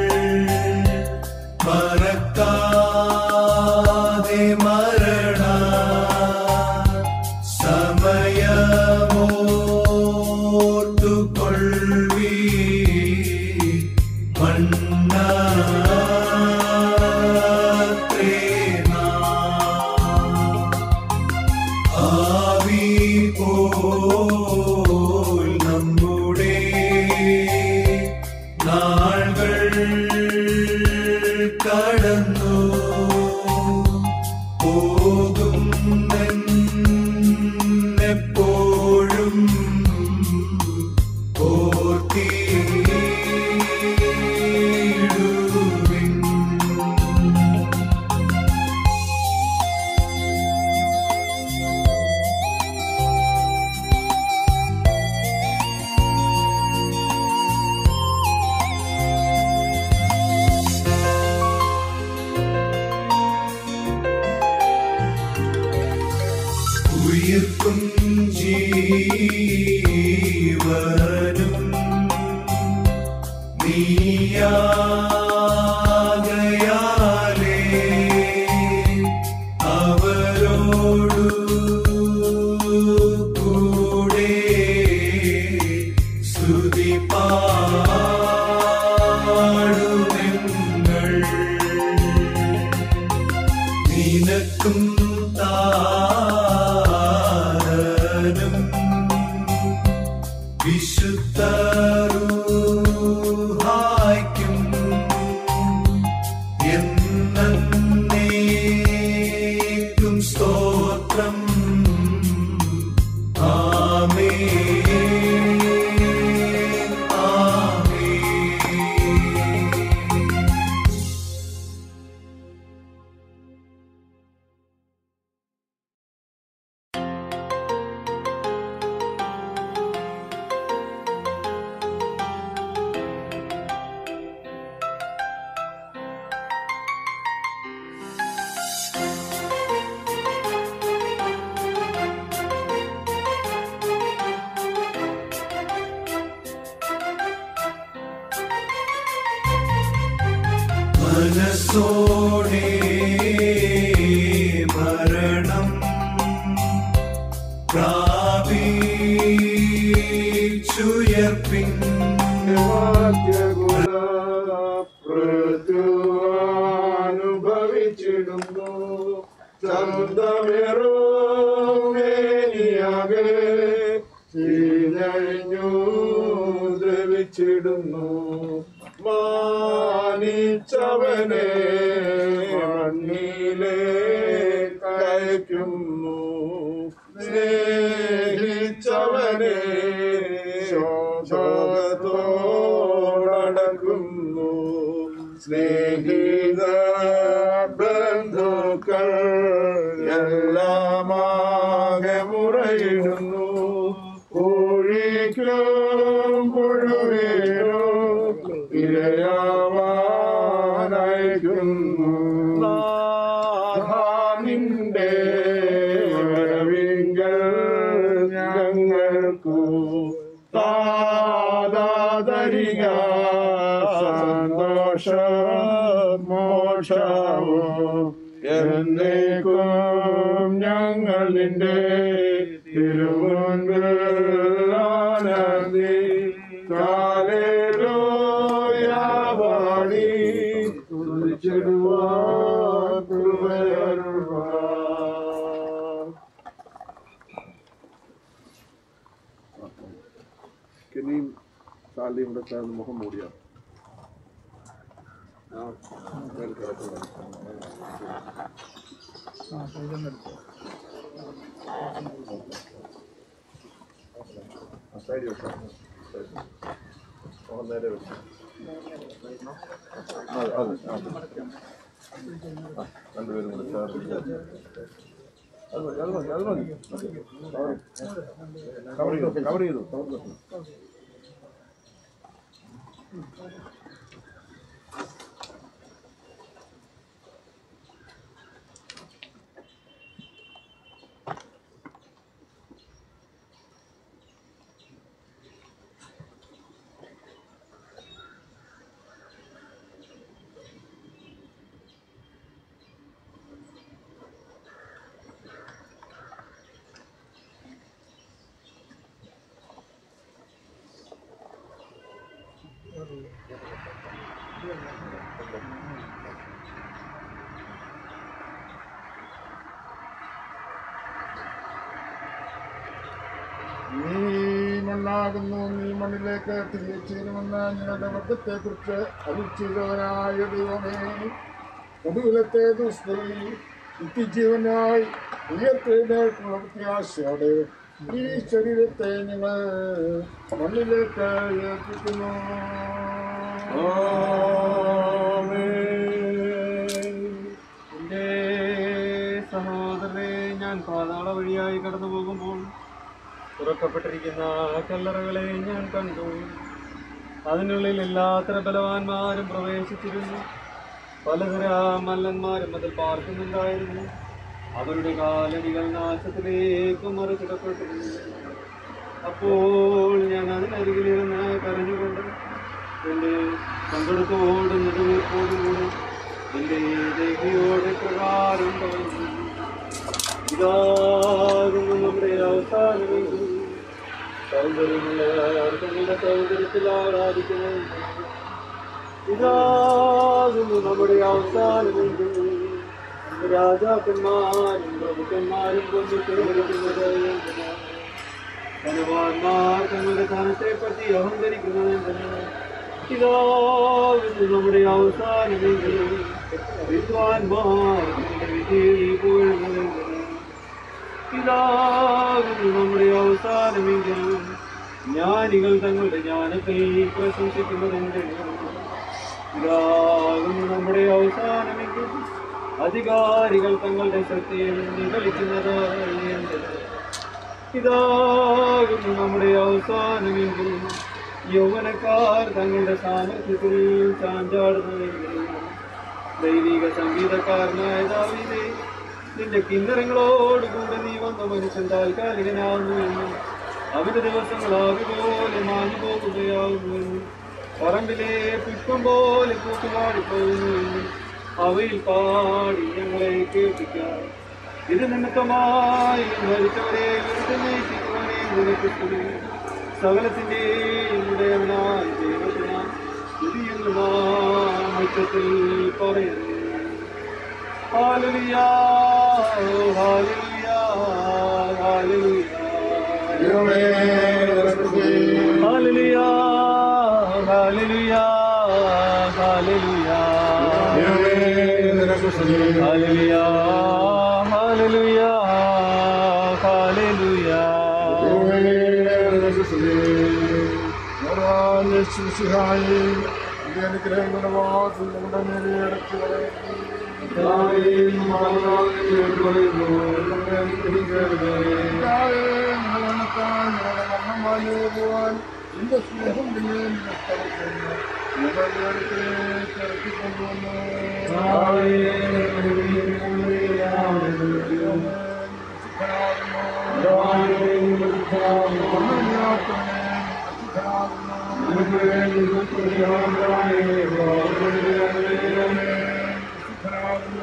[SPEAKER 12] മറക്കാതെ മരണ സമയമോർത്തുകൊള്ളി ആവി പോൽ നമ്മുടെ നാളുകൾ കടന്നു പോകുന്നെപ്പോഴും ഓർത്തിടുവിൻ ഉയിർക്കും ജീവനും നീയാകയാലേ അവരോടു കൂടെ സ്തുതി പാടുമെങ്ങൾ നിനക്കും താരനും വിശുദ്ധരുഹായ്ക്കും എന്നേക്കും സ്തോത്രം ആമേ ആമേ മനസ്സോടെ മരണം പ്രാപിച്ചുയർപ്പിൻ
[SPEAKER 17] അനുഭവിച്ചിടുന്നു ചന്തമേറോ മേനിയാകെ ചീഞ്ഞഴിഞ്ഞു ദ്രവിച്ചിടുന്നു മാനിച്ചവനെ മണ്ണിലെ കയക്കുന്നു സ്നേഹിച്ചവനെ ശോകത്തോടക്കുന്നു സ്നേഹിത ബന്ധുക്കൾ എല്ലാമാകെ മുറയിടുന്നു കോഴിക്കും പുഴുവേനും ഇരയാവാനയക്കുന്നു നിന്റെ വരവിങ്കൽ ഞങ്ങൾക്കു താതരിക സന്തോഷ മോക്ഷവും എന്നേക്കും ഞങ്ങൾ നിന്റെ തിരുമുൻപിൽ ആനന്ദി കാലേലോയാവാടി തുതിച്ചിടുവാൻ കൃപയരുൾവാൻ
[SPEAKER 8] കെനിയും സാലിയും കൂടെ ചേർന്ന് മുഖം മൂടിയോ ആ മേൽ കിടക്കുന്നു സൈഡ് വെച്ചോ മുഖം നേരെ വെച്ചു അതെ അതെ അതെ ആ, രണ്ടുപേരും കൂടെ ചേർന്ന് അത് മതി അത് മതി അത് മതി കവർ ചെയ്തു കവർ ചെയ്തു കവർ ചെയ്തു
[SPEAKER 17] നീ മണ്ണാകുന്നു നീ മണ്ണിലേക്ക് തിരികെ ചേരുമെന്ന് ഞങ്ങളുടെ വർഗത്തെ കുറിച്ച് അറിയിച്ചവനായ ദൈവമേ ഒടുവിലത്തെ ദുസ്തി നിത്യജീവനായി ഉയർത്തെഴുന്നേൽക്കുള്ള പ്രത്യാശയോടെ ഈ ശരീരത്തെ ഞങ്ങൾ മണ്ണിലേക്ക് ഏൽപ്പിക്കുന്നു
[SPEAKER 19] എന്റെ സഹോദരനെ ഞാൻ പാതാള വഴിയായി കടന്നു പോകുമ്പോൾ തുറക്കപ്പെട്ടിരിക്കുന്ന കല്ലറകളെ ഞാൻ കണ്ടു അതിനുള്ളിൽ എല്ലാത്തര ബലവാന്മാരും പ്രവേശിച്ചിരുന്നു പലതര മല്ലന്മാരും അതിൽ പാർക്കുന്നുണ്ടായിരുന്നു അവരുടെ കാലടികൾ നാശത്തിലേക്ക് മറിച്ചിടപ്പെട്ടിരുന്നു അപ്പോൾ ഞാൻ അതിനരികിലിരുന്ന് കരഞ്ഞുകൊണ്ട് എൻ്റെ സങ്കടത്തോടും നെടുവീർപ്പോടും കൂടെ എൻ്റെ ദേഹിയോട് പ്രകാരം പറഞ്ഞു ഇതാകുന്നു നമ്മുടെ അവസാനമെങ്കിൽ സൗന്ദര്യമുള്ളവർ തങ്ങളുടെ സൗന്ദര്യത്തിൽ ആരാധിക്കുന്നത് ഇതാകുന്നു നമ്മുടെ അവസാനമെങ്കിൽ രാജാക്കന്മാരും പ്രഭുക്കന്മാരും കൊണ്ടു ചേർക്കുന്നത് എന്തിനാണ് ധനവാന്മാർ തങ്ങളുടെ ധനത്തെ പറ്റി അഹങ്കരിക്കുന്നത് എന്തിനാണ് ഇതാകുന്നു നമ്മുടെ അവസാനമെങ്കിൽ വിദ്വാൻമാർ തങ്ങളുടെ വിജയി പുകഴുന്നത് എന്തിനാണ് ഇതാകുന്നു നമ്മുടെ അവസാനമെങ്കിലും ജ്ഞാനികൾ തങ്ങളുടെ ജ്ഞാനത്തിൽ പ്രശംസിക്കുന്നതെന്ത് ഇതാകുന്നു നമ്മുടെ അവസാനമെങ്കിൽ അധികാരികൾ തങ്ങളുടെ ശക്തിയിൽ നിഗളിക്കുന്നത് എന്ത് ഇതാകുന്നു നമ്മുടെ അവസാനമെങ്കിൽ യൗവനക്കാർ തങ്ങളുടെ സാമർഥ്യത്തിൽ ചാഞ്ചാടുന്നതെങ്കിൽ ദൈവിക സംഗീതക്കാരനായ ദാവീദേ നിന്റെ കിന്നരങ്ങളോടുകൂടെ നീ വന്ന മനുഷ്യൻ താൽക്കാലികനാകുന്നുവെന്നും അവന്റെ ദിവസങ്ങൾ ആകുപോലെ മാഞ്ഞു പോകുകയാകുന്നുവെന്നും പറമ്പിലെ പുഷ്പം പോലെ പൂത്തുപാടിപ്പോകുന്നുവെന്നും അവയിൽ പാടി ഞങ്ങളെ കേൾപ്പിക്കാം ഇത് നിമിത്തമായി മരിച്ചവരെ വെറുതെ നയിപ്പിക്കുവാനേ നിനക്ക് സ്തുതി. സകലത്തിന്റെയും ഉടയവനായ ദൈവത്തിനാ സ്തുതിയെന്ന് നാം ഉച്ചത്തിൽ പറയുന്നു Hallelujah, hallelujah, hallelujah. Hallelujah, hallelujah, hallelujah. Hallelujah, hallelujah,
[SPEAKER 17] അനുഗ്രഹങ്ങളുടെ വാസം നമ്മുടെ നേരെ അടച്ചു നിന്റെ സ്നേഹം പിന്നെ ഞങ്ങളുടെ അടുത്തേക്ക് ഇറക്കിക്കൊണ്ടുവന്നു
[SPEAKER 10] Amen.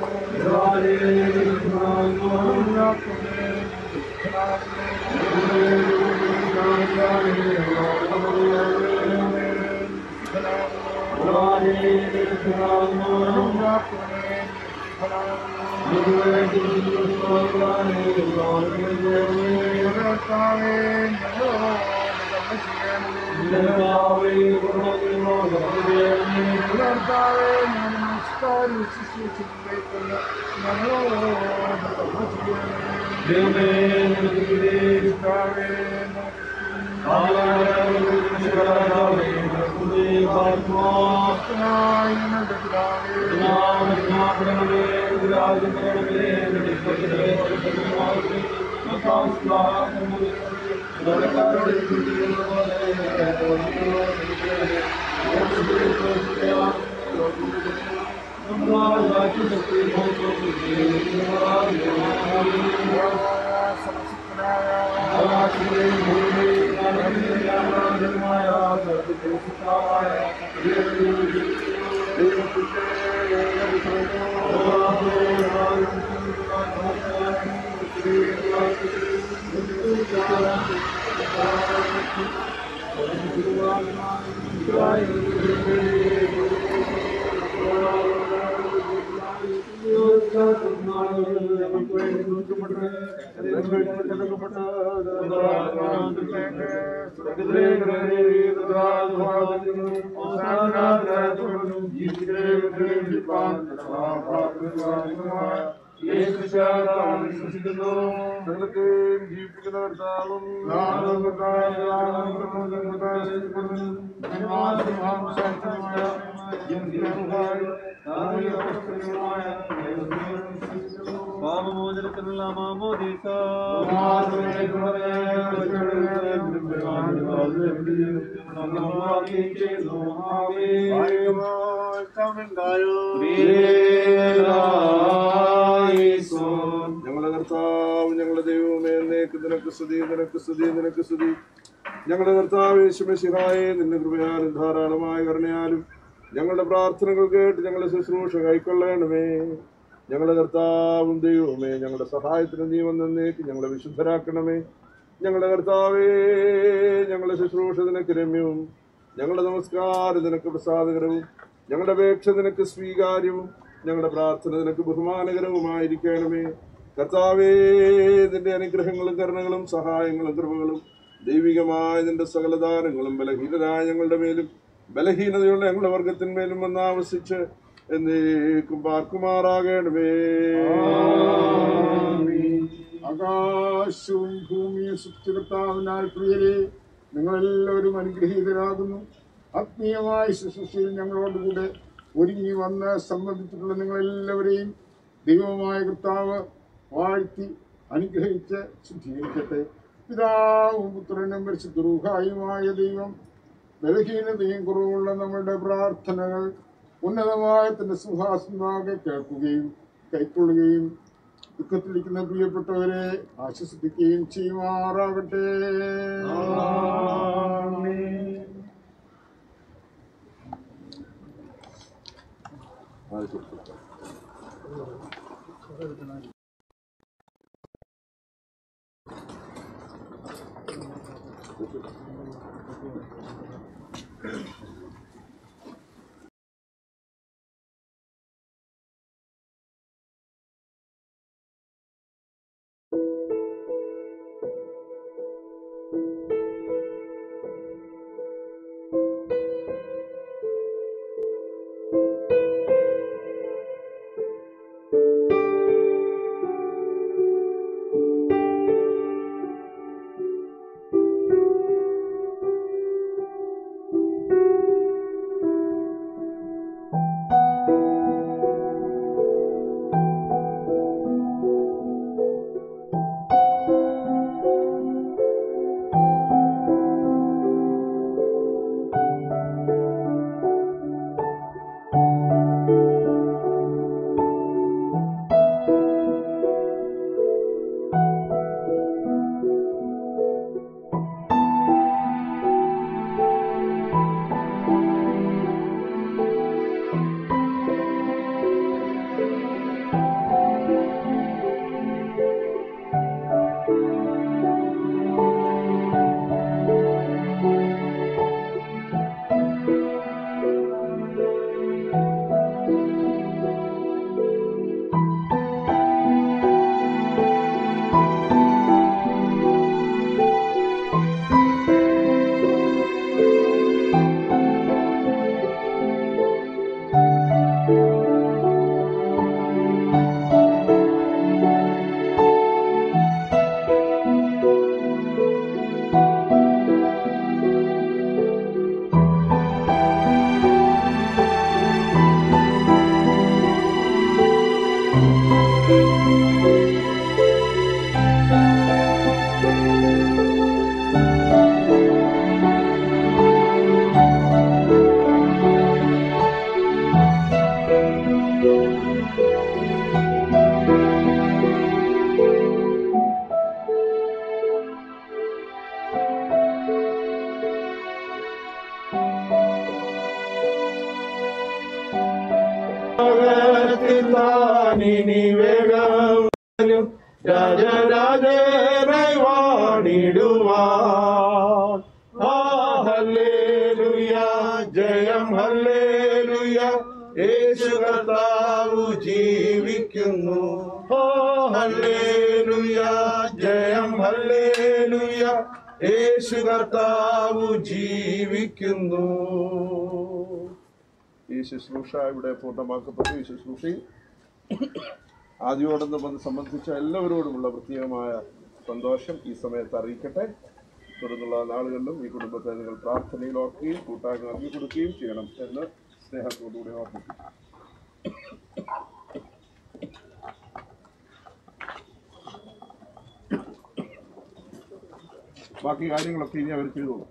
[SPEAKER 19] പാപമോചനത്തിനുള്ള മാമോദീസ
[SPEAKER 16] ഞങ്ങളുടെ കർത്താവ് ഞങ്ങളുടെ ദൈവമേ എന്നേക്ക് നിനക്ക് സ്തുതി നിനക്ക് സ്തുതി നിനക്ക് സ്തുതി ഞങ്ങളുടെ കർത്താവ് യേശുമശിഹായെ നിന്റെ കൃപയാലും ധാരാളമായ കരുണയാലും ഞങ്ങളുടെ പ്രാർത്ഥനകൾ കേട്ട് ഞങ്ങളുടെ ശുശ്രൂഷ കൈക്കൊള്ളണമേ ഞങ്ങളുടെ കർത്താവും ദൈവമേ ഞങ്ങളുടെ സഹായത്തിന് നീ വന്നേക്ക് ഞങ്ങളെ വിശുദ്ധരാക്കണമേ ഞങ്ങളുടെ കർത്താവേ ഞങ്ങളുടെ ശുശ്രൂഷ നിനക്ക് രമ്യവും ഞങ്ങളുടെ നമസ്കാരം നിനക്ക് പ്രസാദകരവും ഞങ്ങളുടെ അപേക്ഷ നിനക്ക് സ്വീകാര്യവും ഞങ്ങളുടെ പ്രാർത്ഥന നിനക്ക് ബഹുമാനകരവുമായിരിക്കണമേ കർത്താവേ നിന്റെ അനുഗ്രഹങ്ങളും കരുണകളും സഹായങ്ങളും കൃപകളും ദൈവികമായ നിന്റെ സകലദാനങ്ങളും ബലഹീനരായ ഞങ്ങളുടെ മേലും ബലഹീനതയുള്ള ഞങ്ങളുടെ വർഗത്തിന്മേലും വന്നാവസിച്ച് എന്നേക്കും പാർക്കുമാറാകണമേ
[SPEAKER 17] ആകാശവും ഭൂമിയും സൃഷ്ടികർത്താവിനാൽ പ്രിയരെ നിങ്ങളെല്ലാവരും അനുഗ്രഹീതരാകുന്നു ആത്മീയമായ ശുശ്രൂഷയിൽ ഞങ്ങളോടുകൂടെ ഒരുങ്ങി വന്ന് സംബന്ധിച്ചിട്ടുള്ള നിങ്ങളെല്ലാവരെയും ദൈവമായ കർത്താവ് വാഴ്ത്തി അനുഗ്രഹിച്ച് ശുദ്ധീകരിക്കട്ടെ പിതാവും പുത്രനും പരിശുദ്ധരൂഹായുമായ ദൈവം ബലഹീനതയും കുറവുള്ള നമ്മുടെ പ്രാർത്ഥനകൾ ഉന്നതമായ തന്റെ സുഹാസനാകെ കേൾക്കുകയും കൈക്കൊള്ളുകയും ദുഃഖത്തിലിരിക്കുന്ന പ്രിയപ്പെട്ടവരെ ആശ്വസിപ്പിക്കുകയും ചെയ്യുമാറാകട്ടെ
[SPEAKER 16] താനിനി വേഗം രാജരാജനായി വാണിടുവാൻ ആ ഹല്ലേലൂയ ജയം ഹല്ലേലൂയ യേശു കർത്താവ് ജീവിക്കുന്നു ഓ ഹല്ലേലൂയ ജയം ഹല്ലേലൂയ യേശു കർത്താവ് ജീവിക്കുന്നു ഈ ശുശ്രൂഷ ഇവിടെ പൂർണ്ണമാക്കപ്പെട്ടു ഈ ശുശ്രൂഷയിൽ ആദ്യോടൊന്ന് വന്ന് സംബന്ധിച്ച എല്ലാവരോടുമുള്ള പ്രത്യേകമായ സന്തോഷം ഈ സമയത്ത് അറിയിക്കട്ടെ തുടർന്നുള്ള നാളുകളിലും ഈ കുടുംബത്തെ നിങ്ങൾ പ്രാർത്ഥനയിൽ ഓർക്കുകയും കൂട്ടായ്മ നൽകി കൊടുക്കുകയും ചെയ്യണം എന്ന് സ്നേഹത്തോടുകൂടി ഓർമ്മിക്കും ബാക്കി കാര്യങ്ങളൊക്കെ ഇനി അവർ ചെയ്തോളൂ